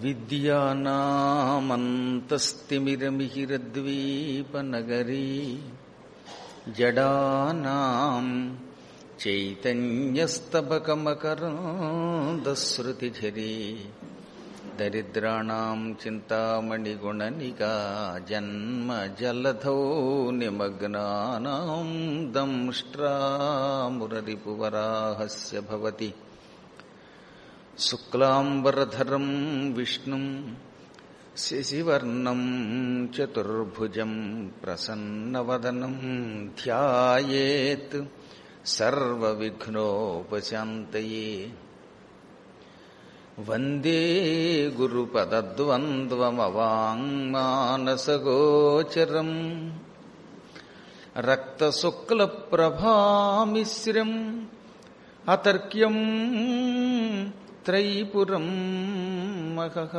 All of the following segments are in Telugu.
అవిద్యానామంతస్తిమిరమిహిరద్వీపనగరీ జడానాం చైతన్యస్తబకమకరందశ్రుతిఝరీ దరిద్రాణం చింతామణిగుణనిగా జన్మ జలధౌ నిమగ్నానాం దంష్ట్రామురరిపువరాహస్య భవతి శుక్లాంబరధరం విష్ణుం శశివర్ణం చతుర్భుజం ప్రసన్నవదనం ధ్యాయేత్ సర్వవిఘ్నోపశాంతయే వందే గురుపదద్వంద్వమవాంగ్మానసగోచరం రక్తశుక్లప్రభామిశ్రం అతర్క్యం త్రైపురం మహః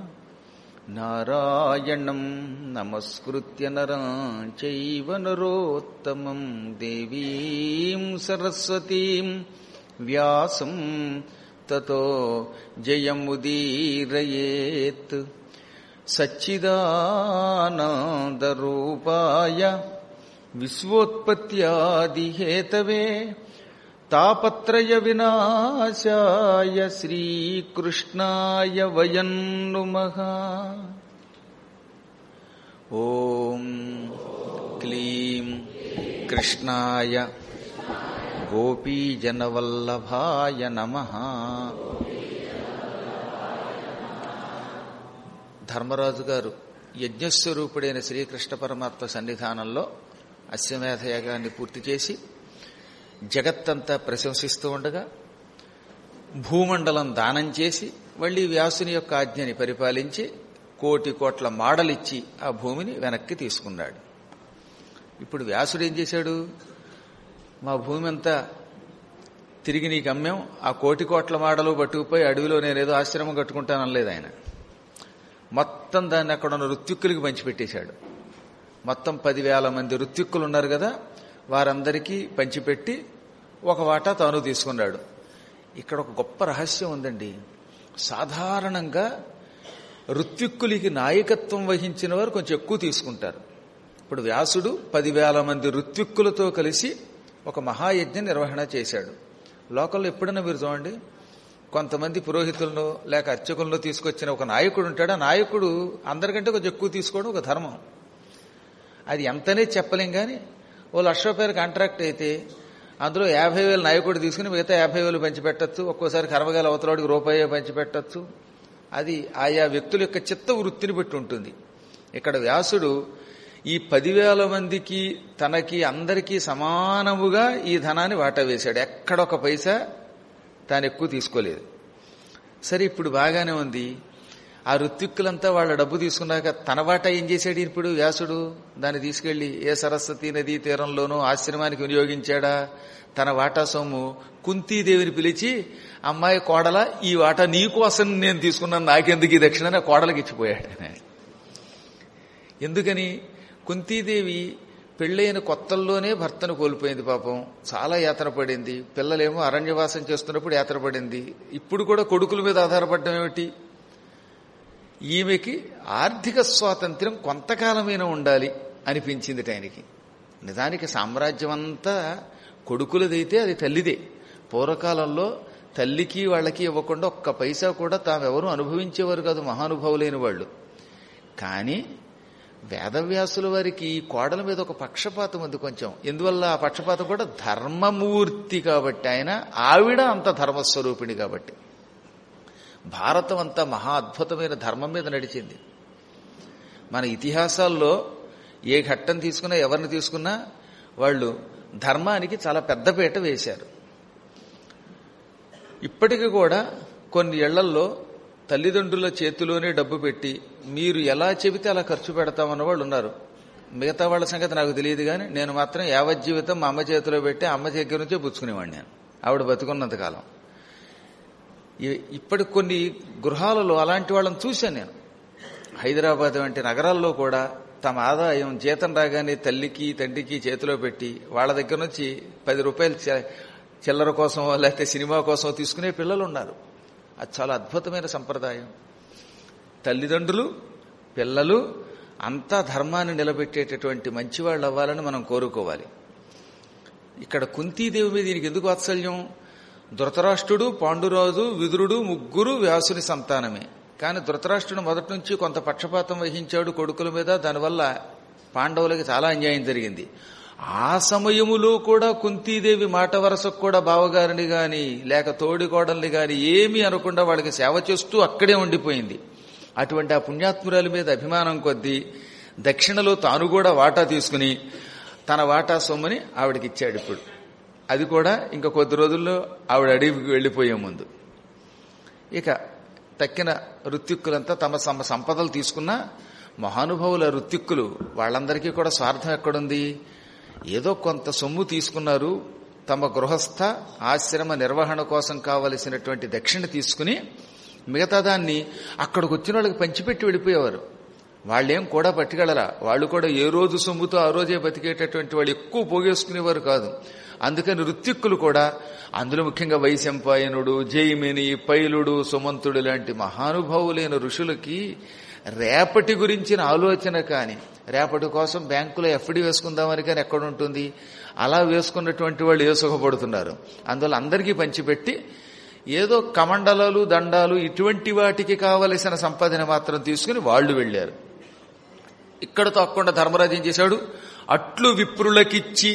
నారాయణం నమస్కృత్య నరం చైవ నరోత్తమం దేవీం సరస్వతీం వ్యాసం తతో జయముదీరయేత్ సచ్చిదానందరూపాయ విశ్వోత్పత్యాదిహేతవే తాపత్రయ వినాశాయ శ్రీకృష్ణాయ వయం నుమః ఓం క్లీం కృష్ణాయ గోపీజనవల్లభాయ నమ ధర్మరాజు గారు యజ్ఞస్వరూపుడైన శ్రీకృష్ణ పరమాత్మ సన్నిధానంలో అశ్వమేధ యాగాన్ని పూర్తి చేసి జగత్తంతా ప్రశంసిస్తూ ఉండగా భూమండలం దానం చేసి మళ్లీ వ్యాసుని యొక్క ఆజ్ఞని పరిపాలించి కోటి కోట్ల మాడలిచ్చి ఆ భూమిని వెనక్కి తీసుకున్నాడు ఇప్పుడు వ్యాసుడు ఏం చేశాడు మా భూమి అంతా తిరిగి నీకు అమ్మాం ఆ కోటి కోట్ల మాడలు పట్టుకుపోయి అడవిలో నేనేదో ఆశ్రమం కట్టుకుంటానలేదు ఆయన మొత్తం దాన్ని అక్కడ ఉన్న ఋత్విక్కులకి పంచిపెట్టేశాడు మొత్తం పదివేల మంది ఋత్విక్కులు ఉన్నారు కదా వారందరికీ పంచిపెట్టి ఒక వాటా తాను తీసుకున్నాడు ఇక్కడ ఒక గొప్ప రహస్యం ఉందండి సాధారణంగా ఋత్విక్కులకి నాయకత్వం వహించిన వారు కొంచెం ఎక్కువ తీసుకుంటారు ఇప్పుడు వ్యాసుడు పదివేల మంది ఋత్విక్కులతో కలిసి ఒక మహాయజ్ఞ నిర్వహణ చేశాడు లోకల్లో ఎప్పుడైనా మీరు చూడండి కొంతమంది పురోహితులను లేక అర్చకులను తీసుకొచ్చిన ఒక నాయకుడు ఉంటాడు ఆ నాయకుడు అందరికంటే కొంచెం ఎక్కువ తీసుకోవడం ఒక ధర్మం అది ఎంతనే చెప్పలేం కానీ ఓ లక్ష రూపాయల కాంట్రాక్ట్ అయితే అందులో యాభై వేలు నాయకుడు తీసుకుని మిగతా యాభై వేలు పంచిపెట్టచ్చు ఒక్కోసారి కర్మగాల అవతలవాడికి రూపాయే పంచిపెట్టచ్చు అది ఆయా వ్యక్తుల యొక్క చిత్త వృత్తిని బట్టి ఉంటుంది ఇక్కడ వ్యాసుడు ఈ పదివేల మందికి తనకి అందరికీ సమానముగా ఈ ధనాన్ని వాటా వేశాడు ఎక్కడొక పైసా తాను ఎక్కువ తీసుకోలేదు సరే ఇప్పుడు బాగానే ఉంది ఆ ఋత్విక్కులంతా వాళ్ళ డబ్బు తీసుకున్నాక తన వాటా ఏం చేశాడు ఇప్పుడు వ్యాసుడు దాన్ని తీసుకెళ్లి ఏ సరస్వతి నదీ తీరంలోనూ ఆశ్రమానికి వినియోగించాడా తన వాటా సొమ్ము కుంతీదేవిని పిలిచి అమ్మాయి కోడల ఈ వాటా నీ కోసం నేను తీసుకున్నాను నాకెందుకు ఈ దక్షిణ కోడలకి ఇచ్చిపోయాడు ఎందుకని కుంతీదేవి పెళ్ళైన కొత్తల్లోనే భర్తను కోల్పోయింది పాపం చాలా యాత్ర పడింది పిల్లలేమో అరణ్యవాసం చేస్తున్నప్పుడు యాత్ర పడింది ఇప్పుడు కూడా కొడుకుల మీద ఆధారపడడం ఏమిటి ఈమెకి ఆర్థిక స్వాతంత్ర్యం కొంతకాలమైన ఉండాలి అనిపించింది ఆయనకి నిజానికి సామ్రాజ్యం అంతా కొడుకులదైతే అది తల్లిదే పూర్వకాలంలో తల్లికి వాళ్ళకి ఇవ్వకుండా ఒక్క పైసా కూడా తామెవరూ అనుభవించేవారు కాదు మహానుభావులైన వాళ్ళు కానీ వేదవ్యాసుల వారికి కోడల మీద ఒక పక్షపాతం ఉంది కొంచెం ఎందువల్ల ఆ పక్షపాతం కూడా ధర్మమూర్తి కాబట్టి ఆయన ఆవిడ అంత ధర్మస్వరూపిణి కాబట్టి భారతం అంతా మహా అద్భుతమైన ధర్మం మీద నడిచింది మన ఇతిహాసాల్లో ఏ ఘట్టం తీసుకున్నా ఎవరిని తీసుకున్నా వాళ్ళు ధర్మానికి చాలా పెద్దపీట వేశారు ఇప్పటికీ కూడా కొన్ని ఇళ్లల్లో తల్లిదండ్రుల చేతిలోనే డబ్బు పెట్టి మీరు ఎలా చెబితే అలా ఖర్చు పెడతామన్న వాళ్ళు ఉన్నారు మిగతా వాళ్ళ సంగతి నాకు తెలియదు కానీ నేను మాత్రం యావజ్జీవితం మా అమ్మ చేతిలో పెట్టి అమ్మ దగ్గర నుంచే పుచ్చుకునేవాడిని నేను ఆవిడ బతుకున్నంతకాలం ఇప్పటి కొన్ని గృహాలలో అలాంటి వాళ్ళని చూశాను నేను హైదరాబాద్ వంటి నగరాల్లో కూడా తమ ఆదాయం జీతం రాగానే తల్లికి తండ్రికి చేతిలో పెట్టి వాళ్ళ దగ్గర నుంచి పది రూపాయలు చిల్లర కోసమో లేకపోతే సినిమా కోసమో తీసుకునే పిల్లలు ఉన్నారు అది చాలా అద్భుతమైన సంప్రదాయం తల్లిదండ్రులు పిల్లలు అంతా ధర్మాన్ని నిలబెట్టేటటువంటి మంచివాళ్ళు అవ్వాలని మనం కోరుకోవాలి ఇక్కడ కుంతీదేవి మీద దీనికి ఎందుకు వాత్సల్యం ధృతరాష్ట్రుడు పాండురాజు విదురుడు ముగ్గురు వ్యాసుని సంతానమే కానీ ధృతరాష్ట్రుడు మొదటి నుంచి కొంత పక్షపాతం వహించాడు కొడుకుల మీద దానివల్ల పాండవులకి చాలా అన్యాయం జరిగింది ఆ సమయములో కూడా కుంతీదేవి మాట వరసకు కూడా బావగారిని గాని లేక తోడికోడల్ని గాని ఏమీ అనకుండా వాళ్ళకి సేవ చేస్తూ అక్కడే ఉండిపోయింది అటువంటి ఆ పుణ్యాత్మురాలి మీద అభిమానం కొద్దీ దక్షిణలో తాను కూడా వాటా తీసుకుని తన వాటా సొమ్ముని ఆవిడకి ఇచ్చాడు ఇప్పుడు అది కూడా ఇంకా కొద్ది రోజుల్లో ఆవిడ అడవికి వెళ్లిపోయే ముందు ఇక తక్కిన ఋత్విక్కులంతా తమ తమ సంపదలు తీసుకున్న మహానుభావుల ఋత్విక్కులు వాళ్ళందరికీ కూడా స్వార్థం ఎక్కడుంది ఏదో కొంత సొమ్ము తీసుకున్నారు తమ గృహస్థ ఆశ్రమ నిర్వహణ కోసం కావలసినటువంటి దక్షిణ తీసుకుని మిగతా దాన్ని అక్కడికి వచ్చిన వాళ్ళకి పంచిపెట్టి వెళ్ళిపోయేవారు వాళ్ళేం కూడా పట్టుకెళ్ళరా వాళ్ళు కూడా ఏ రోజు సొమ్ముతో ఆ రోజే బతికేటటువంటి వాళ్ళు ఎక్కువ పోగేసుకునేవారు కాదు అందుకని ఋత్విక్కులు కూడా అందులో ముఖ్యంగా వైశంపాయనుడు జైమిని పైలుడు సుమంతుడు లాంటి మహానుభావులైన ఋషులకి రేపటి గురించిన ఆలోచన కాని రేపటి కోసం బ్యాంకులో ఎఫ్డి వేసుకుందామని కానీ ఎక్కడ ఉంటుంది అలా వేసుకున్నటువంటి వాళ్ళు ఏ సుఖపడుతున్నారు అందువల్ల అందరికీ పంచిపెట్టి ఏదో కమండలాలు దండాలు ఇటువంటి వాటికి కావలసిన సంపదని మాత్రం తీసుకుని వాళ్ళు వెళ్లారు ఇక్కడ తప్పకుండా ధర్మరాజు ఏం చేశాడు అట్లు విప్రులకిచ్చి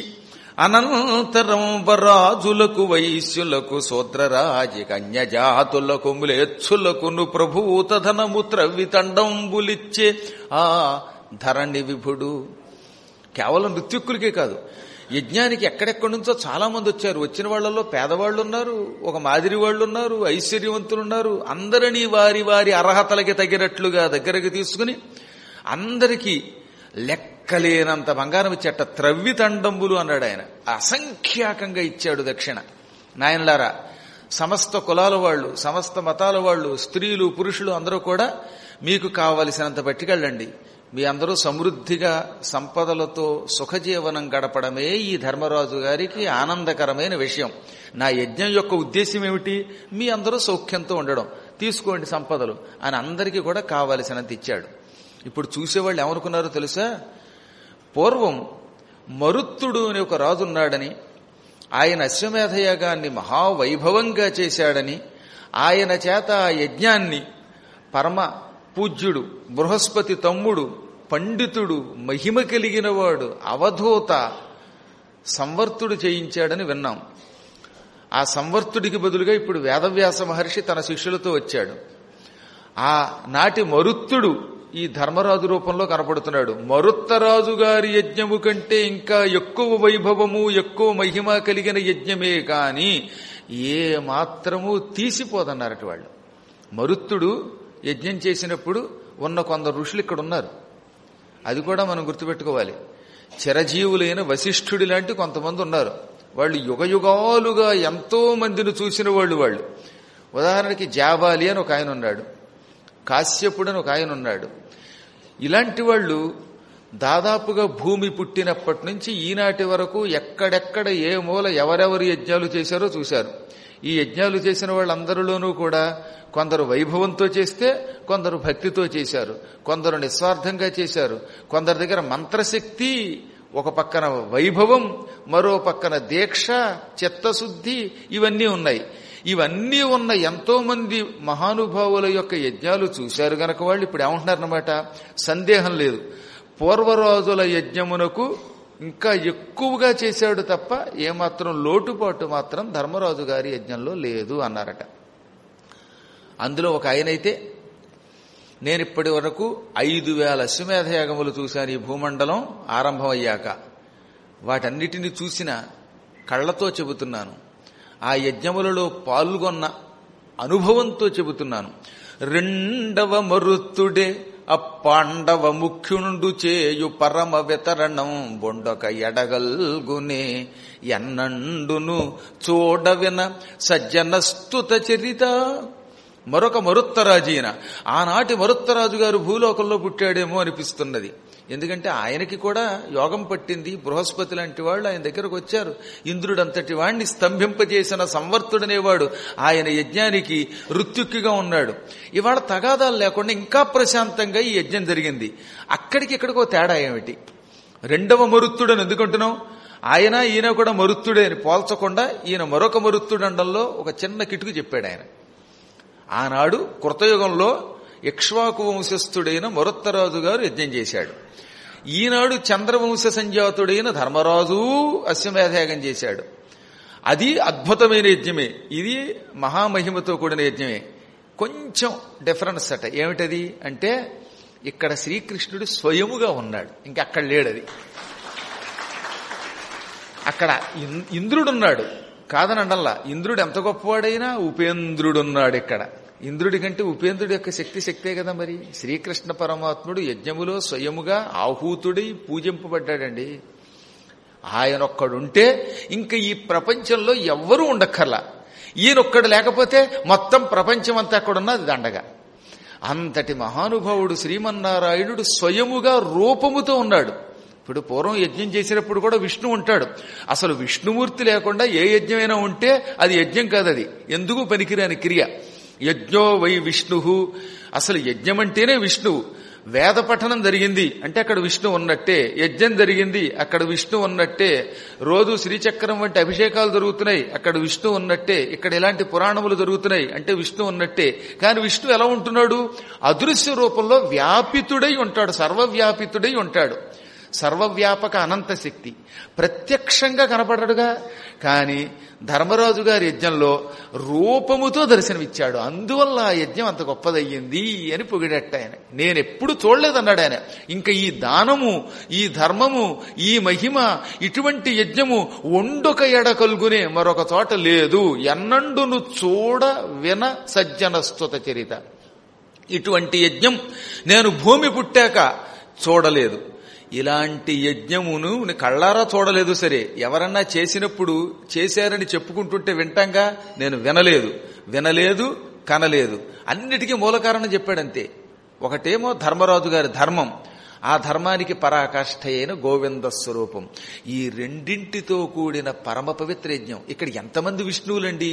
అనంతరం వరాజులకు వైశ్యులకు శూద్రరాజి కన్యజాతులకు ములేచ్చులకును ప్రభూతధనము త్రవ్వితండంబులిచ్చే ఆ ధరణి విభుడు కేవలం నృత్యుక్కులకే కాదు యజ్ఞానికి ఎక్కడెక్కడి నుంచో చాలా మంది వచ్చారు వచ్చిన వాళ్ళలో పేదవాళ్ళు ఉన్నారు ఒక మాదిరి వాళ్ళు ఉన్నారు ఐశ్వర్యవంతులు ఉన్నారు అందరినీ వారి వారి అర్హతలకి తగినట్లుగా దగ్గరకు తీసుకుని అందరికీ లెక్కలేనంత బంగారం ఇచ్చేట త్రవ్వి తండంబులు అన్నాడు ఆయన అసంఖ్యాకంగా ఇచ్చాడు దక్షిణ నాయనలారా సమస్త కులాల వాళ్ళు సమస్త మతాల వాళ్ళు స్త్రీలు పురుషులు అందరూ కూడా మీకు కావలసినంత పట్టుకెళ్ళండి మీ అందరూ సమృద్ధిగా సంపదలతో సుఖజీవనం గడపడమే ఈ ధర్మరాజు గారికి ఆనందకరమైన విషయం నా యజ్ఞం యొక్క ఉద్దేశం ఏమిటి మీ అందరూ సౌఖ్యంతో ఉండడం తీసుకోండి సంపదలు అని అందరికీ కూడా కావలసినంత ఇచ్చాడు ఇప్పుడు చూసేవాళ్ళు ఏమనుకున్నారో తెలుసా పూర్వం మరుత్తుడు అనే ఒక రాజున్నాడని ఆయన అశ్వమేధ యాగాన్ని మహావైభవంగా చేశాడని ఆయన చేత ఆ యజ్ఞాన్ని పరమ పూజ్యుడు బృహస్పతి తమ్ముడు పండితుడు మహిమ కలిగినవాడు అవధూత సంవర్తుడు చేయించాడని విన్నాం ఆ సంవర్తుడికి బదులుగా ఇప్పుడు వేదవ్యాస మహర్షి తన శిష్యులతో వచ్చాడు ఆ నాటి మరుత్తుడు ఈ ధర్మరాజు రూపంలో కనపడుతున్నాడు మరుత్తరాజు గారి యజ్ఞము కంటే ఇంకా ఎక్కువ వైభవము ఎక్కువ మహిమ కలిగిన యజ్ఞమే కాని ఏ మాత్రము తీసిపోదన్నారట వాళ్ళు మరుత్తుడు యజ్ఞం చేసినప్పుడు ఉన్న కొందరు ఋషులు ఇక్కడ ఉన్నారు అది కూడా మనం గుర్తుపెట్టుకోవాలి చిరజీవులైన వశిష్ఠుడి లాంటి కొంతమంది ఉన్నారు వాళ్ళు యుగయుగాలుగా ఎంతో మందిని చూసిన వాళ్ళు వాళ్ళు ఉదాహరణకి జాబాలి అని ఒక ఆయన ఉన్నాడు కాశ్యపుడు అని ఒక ఆయన ఉన్నాడు ఇలాంటి వాళ్ళు దాదాపుగా భూమి పుట్టినప్పటి నుంచి ఈనాటి వరకు ఎక్కడెక్కడ ఏ మూల ఎవరెవరు యజ్ఞాలు చేశారో చూశారు ఈ యజ్ఞాలు చేసిన వాళ్ళందరిలోనూ కూడా కొందరు వైభవంతో చేస్తే కొందరు భక్తితో చేశారు కొందరు నిస్వార్థంగా చేశారు కొందరి దగ్గర మంత్రశక్తి ఒక పక్కన వైభవం మరో పక్కన దీక్ష చిత్తశుద్ధి ఇవన్నీ ఉన్నాయి ఇవన్నీ ఉన్న ఎంతో మంది మహానుభావుల యొక్క యజ్ఞాలు చూశారు గనక వాళ్ళు ఇప్పుడు ఏమంటున్నారన్నమాట సందేహం లేదు పూర్వరాజుల యజ్ఞమునకు ఇంకా ఎక్కువగా చేశాడు తప్ప ఏమాత్రం లోటుపాటు మాత్రం ధర్మరాజు గారి యజ్ఞంలో లేదు అన్నారట అందులో ఒక ఆయనైతే నేను ఇప్పటి వరకు ఐదు వేల అశ్వమేధయాగములు చూశాను ఈ భూమండలం ఆరంభమయ్యాక వాటన్నిటిని చూసిన కళ్లతో చెబుతున్నాను ఆ యజ్ఞములలో పాల్గొన్న అనుభవంతో చెబుతున్నాను రెండవ మరుత్తుడే అప్పాండవ ముఖ్యుండు చేయు పరమ వితరణం బొండొక ఎడగల్గునే ఎన్నండును చూడవిన సజ్జనస్తుత చరిత మరొక మరుత్తరాజీన ఆనాటి మరుత్తరాజు గారు భూలోకంలో పుట్టాడేమో అనిపిస్తున్నది ఎందుకంటే ఆయనకి కూడా యోగం పట్టింది బృహస్పతి లాంటి వాళ్ళు ఆయన దగ్గరకు వచ్చారు ఇంద్రుడంతటి వాణ్ణి స్తంభింపజేసిన సంవర్తుడనేవాడు ఆయన యజ్ఞానికి ఋత్యుక్కిగా ఉన్నాడు ఇవాళ తగాదాలు లేకుండా ఇంకా ప్రశాంతంగా ఈ యజ్ఞం జరిగింది అక్కడికి ఇక్కడికో తేడా ఏమిటి రెండవ మరుత్తుడని ఎందుకంటున్నాం ఆయన ఈయన కూడా మరుత్తుడే అని పోల్చకుండా ఈయన మరొక మరుత్తుడండంలో ఒక చిన్న కిటుకు చెప్పాడు ఆయన ఆనాడు కృతయుగంలో ఇక్ష్వాకు వంశస్థుడైన మరుత్తరాజు గారు యజ్ఞం చేశాడు ఈనాడు చంద్రవంశ సంజాతుడైన ధర్మరాజు అశ్వమేధయాగం చేశాడు అది అద్భుతమైన యజ్ఞమే ఇది మహామహిమతో కూడిన యజ్ఞమే కొంచెం డిఫరెన్స్ అట ఏమిటది అంటే ఇక్కడ శ్రీకృష్ణుడు స్వయముగా ఉన్నాడు ఇంకా అక్కడ లేడది అక్కడ ఇన్- ఇంద్రుడున్నాడు కాదనండల్లా ఇంద్రుడు ఎంత గొప్పవాడైనా ఉపేంద్రుడున్నాడు ఇక్కడ ఇంద్రుడి కంటే ఉపేంద్రుడి యొక్క శక్తి శక్తే కదా మరి శ్రీకృష్ణ పరమాత్ముడు యజ్ఞములో స్వయముగా ఆహూతుడై పూజింపబడ్డాడండి ఆయనొక్కడుంటే ఇంకా ఈ ప్రపంచంలో ఎవ్వరూ ఉండక్కర్లా ఈయనొక్కడు లేకపోతే మొత్తం ప్రపంచం అంతా అక్కడున్నది దండగా అంతటి మహానుభావుడు శ్రీమన్నారాయణుడు స్వయముగా రూపముతో ఉన్నాడు ఇప్పుడు పూర్వం యజ్ఞం చేసినప్పుడు కూడా విష్ణు ఉంటాడు అసలు విష్ణుమూర్తి లేకుండా ఏ యజ్ఞమైనా ఉంటే అది యజ్ఞం కాదు అది ఎందుకు పనికిరాని క్రియ యజ్ఞో వై విష్ణు అసలు యజ్ఞం అంటేనే విష్ణువు వేద పఠనం జరిగింది అంటే అక్కడ విష్ణు ఉన్నట్టే యజ్ఞం జరిగింది అక్కడ విష్ణు ఉన్నట్టే రోజు శ్రీచక్రం వంటి అభిషేకాలు జరుగుతున్నాయి అక్కడ విష్ణు ఉన్నట్టే ఇక్కడ ఇలాంటి పురాణములు జరుగుతున్నాయి అంటే విష్ణు ఉన్నట్టే కానీ విష్ణు ఎలా ఉంటున్నాడు అదృశ్య రూపంలో వ్యాపితుడై ఉంటాడు సర్వవ్యాపితుడై ఉంటాడు సర్వవ్యాపక అనంత శక్తి ప్రత్యక్షంగా కనపడడుగా కానీ ధర్మరాజు గారి యజ్ఞంలో రూపముతో దర్శనమిచ్చాడు అందువల్ల ఆ యజ్ఞం అంత గొప్పదయ్యింది అని పొగిడట్ట ఆయన నేనెప్పుడు చూడలేదన్నాడు ఆయన ఇంకా ఈ దానము ఈ ధర్మము ఈ మహిమ ఇటువంటి యజ్ఞము ఒండొక ఎడ కలుగునే మరొక చోట లేదు ఎన్నండును చూడ విన సజ్జన స్తుత చరిత ఇటువంటి యజ్ఞం నేను భూమి పుట్టాక చూడలేదు ఇలాంటి యజ్ఞమును నీ కళ్ళారా చూడలేదు సరే ఎవరన్నా చేసినప్పుడు చేశారని చెప్పుకుంటుంటే వింటాంగా నేను వినలేదు వినలేదు కనలేదు అన్నిటికీ మూల కారణం చెప్పాడంతే ఒకటేమో ధర్మరాజు గారి ధర్మం ఆ ధర్మానికి పరాకాష్ఠ అయిన గోవింద స్వరూపం ఈ రెండింటితో కూడిన పరమ పవిత్ర యజ్ఞం ఇక్కడ ఎంతమంది విష్ణువులండి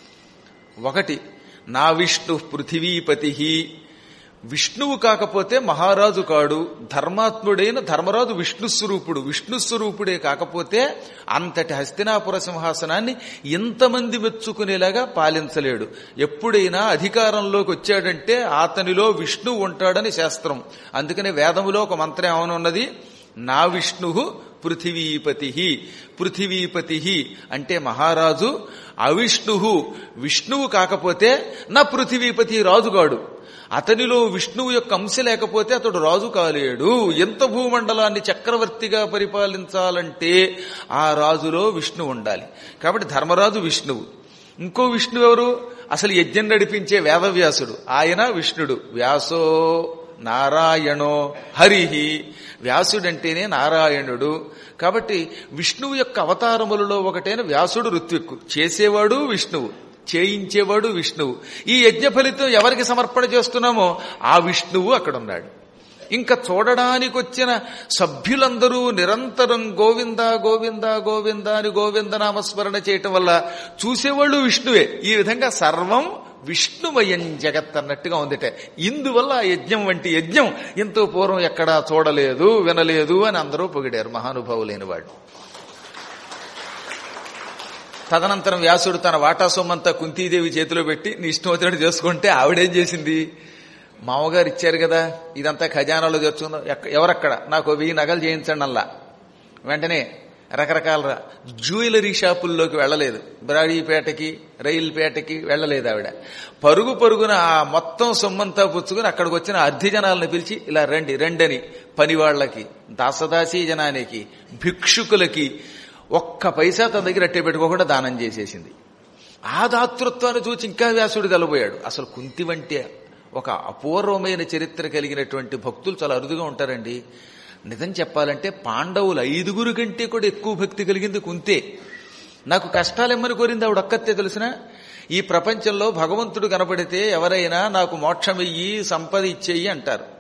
ఒకటి నా విష్ణు పృథివీపతి విష్ణువు కాకపోతే మహారాజు కాడు ధర్మాత్ముడైన ధర్మరాజు విష్ణు స్వరూపుడు విష్ణు స్వరూపుడే కాకపోతే అంతటి హస్తినాపుర సింహాసనాన్ని ఇంతమంది మెచ్చుకునేలాగా పాలించలేడు ఎప్పుడైనా అధికారంలోకి వచ్చాడంటే అతనిలో విష్ణువు ఉంటాడని శాస్త్రం అందుకనే వేదములో ఒక మంత్రం ఏమనున్నది నా విష్ణు పృథివీపతి పృథివీపతి అంటే మహారాజు అవిష్ణు విష్ణువు కాకపోతే నా పృథివీపతి రాజుగాడు అతనిలో విష్ణువు యొక్క అంశ లేకపోతే అతడు రాజు కాలేడు ఎంత భూమండలాన్ని చక్రవర్తిగా పరిపాలించాలంటే ఆ రాజులో విష్ణు ఉండాలి కాబట్టి ధర్మరాజు విష్ణువు ఇంకో విష్ణువు ఎవరు అసలు యజ్ఞం నడిపించే వేదవ్యాసుడు ఆయన విష్ణుడు వ్యాసో నారాయణో హరిహి వ్యాసుడంటేనే నారాయణుడు కాబట్టి విష్ణువు యొక్క అవతారములలో ఒకటైన వ్యాసుడు ఋత్విక్కు చేసేవాడు విష్ణువు చేయించేవాడు విష్ణువు ఈ యజ్ఞ ఫలితం ఎవరికి సమర్పణ చేస్తున్నామో ఆ విష్ణువు అక్కడ ఉన్నాడు ఇంకా చూడడానికి వచ్చిన సభ్యులందరూ నిరంతరం గోవింద గోవింద గోవింద అని గోవింద నామస్మరణ చేయటం వల్ల చూసేవాళ్ళు విష్ణువే ఈ విధంగా సర్వం విష్ణుమయం జగత్ అన్నట్టుగా ఉందిట ఇందువల్ల ఆ యజ్ఞం వంటి యజ్ఞం ఎంతో పూర్వం ఎక్కడా చూడలేదు వినలేదు అని అందరూ పొగిడారు మహానుభావులైన వాడు తదనంతరం వ్యాసుడు తన వాటా సొమ్మంతా కుంతీదేవి చేతిలో పెట్టి నీ ఇష్టం వచ్చినట్టు చేసుకుంటే ఆవిడేం చేసింది మామగారు ఇచ్చారు కదా ఇదంతా ఖజానాలో తెచ్చుకుందాం ఎక్క- ఎవరక్కడ నాకు వెయ్యి నగలు చేయించండి అల్లా వెంటనే రకరకాల జ్యువెలరీ షాపుల్లోకి వెళ్ళలేదు బ్రాడీపేటకి రైలుపేటకి వెళ్ళలేదు ఆవిడ పరుగు పరుగున ఆ మొత్తం సొమ్మంతా పుచ్చుకుని అక్కడికి వచ్చిన అర్ధి జనాలను పిలిచి ఇలా రండి రండని పనివాళ్లకి దాసదాసీ జనానికి భిక్షుకులకి ఒక్క పైసా తన దగ్గర అట్టే పెట్టుకోకుండా దానం చేసేసింది ఆ దాతృత్వాన్ని చూసి ఇంకా వ్యాసుడు కలబోయాడు అసలు కుంతి వంటి ఒక అపూర్వమైన చరిత్ర కలిగినటువంటి భక్తులు చాలా అరుదుగా ఉంటారండి నిజం చెప్పాలంటే పాండవులు ఐదుగురు కంటే కూడా ఎక్కువ భక్తి కలిగింది కుంతే నాకు కష్టాలెమ్మని కోరింది ఆవిడ ఒక్కతే తెలిసిన ఈ ప్రపంచంలో భగవంతుడు కనపడితే ఎవరైనా నాకు మోక్షమియ్యి సంపద ఇచ్చేయి అంటారు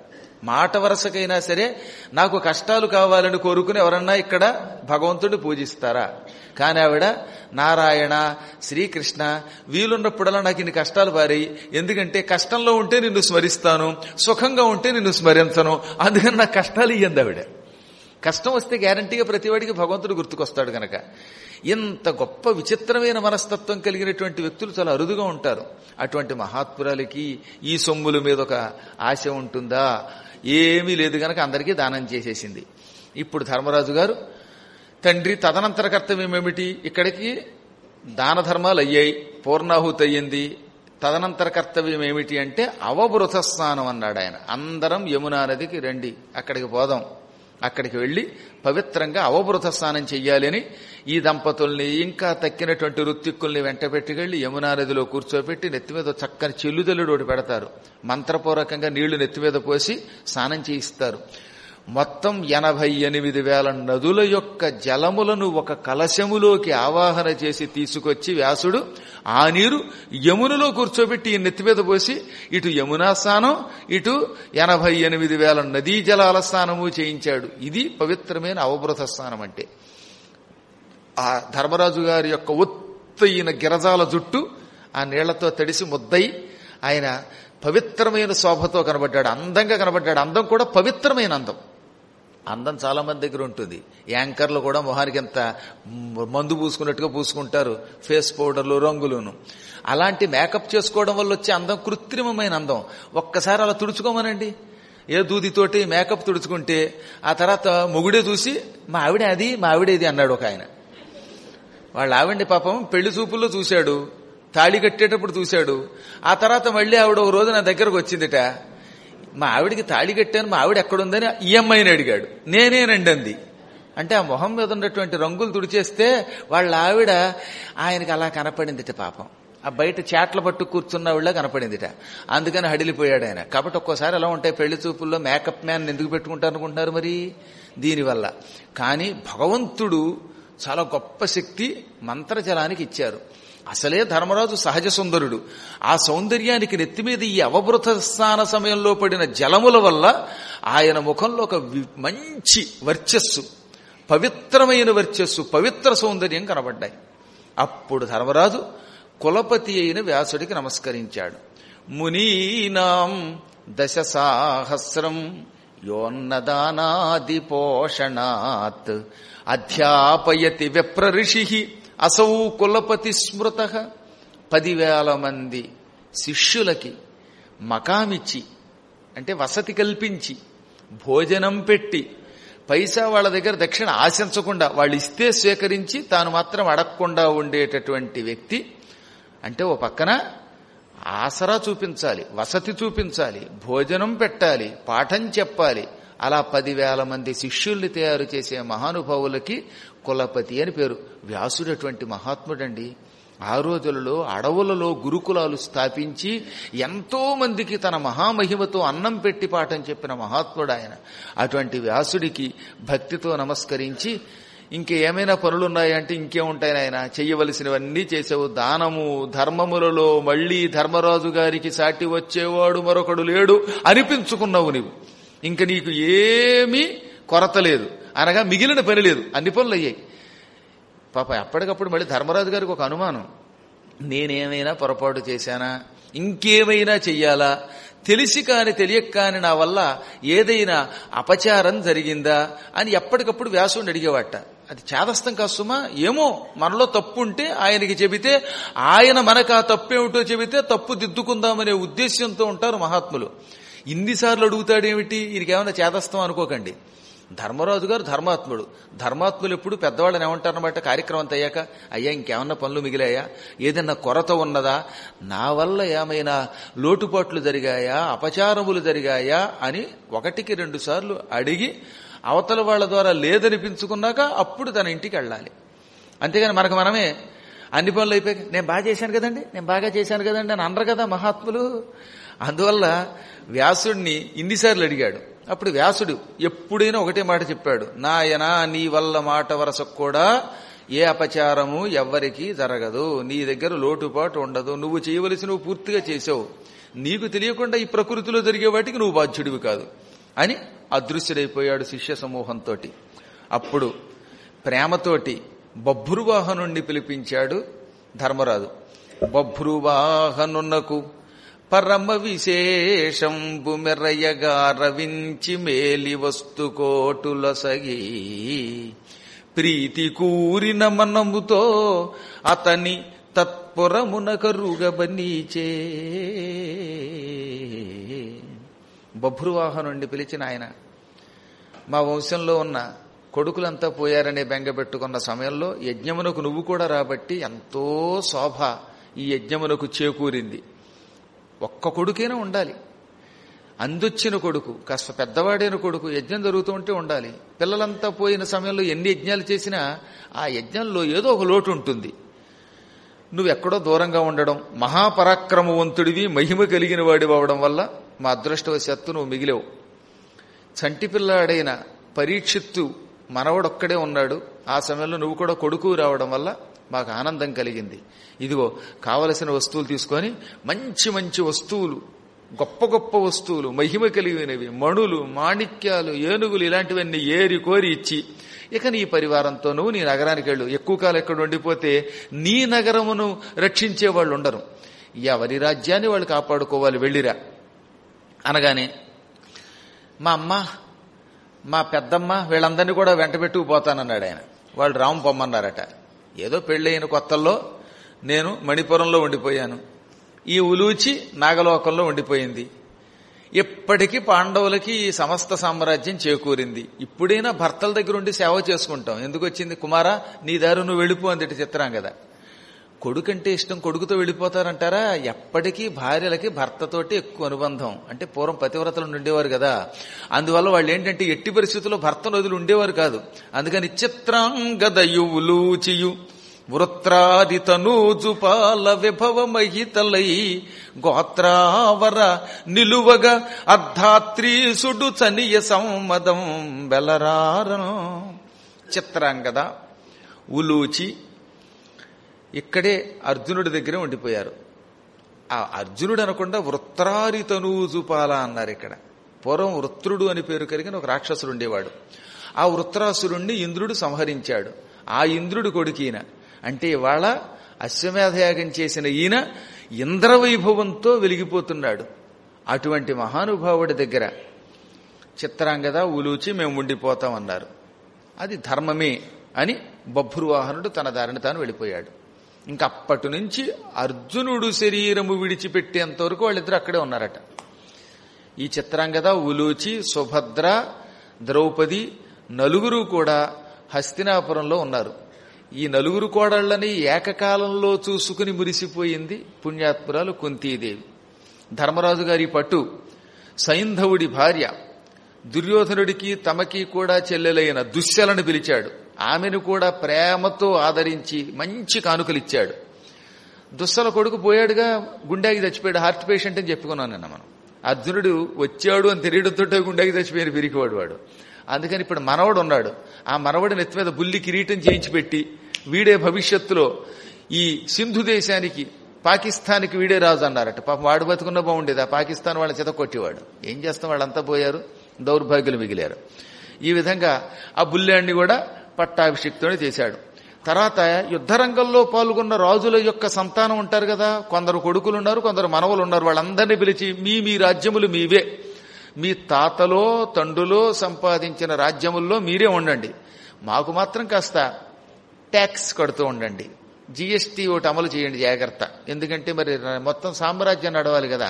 మాట వరసకైనా సరే నాకు కష్టాలు కావాలని కోరుకుని ఎవరన్నా ఇక్కడ భగవంతుడిని పూజిస్తారా కానీ ఆవిడ నారాయణ శ్రీకృష్ణ వీలున్నప్పుడల్లా నాకు ఇన్ని కష్టాలు పారాయి ఎందుకంటే కష్టంలో ఉంటే నిన్ను స్మరిస్తాను సుఖంగా ఉంటే నిన్ను స్మరించను అందుకని నాకు కష్టాలు ఇయ్యంది ఆవిడ కష్టం వస్తే గ్యారంటీగా ప్రతివాడికి భగవంతుడు గుర్తుకొస్తాడు గనక ఇంత గొప్ప విచిత్రమైన మనస్తత్వం కలిగినటువంటి వ్యక్తులు చాలా అరుదుగా ఉంటారు అటువంటి మహాత్మురాలకి ఈ సొమ్ముల మీద ఒక ఆశ ఉంటుందా ఏమీ లేదు గనక అందరికీ దానం చేసేసింది ఇప్పుడు ధర్మరాజు గారు తండ్రి తదనంతర కర్తవ్యం ఏమిటి ఇక్కడికి దాన ధర్మాలు అయ్యాయి పూర్ణాహుతి అయ్యింది తదనంతర కర్తవ్యం ఏమిటి అంటే అవబృత స్నానం అన్నాడు ఆయన అందరం యమునా నదికి రండి అక్కడికి పోదాం అక్కడికి వెళ్లి పవిత్రంగా అవబృత స్నానం చెయ్యాలని ఈ దంపతుల్ని ఇంకా తక్కినటువంటి రుత్తిక్కుల్ని వెంట పెట్టుకెళ్లి యమునా నదిలో కూర్చోబెట్టి నెత్తి మీద చక్కని చెల్లుదల్లుడు ఒకటి పెడతారు మంత్రపూర్వకంగా నీళ్లు నెత్తి మీద పోసి స్నానం చేయిస్తారు మొత్తం ఎనభై ఎనిమిది వేల నదుల యొక్క జలములను ఒక కలశములోకి ఆవాహన చేసి తీసుకొచ్చి వ్యాసుడు ఆ నీరు యమునలో కూర్చోబెట్టి ఈ నెత్తి మీద పోసి ఇటు యమునా స్నానం ఇటు ఎనభై ఎనిమిది వేల నదీ జలాల స్నానము చేయించాడు ఇది పవిత్రమైన అవబృత స్నానం అంటే ఆ ధర్మరాజు గారి యొక్క ఒత్తైన గిరజాల జుట్టు ఆ నీళ్లతో తడిసి ముద్దై ఆయన పవిత్రమైన శోభతో కనబడ్డాడు అందంగా కనబడ్డాడు అందం కూడా పవిత్రమైన అందం అందం చాలా మంది దగ్గర ఉంటుంది యాంకర్లు కూడా మొహానికి ఎంత మందు పూసుకున్నట్టుగా పూసుకుంటారు ఫేస్ పౌడర్లు రంగులును అలాంటి మేకప్ చేసుకోవడం వల్ల వచ్చే అందం కృత్రిమమైన అందం ఒక్కసారి అలా తుడుచుకోమనండి ఏ దూదితోటి మేకప్ తుడుచుకుంటే ఆ తర్వాత మొగుడే చూసి మా ఆవిడ అది మా ఆవిడ ఇది అన్నాడు ఒక ఆయన వాళ్ళ ఆవిడ్ని పాపం పెళ్లి చూపుల్లో చూశాడు తాళి కట్టేటప్పుడు చూశాడు ఆ తర్వాత మళ్ళీ ఆవిడ ఒక రోజు నా దగ్గరకు వచ్చిందిట మా ఆవిడికి తాళి కట్టాను మా ఆవిడ ఎక్కడుందని ఈఎంఐని అడిగాడు నేనేనండి అంది అంటే ఆ మొహం మీద ఉన్నటువంటి రంగులు తుడిచేస్తే వాళ్ళ ఆవిడ ఆయనకి అలా కనపడిందిట పాపం ఆ బయట చాట్ల పట్టు కూర్చున్న వాళ్ళ కనపడిందిట అందుకని హడిలిపోయాడు ఆయన కాబట్టి ఒక్కోసారి ఎలా ఉంటాయి పెళ్లి చూపుల్లో మేకప్ మ్యాన్ ఎందుకు పెట్టుకుంటారు అనుకుంటున్నారు మరి దీనివల్ల కానీ భగవంతుడు చాలా గొప్ప శక్తి మంత్రజలానికి ఇచ్చారు అసలే ధర్మరాజు సహజ సుందరుడు ఆ సౌందర్యానికి నెత్తి మీద ఈ అవబృత స్నాన సమయంలో పడిన జలముల వల్ల ఆయన ముఖంలో ఒక మంచి వర్చస్సు పవిత్రమైన వర్చస్సు పవిత్ర సౌందర్యం కనబడ్డాయి అప్పుడు ధర్మరాజు కులపతి అయిన వ్యాసుడికి నమస్కరించాడు మునీనాం దశ సాహస్రం యోన్నదానాది పోషణాత్ అధ్యాపయతి విప్ర ఋషి అసౌ కులపతి స్మృత పదివేల మంది శిష్యులకి మకామిచ్చి అంటే వసతి కల్పించి భోజనం పెట్టి పైసా వాళ్ళ దగ్గర దక్షిణ ఆశించకుండా వాళ్ళు ఇస్తే స్వీకరించి తాను మాత్రం అడగకుండా ఉండేటటువంటి వ్యక్తి అంటే ఓ పక్కన ఆసరా చూపించాలి వసతి చూపించాలి భోజనం పెట్టాలి పాఠం చెప్పాలి అలా పదివేల మంది శిష్యుల్ని తయారు చేసే మహానుభావులకి కులపతి అని పేరు వ్యాసుడు అటువంటి మహాత్ముడండి ఆ రోజులలో అడవులలో గురుకులాలు స్థాపించి ఎంతో మందికి తన మహామహిమతో అన్నం పెట్టి పాఠం చెప్పిన మహాత్ముడు ఆయన అటువంటి వ్యాసుడికి భక్తితో నమస్కరించి ఇంకేమైనా పనులున్నాయంటే ఇంకేముంటాయి ఆయన చెయ్యవలసినవన్నీ చేసావు దానము ధర్మములలో మళ్లీ ధర్మరాజు గారికి సాటి వచ్చేవాడు మరొకడు లేడు అనిపించుకున్నావు నీవు ఇంక నీకు ఏమీ కొరత లేదు అనగా మిగిలిన పని లేదు అన్ని పనులు అయ్యాయి పాప ఎప్పటికప్పుడు మళ్ళీ ధర్మరాజు గారికి ఒక అనుమానం నేనేమైనా పొరపాటు చేశానా ఇంకేమైనా చెయ్యాలా తెలిసి కాని తెలియక కాని నా వల్ల ఏదైనా అపచారం జరిగిందా అని ఎప్పటికప్పుడు వ్యాసుడిని అడిగేవాట అది చేదస్తం కాసుమా ఏమో మనలో తప్పు ఉంటే ఆయనకి చెబితే ఆయన మనకు ఆ తప్పేమిటో చెబితే తప్పు దిద్దుకుందామనే ఉద్దేశ్యంతో ఉంటారు మహాత్ములు ఇన్నిసార్లు అడుగుతాడేమిటి ఈయనకి ఏమైనా చేదస్తం అనుకోకండి ధర్మరాజు గారు ధర్మాత్ముడు ధర్మాత్ములు ఎప్పుడు పెద్దవాళ్ళని ఏమంటారనమాట కార్యక్రమం అయ్యాక అయ్యా ఇంకేమన్నా పనులు మిగిలాయా ఏదన్నా కొరత ఉన్నదా నా వల్ల ఏమైనా లోటుపాట్లు జరిగాయా అపచారములు జరిగాయా అని ఒకటికి రెండు సార్లు అడిగి అవతల వాళ్ళ ద్వారా లేదనిపించుకున్నాక అప్పుడు తన ఇంటికి వెళ్ళాలి అంతేగాని మనకు మనమే అన్ని పనులు అయిపోయాక నేను బాగా చేశాను కదండి నేను బాగా చేశాను కదండి అని అనరు కదా మహాత్ములు అందువల్ల వ్యాసుడిని ఇన్నిసార్లు అడిగాడు అప్పుడు వ్యాసుడు ఎప్పుడైనా ఒకటే మాట చెప్పాడు నాయన నీ వల్ల మాట వరసకు కూడా ఏ అపచారము ఎవ్వరికీ జరగదు నీ దగ్గర లోటుపాటు ఉండదు నువ్వు చేయవలసి నువ్వు పూర్తిగా చేసావు నీకు తెలియకుండా ఈ ప్రకృతిలో జరిగే వాటికి నువ్వు బాధ్యుడివి కాదు అని అదృశ్యుడైపోయాడు శిష్య సమూహంతో అప్పుడు ప్రేమతోటి బభ్రువాహనుణ్ణి పిలిపించాడు ధర్మరాజు బభ్రువాహనునకు పరమ విశేషంబు మెర్రయ్యగా రవించి మేలి వస్తు కోటులసగి ప్రీతి కూరిన మనముతో అతని తత్పురమున కరుగబనీచే బభ్రువాహనుండి పిలిచిన ఆయన మా వంశంలో ఉన్న కొడుకులంతా పోయారనే బెంగ పెట్టుకున్న సమయంలో యజ్ఞమునకు నువ్వు కూడా రాబట్టి ఎంతో శోభ ఈ యజ్ఞమునకు చేకూరింది ఒక్క కొడుకైనా ఉండాలి అందొచ్చిన కొడుకు కాస్త పెద్దవాడైన కొడుకు యజ్ఞం జరుగుతూ ఉంటే ఉండాలి పిల్లలంతా పోయిన సమయంలో ఎన్ని యజ్ఞాలు చేసినా ఆ యజ్ఞంలో ఏదో ఒక లోటు ఉంటుంది నువ్వెక్కడో దూరంగా ఉండడం మహాపరాక్రమవంతుడివి మహిమ కలిగిన వాడి అవడం వల్ల మా అదృష్టవశాత్తు నువ్వు మిగిలేవు చంటి పిల్లాడైన పరీక్షిత్తు మనవడొక్కడే ఉన్నాడు ఆ సమయంలో నువ్వు కూడా కొడుకు రావడం వల్ల మాకు ఆనందం కలిగింది ఇదిగో కావలసిన వస్తువులు తీసుకొని మంచి మంచి వస్తువులు గొప్ప గొప్ప వస్తువులు మహిమ కలిగినవి మణులు మాణిక్యాలు ఏనుగులు ఇలాంటివన్నీ ఏరి కోరి ఇచ్చి ఇక నీ పరివారంతో నువ్వు నీ నగరానికి వెళ్ళు ఎక్కువ కాలం ఎక్కడ ఉండిపోతే నీ నగరమును రక్షించే వాళ్ళు ఉండరు ఎవరి రాజ్యాన్ని వాళ్ళు కాపాడుకోవాలి వెళ్ళిరా అనగానే మా అమ్మ మా పెద్దమ్మ వీళ్ళందరినీ కూడా వెంట పెట్టుకుపోతానన్నాడు ఆయన వాళ్ళు రాము పొమ్మన్నారట ఏదో పెళ్ళైన కొత్తల్లో నేను మణిపురంలో ఉండిపోయాను ఈ ఉలూచి నాగలోకంలో ఉండిపోయింది ఎప్పటికీ పాండవులకి ఈ సమస్త సామ్రాజ్యం చేకూరింది ఇప్పుడైనా భర్తల దగ్గర ఉండి సేవ చేసుకుంటాం ఎందుకు వచ్చింది కుమారా నీ దారి నువ్వు వెళ్ళిపో అందిటి చిత్రం కదా కొడుకంటే ఇష్టం కొడుకుతో వెళ్ళిపోతారంటారా ఎప్పటికీ భార్యలకి భర్తతోటి ఎక్కువ అనుబంధం అంటే పూర్వం పతివ్రతలు ఉండేవారు కదా అందువల్ల వాళ్ళు ఏంటంటే ఎట్టి పరిస్థితుల్లో భర్తను వదిలి ఉండేవారు కాదు అందుకని చిత్రాంగదయువులూచియు వృత్రాదితనూజుపాల విభవ మహితలై గోత్రావర నిలువగా అర్ధాత్రీసుడు చనియ సంమదం బెలరారం చిత్రాంగద ఉలూచి ఇక్కడే అర్జునుడి దగ్గరే ఉండిపోయారు ఆ అర్జునుడు అనకుండా వృత్రారి తనూజుపాల అన్నారు ఇక్కడ పూర్వం వృత్రుడు అని పేరు కలిగిన ఒక రాక్షసుడు ఉండేవాడు ఆ వృత్రాసురుణ్ణి ఇంద్రుడు సంహరించాడు ఆ ఇంద్రుడు కొడుకు ఈయన అంటే ఇవాళ అశ్వమేధయాగం చేసిన ఈయన ఇంద్రవైభవంతో వెలిగిపోతున్నాడు అటువంటి మహానుభావుడి దగ్గర చిత్రాంగద ఉలూచి మేము ఉండిపోతామన్నారు అది ధర్మమే అని బభ్రువాహనుడు తన దారిని తాను వెళ్ళిపోయాడు ఇంకా అప్పటి నుంచి అర్జునుడు శరీరము విడిచిపెట్టేంత వరకు వాళ్ళిద్దరు అక్కడే ఉన్నారట ఈ చిత్రాంగద ఉలూచి సుభద్ర ద్రౌపది నలుగురు కూడా హస్తినాపురంలో ఉన్నారు ఈ నలుగురు కోడళ్లని ఏకకాలంలో చూసుకుని మురిసిపోయింది పుణ్యాత్మురాలు కుంతీదేవి ధర్మరాజు గారి పట్టు సైంధవుడి భార్య దుర్యోధనుడికి తమకి కూడా చెల్లెలైన దుశ్శలను పిలిచాడు ఆమెను కూడా ప్రేమతో ఆదరించి మంచి కానుకలిచ్చాడు దుస్సల కొడుకు పోయాడుగా గుండెకి చచ్చిపోయాడు హార్ట్ పేషెంట్ అని చెప్పుకున్నాను నిన్న మనం అర్జునుడు వచ్చాడు అని తెలియడంతో గుండెకి చచ్చిపోయిన పిరికివాడు వాడు అందుకని ఇప్పుడు మనవడు ఉన్నాడు ఆ మనవడి నెత్తి మీద బుల్లి కిరీటం చేయించి పెట్టి వీడే భవిష్యత్తులో ఈ సింధు దేశానికి పాకిస్తాన్కి వీడే రాజు అన్నారట పాపం వాడు బతుకున్న బాగుండేది ఆ పాకిస్తాన్ వాళ్ళ చేత కొట్టేవాడు ఏం చేస్తాం వాళ్ళంతా పోయారు దౌర్భాగ్యులు మిగిలారు ఈ విధంగా ఆ బుల్లాన్ని కూడా పట్టాభిషిక్తుని చేశాడు తర్వాత యుద్ధరంగంలో పాల్గొన్న రాజుల యొక్క సంతానం ఉంటారు కదా కొందరు కొడుకులు ఉన్నారు కొందరు మనవలు ఉన్నారు వాళ్ళందరినీ పిలిచి మీ మీ రాజ్యములు మీవే మీ తాతలో తండ్రులో సంపాదించిన రాజ్యముల్లో మీరే ఉండండి మాకు మాత్రం కాస్త ట్యాక్స్ కడుతూ ఉండండి జిఎస్టీ ఒకటి అమలు చేయండి జాగ్రత్త ఎందుకంటే మరి మొత్తం సామ్రాజ్యం నడవాలి కదా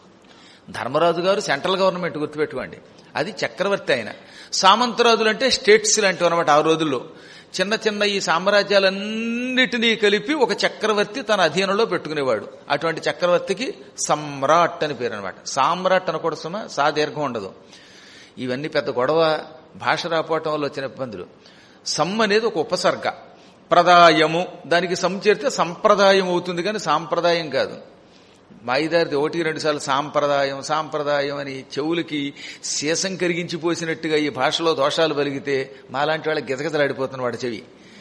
ధర్మరాజు గారు సెంట్రల్ గవర్నమెంట్ గుర్తుపెట్టుకోండి అది చక్రవర్తి ఆయన సామంతరాజులు అంటే స్టేట్స్ లాంటివి అనమాట ఆ రోజుల్లో చిన్న చిన్న ఈ సామ్రాజ్యాలన్నిటినీ కలిపి ఒక చక్రవర్తి తన అధీనంలో పెట్టుకునేవాడు అటువంటి చక్రవర్తికి సమ్రాట్ అని పేరు అనమాట సామ్రాట్ అనకూడదు సుమా సా దీర్ఘం ఉండదు ఇవన్నీ పెద్ద గొడవ భాష రాపోవటం వల్ల వచ్చిన ఇబ్బందులు సమ్ అనేది ఒక ఉపసర్గ ప్రదాయము దానికి సం చేరితే సంప్రదాయం అవుతుంది కానీ సాంప్రదాయం కాదు మాయిదారిది ఒకటి రెండు సార్లు సాంప్రదాయం సాంప్రదాయం అని చెవులకి శీసం కరిగించి పోసినట్టుగా ఈ భాషలో దోషాలు పలిగితే మాలాంటి వాళ్ళకి గిజగిజలాడిపోతున్న వాడి చెవి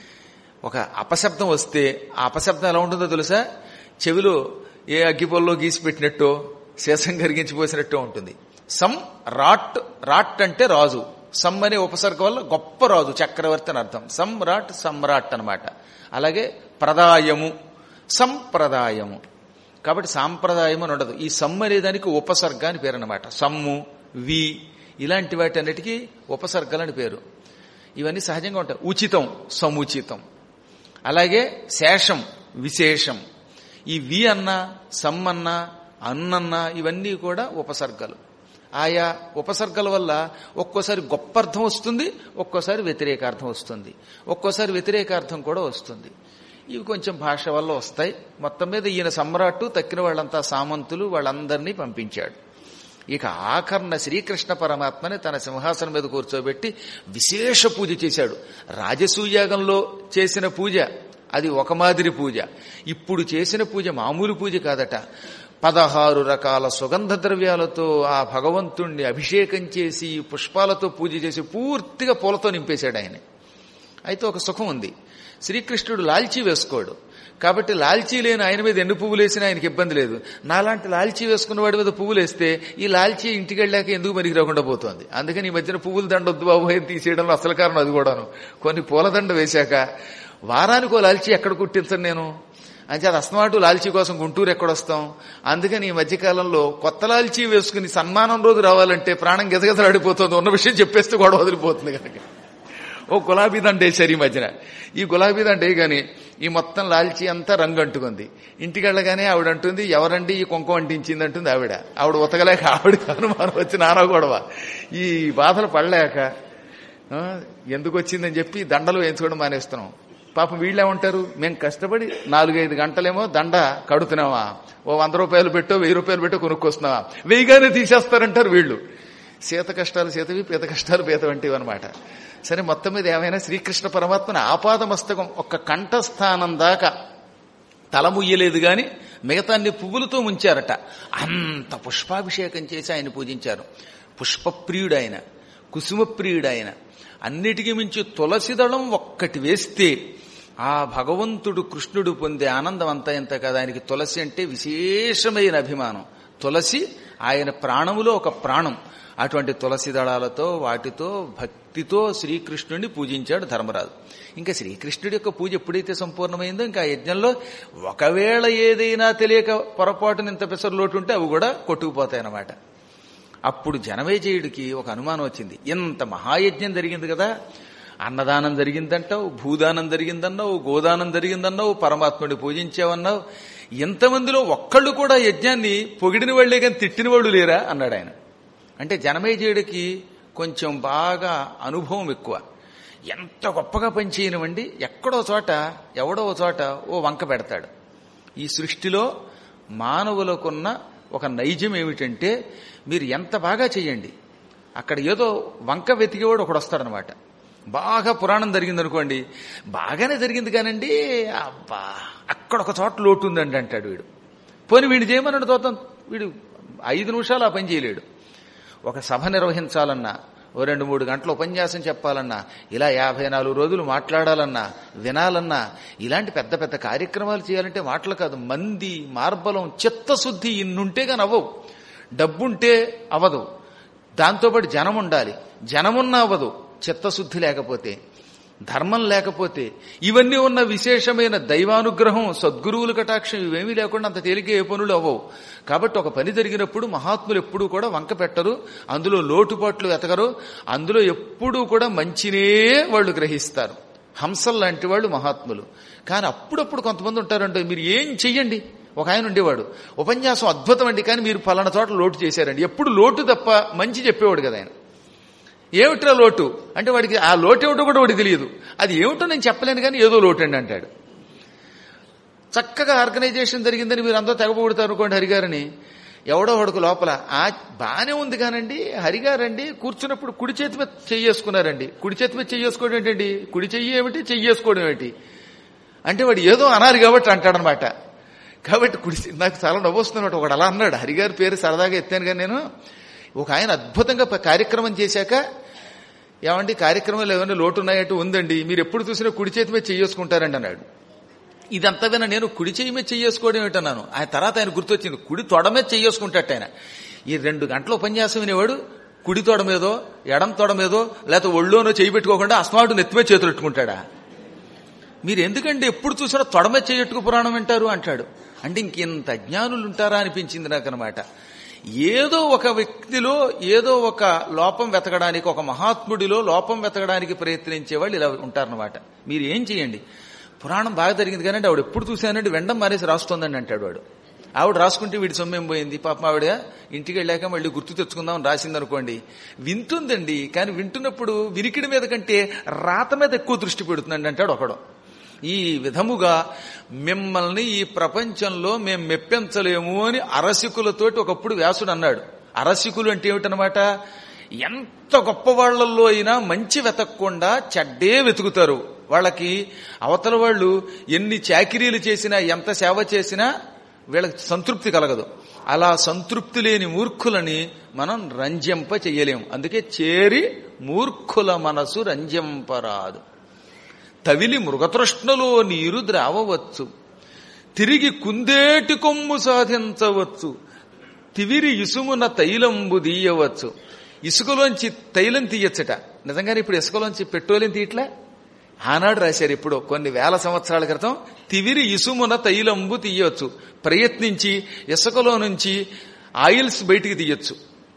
ఒక అపశబ్దం వస్తే ఆ అపశబ్దం ఎలా ఉంటుందో తెలుసా చెవిలో ఏ అగ్గిపొల్లో గీసి పెట్టినట్టో శీసం కరిగించి పోసినట్టో ఉంటుంది సం రాట్ రాట్ అంటే రాజు సమ్ అనే ఉపసర్గ వల్ల గొప్ప రాజు చక్రవర్తి అని అర్థం సమ్రాట్ సమ్రాట్ అన్నమాట అలాగే ప్రదాయము సంప్రదాయము కాబట్టి సాంప్రదాయం అని ఉండదు ఈ సమ్ అనే దానికి ఉపసర్గ అని పేరు అనమాట సమ్ము వి ఇలాంటి వాటి అన్నిటికీ ఉపసర్గలని పేరు ఇవన్నీ సహజంగా ఉంటాయి ఉచితం సముచితం అలాగే శేషం విశేషం ఈ వి అన్న సమ్ అన్న అన్నన్న ఇవన్నీ కూడా ఉపసర్గలు ఆయా ఉపసర్గల వల్ల ఒక్కోసారి గొప్ప అర్థం వస్తుంది ఒక్కోసారి వ్యతిరేకార్థం వస్తుంది ఒక్కోసారి వ్యతిరేకార్థం కూడా వస్తుంది ఇవి కొంచెం భాష వల్ల వస్తాయి మొత్తం మీద ఈయన సమ్రాట్టు తక్కిన వాళ్ళంతా సామంతులు వాళ్ళందరినీ పంపించాడు ఇక ఆకర్ణ శ్రీకృష్ణ పరమాత్మని తన సింహాసనం మీద కూర్చోబెట్టి విశేష పూజ చేశాడు రాజసూయాగంలో చేసిన పూజ అది ఒక మాదిరి పూజ ఇప్పుడు చేసిన పూజ మామూలు పూజ కాదట పదహారు రకాల సుగంధ ద్రవ్యాలతో ఆ భగవంతుణ్ణి అభిషేకం చేసి పుష్పాలతో పూజ చేసి పూర్తిగా పూలతో నింపేశాడు ఆయన అయితే ఒక సుఖం ఉంది శ్రీకృష్ణుడు లాల్చీ వేసుకోడు కాబట్టి లాల్చీ లేని ఆయన మీద ఎన్ని పువ్వులు వేసినా ఆయనకి ఇబ్బంది లేదు నాలాంటి లాల్చీ వేసుకున్న వాడి మీద పువ్వులు వేస్తే ఈ లాల్చీ ఇంటికి వెళ్ళాక ఎందుకు మరికి రాకుండా పోతోంది అందుకని ఈ మధ్యన పువ్వుల దండ వద్దు బాబు అని తీసేయడంలో అసలు కారణం అది కూడాను కొన్ని పూలదండ వేశాక వారానికి ఓ లాల్చీ ఎక్కడ కుట్టించను నేను అంటే అది అస్తమాటు లాల్చీ కోసం గుంటూరు ఎక్కడొస్తాం అందుకని ఈ మధ్యకాలంలో కొత్త లాల్చీ వేసుకుని సన్మానం రోజు రావాలంటే ప్రాణం గెజగెజలాడిపోతుంది ఉన్న విషయం చెప్పేస్తే గొడవ వదిలిపోతుంది కనుక ఓ గులాబీ దండ వేశారు ఈ మధ్యన ఈ గులాబీ దండ వేయగానే ఈ మొత్తం లాల్చీ అంతా రంగు అంటుకుంది ఇంటికి వెళ్ళగానే ఆవిడ అంటుంది ఎవరండి ఈ కుంకుమ అంటించింది అంటుంది ఆవిడ ఆవిడ ఉతకలేక ఆవిడకి అనుమానం వచ్చి నానా గొడవ ఈ బాధలు పడలేక ఆ, ఎందుకు వచ్చిందని చెప్పి దండలు వేయించుకోవడం మానేస్తున్నాం పాపం వీళ్ళేమంటారు మేము కష్టపడి నాలుగైదు గంటలేమో దండ కడుతున్నావా ఓ వంద రూపాయలు పెట్టో వెయ్యి రూపాయలు పెట్టో కొనుక్కొస్తున్నావా వెయ్యిగానే తీసేస్తారంటారు వీళ్ళు సీత కష్టాలు సీతవి పీత కష్టాలు పీత వంటివి అనమాట సరే మొత్తం మీద ఏమైనా శ్రీకృష్ణ పరమాత్మని ఆపాద మస్తకం ఒక్క కంఠస్థానం దాకా తల ముయ్యలేదు గాని మిగతా అన్ని పువ్వులతో ముంచారట అంత పుష్పాభిషేకం చేసి ఆయన పూజించారు పుష్పప్రియుడు ఆయన కుసుమప్రియుడు ఆయన అన్నిటికీ మించి తులసిదళం ఒక్కటి వేస్తే ఆ భగవంతుడు కృష్ణుడు పొందే ఆనందం అంతా ఎంత కదా ఆయనకి తులసి అంటే విశేషమైన అభిమానం తులసి ఆయన ప్రాణములో ఒక ప్రాణం అటువంటి తులసి దళాలతో వాటితో భక్తితో శ్రీకృష్ణుడిని పూజించాడు ధర్మరాజు ఇంకా శ్రీకృష్ణుడి యొక్క పూజ ఎప్పుడైతే సంపూర్ణమైందో ఇంకా ఆ యజ్ఞంలో ఒకవేళ ఏదైనా తెలియక పొరపాటున ఇంత పెసరు లోటు ఉంటే అవి కూడా కొట్టుకుపోతాయన్నమాట అప్పుడు జనమేజయుడికి ఒక అనుమానం వచ్చింది ఇంత మహాయజ్ఞం జరిగింది కదా అన్నదానం జరిగిందంటావు భూదానం జరిగిందన్నావు గోదానం జరిగిందన్నావు పరమాత్ముడిని పూజించావన్నావు ఇంతమందిలో ఒక్కళ్ళు కూడా యజ్ఞాన్ని పొగిడిన వాళ్లే కానీ తిట్టిన వాళ్ళు లేరా అన్నాడు ఆయన అంటే జనమేజయుడికి కొంచెం బాగా అనుభవం ఎక్కువ ఎంత గొప్పగా పనిచేయనివ్వండి ఎక్కడో చోట ఎవడో చోట ఓ వంక పెడతాడు ఈ సృష్టిలో మానవులకున్న ఒక నైజం ఏమిటంటే మీరు ఎంత బాగా చేయండి అక్కడ ఏదో వంక వెతికేవాడు ఒకడు వస్తాడనమాట బాగా పురాణం జరిగింది అనుకోండి బాగానే జరిగింది కానండి అబ్బా అక్కడ ఒక చోట లోటు ఉందండి అంటాడు వీడు పోనీ వీడు చేయమన్నాడు తోతం వీడు ఐదు నిమిషాలు ఆ పని చేయలేడు ఒక సభ నిర్వహించాలన్నా ఓ రెండు మూడు గంటల ఉపన్యాసం చెప్పాలన్నా ఇలా యాభై నాలుగు రోజులు మాట్లాడాలన్నా వినాలన్నా ఇలాంటి పెద్ద పెద్ద కార్యక్రమాలు చేయాలంటే మాటలు కాదు మంది మార్బలం చిత్తశుద్ధి ఇన్నుంటే కానీ అవ్వవు డబ్బుంటే అవదు దాంతోపాటు జనం ఉండాలి జనమున్నా అవ్వదు చిత్తశుద్ధి లేకపోతే ధర్మం లేకపోతే ఇవన్నీ ఉన్న విశేషమైన దైవానుగ్రహం సద్గురువుల కటాక్షం ఇవేమీ లేకుండా అంత తేలిక ఏ పనులు అవ్వవు కాబట్టి ఒక పని జరిగినప్పుడు మహాత్ములు ఎప్పుడూ కూడా వంక పెట్టరు అందులో లోటుపాట్లు ఎతగరు అందులో ఎప్పుడూ కూడా మంచినే వాళ్ళు గ్రహిస్తారు హంసల్ లాంటి వాళ్ళు మహాత్ములు కానీ అప్పుడప్పుడు కొంతమంది ఉంటారంటే మీరు ఏం చెయ్యండి ఒక ఆయన ఉండేవాడు ఉపన్యాసం అద్భుతం అండి కానీ మీరు పలానా చోట లోటు చేశారండి ఎప్పుడు లోటు తప్ప మంచి చెప్పేవాడు కదా ఆయన ఏమిట్రా లోటు అంటే వాడికి ఆ లోటు ఏమిటో కూడా వాడికి తెలియదు అది ఏమిటో నేను చెప్పలేను కానీ ఏదో లోటు అండి అంటాడు చక్కగా ఆర్గనైజేషన్ జరిగిందని మీరు అందరూ తెగబోడుతారు అనుకోండి హరిగారని ఎవడో వాడుకు లోపల ఆ బానే ఉంది కానండి హరిగారండి కూర్చున్నప్పుడు కుడి చేతి మీద చెయ్యేసుకున్నారండి కుడి చేతి మీద చెయ్యేసుకోవడం ఏంటండి కుడి చెయ్యి ఏమిటి చెయ్యేసుకోవడం ఏమిటి అంటే వాడు ఏదో అనాలి కాబట్టి అంటాడనమాట కాబట్టి కుడి నాకు చాలా నవ్వొస్తున్నట్టు ఒకడు అలా అన్నాడు హరిగారి పేరు సరదాగా ఎత్తాను కానీ నేను ఒక ఆయన అద్భుతంగా ప- కార్యక్రమం చేశాక ఏమండి కార్యక్రమాలు ఏమైనా లోటు ఉన్నాయంటూ ఉందండి మీరు ఎప్పుడు చూసినా కుడి చేతి మీద చెయ్యేసుకుంటారండి అన్నాడు ఇదంతా విన నేను కుడి చెయ్యి మీద చెయ్యేసుకోవడం ఏంటన్నాను ఆయన తర్వాత ఆయన గుర్తొచ్చింది కుడి తొడ మీద చెయ్యేసుకుంటాట ఆయన ఈ రెండు గంటల ఉపన్యాసం వినేవాడు కుడి తోడ మీదో ఎడం తోడ మీదో లేకపోతే ఒళ్ళోనో చేయి పెట్టుకోకుండా అస్మాటు నెత్తిమే చేతులు పెట్టుకుంటాడా మీరు ఎందుకంటే ఎప్పుడు చూసినా తొడమ చేయట్టుకు పురాణం వింటారు అంటాడు అంటే ఇంకెంత అజ్ఞానులు ఉంటారా అనిపించింది నాకు అనమాట ఏదో ఒక వ్యక్తిలో ఏదో ఒక లోపం వెతకడానికి ఒక మహాత్ముడిలో లోపం వెతకడానికి ప్రయత్నించే వాళ్ళు ఇలా ఉంటారనమాట మీరు ఏం చేయండి పురాణం బాగా జరిగింది కానీ ఆవిడ ఎప్పుడు చూశానంటే వెండం మానేసి రాస్తోందండి అంటాడు వాడు ఆవిడ రాసుకుంటే వీడి సొమ్మేం పోయింది పాపం ఆవిడ ఇంటికి వెళ్ళాక మళ్ళీ గుర్తు తెచ్చుకుందాం రాసింది అనుకోండి వింటుందండి కానీ వింటున్నప్పుడు వినికిడి మీద కంటే రాత మీద ఎక్కువ దృష్టి పెడుతుందండి అంటాడు ఒకడు ఈ విధముగా మిమ్మల్ని ఈ ప్రపంచంలో మేం మెప్పించలేము అని అరసికులతోటి ఒకప్పుడు వ్యాసుడు అన్నాడు అరసికులు అంటే ఏమిటనమాట ఎంత గొప్ప వాళ్లలో అయినా మంచి వెతకకుండా చెడ్డే వెతుకుతారు వాళ్ళకి అవతల వాళ్ళు ఎన్ని చాకిరీలు చేసినా ఎంత సేవ చేసినా వీళ్ళకి సంతృప్తి కలగదు అలా సంతృప్తి లేని మూర్ఖులని మనం రంజింప చెయ్యలేం అందుకే చేరి మూర్ఖుల మనసు రంజింపరాదు తవిలి మృగతృష్ణలో నీరు ద్రావవచ్చు తిరిగి కుందేటి కొమ్ము సాధించవచ్చు తివిరి ఇసుమున తైలంబు తీయవచ్చు ఇసుకలోంచి తైలం తీయచ్చట నిజంగానే ఇప్పుడు ఇసుకలోంచి పెట్రోలియం తీయట్లే ఆనాడు రాశారు ఇప్పుడు కొన్ని వేల సంవత్సరాల క్రితం తివిరి ఇసుమున తైలంబు తీయవచ్చు ప్రయత్నించి ఇసుకలో నుంచి ఆయిల్స్ బయటికి తీయచ్చు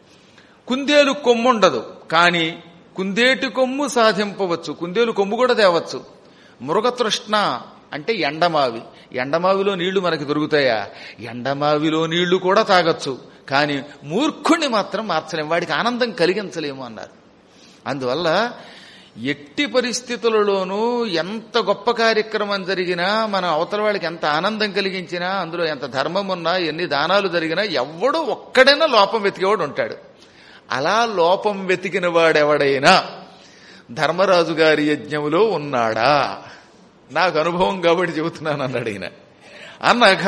కుందేలు కొమ్ము ఉండదు కానీ కుందేటి కొమ్ము సాధింపవచ్చు కుందేలు కొమ్ము కూడా తేవచ్చు మృగతృష్ణ అంటే ఎండమావి ఎండమావిలో నీళ్లు మనకి దొరుకుతాయా ఎండమావిలో నీళ్లు కూడా తాగొచ్చు కానీ మూర్ఖుణ్ణి మాత్రం మార్చలేం వాడికి ఆనందం కలిగించలేము అన్నారు అందువల్ల ఎట్టి పరిస్థితులలోనూ ఎంత గొప్ప కార్యక్రమం జరిగినా మన అవతల వాళ్ళకి ఎంత ఆనందం కలిగించినా అందులో ఎంత ధర్మం ఉన్నా ఎన్ని దానాలు జరిగినా ఎవడో ఒక్కడైనా లోపం వెతికేవాడు ఉంటాడు అలా లోపం వెతికిన వాడెవడైనా ధర్మరాజు గారి యజ్ఞములో ఉన్నాడా నాకు అనుభవం కాబట్టి చెబుతున్నాను అన్నాడు ఈయన అనఘ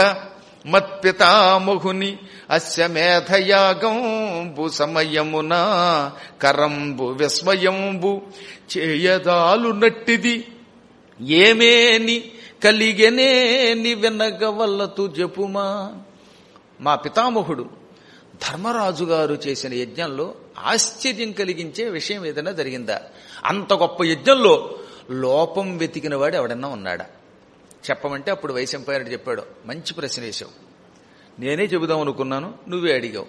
మత్పితామహుని అస్య మేధయాగంబు సమయమున కరంబు విస్మయంబు చేయదాలు నట్టిది ఏమేని కలిగెనేని వినగవల్లతు జపుమా మా పితామహుడు ధర్మరాజు గారు చేసిన యజ్ఞంలో ఆశ్చర్యం కలిగించే విషయం ఏదైనా జరిగిందా అంత గొప్ప యజ్ఞంలో లోపం వెతికిన వాడు ఎవడన్నా ఉన్నాడా చెప్పమంటే అప్పుడు వైశంపాయనుడు చెప్పాడు మంచి ప్రశ్న వేశావు నేనే చెబుదాం అనుకున్నాను నువ్వే అడిగావు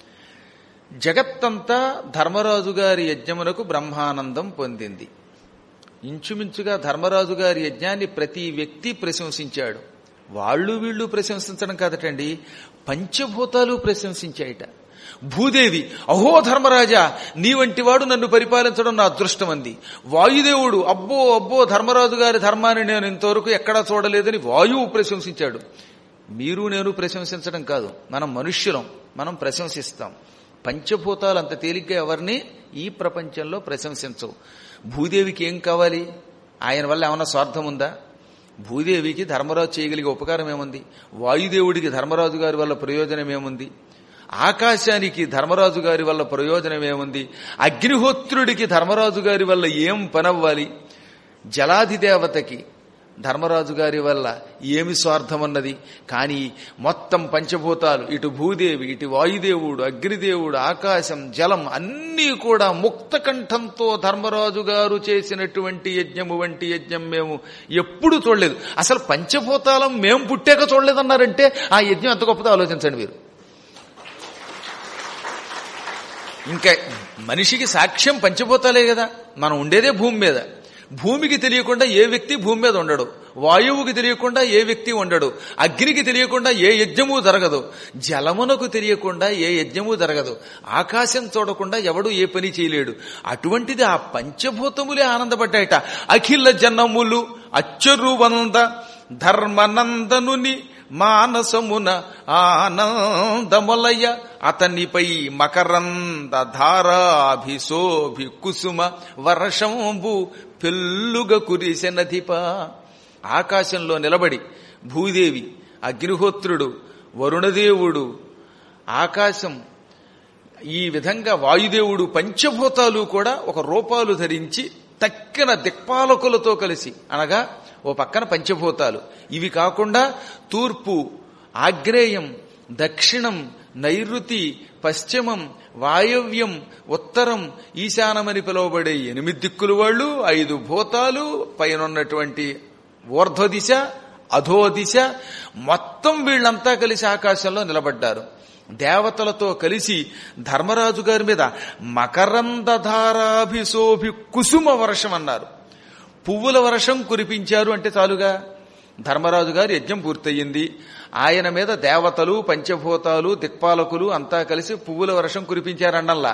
జగత్తంతా ధర్మరాజు గారి యజ్ఞమునకు బ్రహ్మానందం పొందింది ఇంచుమించుగా ధర్మరాజు గారి యజ్ఞాన్ని ప్రతి వ్యక్తి ప్రశంసించాడు వాళ్ళు వీళ్ళు ప్రశంసించడం కాదటండి పంచభూతాలు ప్రశంసించాయిట భూదేవి అహో ధర్మరాజా నీ వంటి వాడు నన్ను పరిపాలించడం నా అదృష్టం అంది వాయుదేవుడు అబ్బో అబ్బో ధర్మరాజు గారి ధర్మాన్ని నేను ఇంతవరకు ఎక్కడా చూడలేదని వాయువు ప్రశంసించాడు మీరు నేను ప్రశంసించడం కాదు మనం మనుష్యులం మనం ప్రశంసిస్తాం పంచభూతాలు అంత తేలిగ్గా ఎవరిని ఈ ప్రపంచంలో ప్రశంసించవు భూదేవికి ఏం కావాలి ఆయన వల్ల ఏమన్నా స్వార్థం ఉందా భూదేవికి ధర్మరాజు చేయగలిగే ఉపకారం ఏముంది వాయుదేవుడికి ధర్మరాజు గారి వల్ల ప్రయోజనం ఏముంది ఆకాశానికి ధర్మరాజు గారి వల్ల ప్రయోజనం ఏముంది అగ్నిహోత్రుడికి ధర్మరాజు గారి వల్ల ఏం పనవ్వాలి జలాధిదేవతకి ధర్మరాజు గారి వల్ల ఏమి స్వార్థం అన్నది కానీ మొత్తం పంచభూతాలు ఇటు భూదేవి ఇటు వాయుదేవుడు అగ్నిదేవుడు ఆకాశం జలం అన్నీ కూడా ముక్త కంఠంతో ధర్మరాజు గారు చేసినటువంటి యజ్ఞము వంటి యజ్ఞం మేము ఎప్పుడు చూడలేదు అసలు పంచభూతాలం మేము పుట్టాక చూడలేదన్నారంటే ఆ యజ్ఞం ఎంత గొప్పదో ఆలోచించండి మీరు ఇంకా మనిషికి సాక్ష్యం పంచభూతాలే కదా మనం ఉండేదే భూమి మీద భూమికి తెలియకుండా ఏ వ్యక్తి భూమి మీద ఉండడు వాయువుకి తెలియకుండా ఏ వ్యక్తి ఉండడు అగ్నికి తెలియకుండా ఏ యజ్ఞము జరగదు జలమునకు తెలియకుండా ఏ యజ్ఞము జరగదు ఆకాశం చూడకుండా ఎవడు ఏ పని చేయలేడు అటువంటిది ఆ పంచభూతములే ఆనందపడ్డాయట అఖిల జనములు అచ్చరువంద ధర్మనందనుని మానసమున ఆనందములయ అతనిపై మకరంద ధారాభిశోభి కుసుమ వర్షంబు పెల్లుగ కురిసెనధిప ఆకాశంలో నిలబడి భూదేవి అగ్నిహోత్రుడు వరుణదేవుడు ఆకాశం ఈ విధంగా వాయుదేవుడు పంచభూతాలు కూడా ఒక రూపాలు ధరించి తక్కిన దిక్పాలకులతో కలిసి అనగా ఓ పక్కన పంచభూతాలు ఇవి కాకుండా తూర్పు ఆగ్నేయం దక్షిణం నైరుతి పశ్చిమం వాయవ్యం ఉత్తరం ఈశానమని పిలువబడే ఎనిమిది దిక్కులు వాళ్ళు ఐదు భూతాలు పైనున్నటువంటి ఊర్ధ్వ దిశ అధో దిశ మొత్తం వీళ్ళంతా కలిసి ఆకాశంలో నిలబడ్డారు దేవతలతో కలిసి ధర్మరాజు గారి మీద మకరందధారాభిశోభి కుసుమ వర్షం అన్నారు పువ్వుల వర్షం కురిపించారు అంటే చాలుగా ధర్మరాజు గారి యజ్ఞం పూర్తయింది ఆయన మీద దేవతలు పంచభూతాలు దిక్పాలకులు అంతా కలిసి పువ్వుల వర్షం కురిపించారన్నల్లా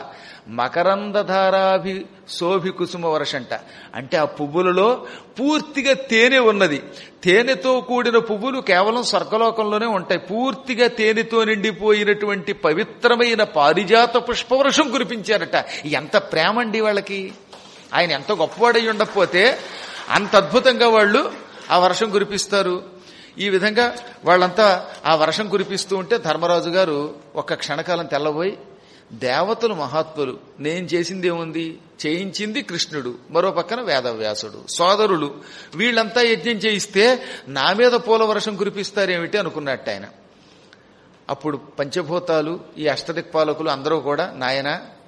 మకరందధారాభి శోభి కుసుమ వర్షంట అంటే ఆ పువ్వులలో పూర్తిగా తేనె ఉన్నది తేనెతో కూడిన పువ్వులు కేవలం స్వర్గలోకంలోనే ఉంటాయి పూర్తిగా తేనెతో నిండిపోయినటువంటి పవిత్రమైన పారిజాత పుష్పవర్షం కురిపించారట ఎంత ప్రేమండి వాళ్ళకి ఆయన ఎంత గొప్పవాడై ఉండకపోతే అంత అద్భుతంగా వాళ్ళు ఆ వర్షం కురిపిస్తారు ఈ విధంగా వాళ్ళంతా ఆ వర్షం కురిపిస్తూ ఉంటే ధర్మరాజు గారు ఒక్క క్షణకాలం తెల్లబోయి దేవతలు మహాత్ములు నేను చేసింది ఏముంది చేయించింది కృష్ణుడు మరో పక్కన వేదవ్యాసుడు సోదరులు వీళ్ళంతా యజ్ఞం చేయిస్తే నా మీద పూల వర్షం కురిపిస్తారేమిటి అనుకున్నట్టు ఆయన అప్పుడు పంచభూతాలు ఈ అష్టదిక్పాలకులు అందరూ కూడా నాయన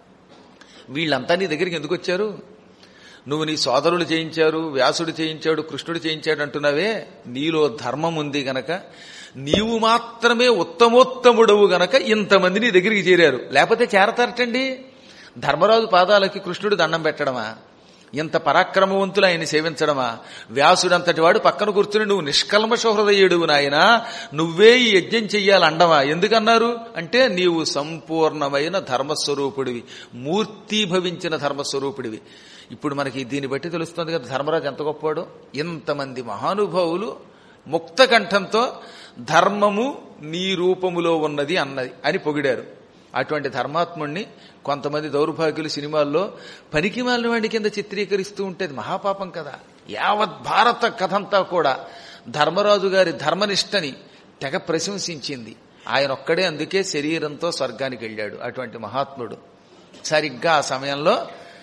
వీళ్ళంతా నీ దగ్గరికి ఎందుకు వచ్చారు నువ్వు నీ సోదరులు చేయించారు వ్యాసుడు చేయించాడు కృష్ణుడు చేయించాడు అంటున్నావే నీలో ధర్మం ఉంది గనక నీవు మాత్రమే ఉత్తమోత్తముడవు గనక ఇంతమంది నీ దగ్గరికి చేరారు లేకపోతే చేరతారటండి ధర్మరాజు పాదాలకి కృష్ణుడు దండం పెట్టడమా ఇంత పరాక్రమవంతులు ఆయన సేవించడమా వ్యాసుడంతటి వాడు పక్కన కూర్చుని నువ్వు నిష్కల్మష హృదయుడు నాయన నువ్వే ఈ యజ్ఞం చెయ్యాలండమా ఎందుకన్నారు అంటే నీవు సంపూర్ణమైన ధర్మస్వరూపుడివి మూర్తీభవించిన ధర్మస్వరూపుడివి ఇప్పుడు మనకి దీన్ని బట్టి తెలుస్తుంది కదా ధర్మరాజు ఎంత గొప్పవాడు ఇంతమంది మహానుభావులు ముక్త కంఠంతో ధర్మము నీ రూపములో ఉన్నది అన్నది అని పొగిడారు అటువంటి ధర్మాత్ముణ్ణి కొంతమంది దౌర్భాగ్యులు సినిమాల్లో పనికి మాలిన వాడి కింద చిత్రీకరిస్తూ ఉంటే అది మహాపాపం కదా యావత్ భారత కథంతా కూడా ధర్మరాజు గారి ధర్మనిష్టని తెగ ప్రశంసించింది ఆయన ఒక్కడే అందుకే శరీరంతో స్వర్గానికి వెళ్ళాడు అటువంటి మహాత్ముడు సరిగ్గా ఆ సమయంలో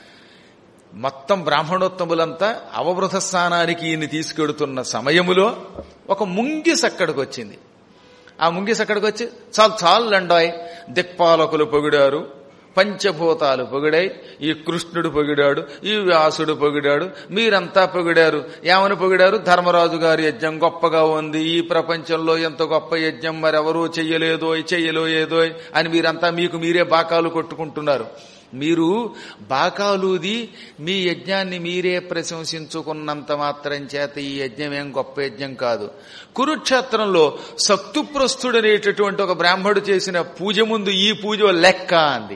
మొత్తం బ్రాహ్మణోత్తములంతా అవబృత స్థానానికి ఈయన్ని తీసుకెడుతున్న సమయములో ఒక ముంగిస్ అక్కడికి వచ్చింది ఆ ముంగిస్ అక్కడికి వచ్చి చాలు చాలు లండాయ్ దిక్పాలకులు పొగిడారు పంచభూతాలు పొగిడాయి ఈ కృష్ణుడు పొగిడాడు ఈ వ్యాసుడు పొగిడాడు మీరంతా పొగిడారు ఏమని పొగిడారు ధర్మరాజు గారి యజ్ఞం గొప్పగా ఉంది ఈ ప్రపంచంలో ఎంత గొప్ప యజ్ఞం మరెవరూ చెయ్యలేదోయ్ చెయ్యలేదోయ్ అని మీరంతా మీకు మీరే బాకాలు కొట్టుకుంటున్నారు మీరు బాకాలుది మీ యజ్ఞాన్ని మీరే ప్రశంసించుకున్నంత మాత్రం చేత ఈ యజ్ఞం ఏం గొప్ప యజ్ఞం కాదు కురుక్షేత్రంలో సక్తుప్రస్థుడనేటటువంటి ఒక బ్రాహ్మడు చేసిన పూజ ముందు ఈ పూజ లెక్క అంది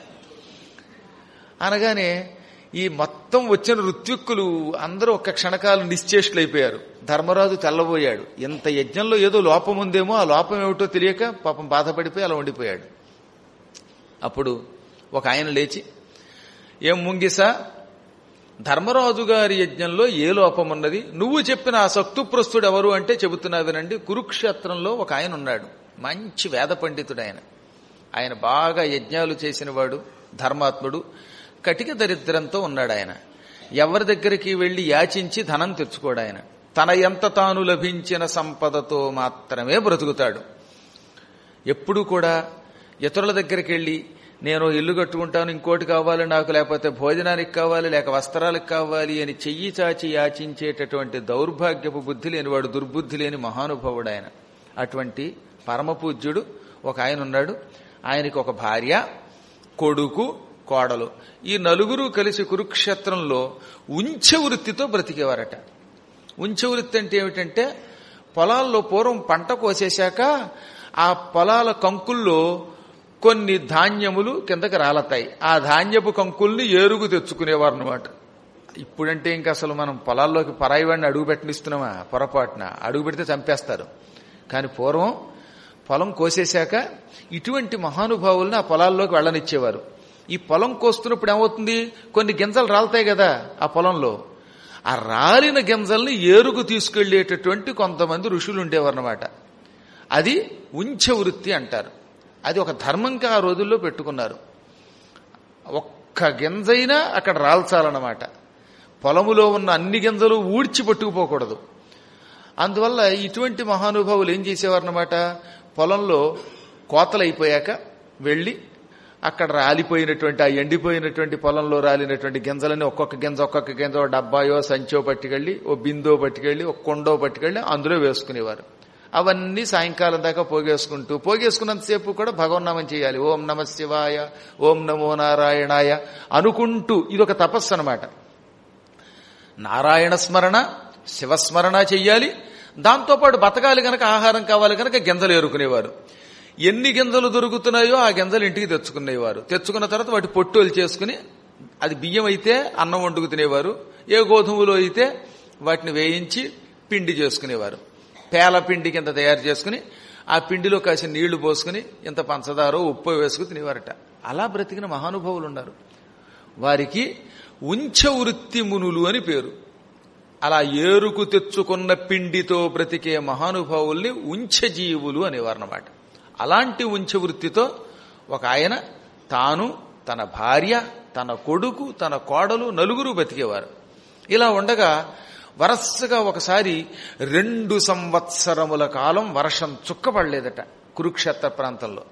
అనగానే ఈ మొత్తం వచ్చిన ఋత్విక్కులు అందరూ ఒక్క క్షణకాలం నిశ్చేష్లైపోయారు ధర్మరాజు తెల్లబోయాడు ఇంత యజ్ఞంలో ఏదో లోపం ఉందేమో ఆ లోపం ఏమిటో తెలియక పాపం బాధపడిపోయి అలా ఉండిపోయాడు అప్పుడు ఒక ఆయన లేచి ఏం ముంగిసా ధర్మరాజు గారి యజ్ఞంలో ఏ లోపం ఉన్నది నువ్వు చెప్పిన ఆ సక్తుప్రస్తుడు ఎవరు అంటే చెబుతున్నా వినండి కురుక్షేత్రంలో ఒక ఆయన ఉన్నాడు మంచి వేద పండితుడు ఆయన ఆయన బాగా యజ్ఞాలు చేసినవాడు ధర్మాత్ముడు కటిక దరిద్రంతో ఉన్నాడు ఆయన ఎవరి దగ్గరికి వెళ్లి యాచించి ధనం తెచ్చుకోడు ఆయన తన ఎంత తాను లభించిన సంపదతో మాత్రమే బ్రతుకుతాడు ఎప్పుడూ కూడా ఇతరుల దగ్గరికి వెళ్ళి నేను ఇల్లు కట్టుకుంటాను ఇంకోటి కావాలి నాకు లేకపోతే భోజనానికి కావాలి లేక వస్త్రాలకు కావాలి అని చెయ్యి చాచి యాచించేటటువంటి దౌర్భాగ్యపు బుద్ధి లేనివాడు దుర్బుద్ధి లేని మహానుభావుడు ఆయన అటువంటి పరమపూజ్యుడు ఒక ఆయన ఉన్నాడు ఆయనకి ఒక భార్య కొడుకు కోడలు ఈ నలుగురు కలిసి కురుక్షేత్రంలో ఉంచె వృత్తితో బ్రతికేవారట ఉంచె వృత్తి అంటే ఏమిటంటే పొలాల్లో పూర్వం పంట కోసేశాక ఆ పొలాల కంకుల్లో కొన్ని ధాన్యములు కిందకి రాలతాయి ఆ ధాన్యపు కంకుల్ని ఏరుగు తెచ్చుకునేవారు అనమాట ఇప్పుడంటే ఇంకా అసలు మనం పొలాల్లోకి పరాయి వాడిని అడుగు పెట్టనిస్తున్నామా పొరపాటున అడుగు పెడితే చంపేస్తారు కానీ పూర్వం పొలం కోసేశాక ఇటువంటి మహానుభావుల్ని ఆ పొలాల్లోకి వెళ్ళనిచ్చేవారు ఈ పొలం కోస్తున్నప్పుడు ఏమవుతుంది కొన్ని గింజలు రాలుతాయి కదా ఆ పొలంలో ఆ రాలిన గింజల్ని ఏరుగు తీసుకెళ్లేటటువంటి కొంతమంది ఋషులు ఉండేవారన్నమాట అది ఉంచె వృత్తి అంటారు అది ఒక ధర్మంగా ఆ రోజుల్లో పెట్టుకున్నారు ఒక్క గింజైనా అక్కడ రాల్చాలన్నమాట పొలములో ఉన్న అన్ని గింజలు ఊడ్చి పట్టుకుపోకూడదు అందువల్ల ఇటువంటి మహానుభావులు ఏం చేసేవారన్నమాట పొలంలో కోతలు అయిపోయాక వెళ్ళి అక్కడ రాలిపోయినటువంటి ఆ ఎండిపోయినటువంటి పొలంలో రాలినటువంటి గింజలని ఒక్కొక్క గింజ ఒక్కొక్క గింజ ఓ డబ్బాయో సంచో పట్టుకెళ్ళి ఓ బిందో పట్టుకెళ్ళి ఒక కొండో పట్టుకెళ్ళి అందులో వేసుకునేవారు అవన్నీ సాయంకాలం దాకా పోగేసుకుంటూ పోగేసుకున్నంతసేపు కూడా భగవన్నామం చేయాలి ఓం నమ శివాయ ఓం నమో నారాయణాయ అనుకుంటూ ఇదొక తపస్సు అనమాట నారాయణ స్మరణ శివస్మరణ చెయ్యాలి దాంతోపాటు బతకాలి గనక ఆహారం కావాలి గనక గింజలు ఏరుకునేవారు ఎన్ని గింజలు దొరుకుతున్నాయో ఆ గింజలు ఇంటికి తెచ్చుకునేవారు తెచ్చుకున్న తర్వాత వాటి పొట్టులు చేసుకుని అది బియ్యం అయితే అన్నం వండుకు తినేవారు ఏ గోధుమలో అయితే వాటిని వేయించి పిండి చేసుకునేవారు పేల పిండి కింద తయారు చేసుకుని ఆ పిండిలో కాసి నీళ్లు పోసుకుని ఇంత పంచదారో ఉప్పు వేసుకుని తినేవారట అలా బ్రతికిన మహానుభావులు ఉన్నారు వారికి ఉంచ వృత్తి మునులు అని పేరు అలా ఏరుకు తెచ్చుకున్న పిండితో బ్రతికే మహానుభావుల్ని ఉంచజీవులు అనేవారన్నమాట అలాంటి ఉంచ వృత్తితో ఒక ఆయన తాను తన భార్య తన కొడుకు తన కోడలు నలుగురు బతికేవారు ఇలా ఉండగా వరసగా ఒకసారి రెండు సంవత్సరముల కాలం వర్షం చుక్కపడలేదట కురుక్షేత్ర ప్రాంతంలో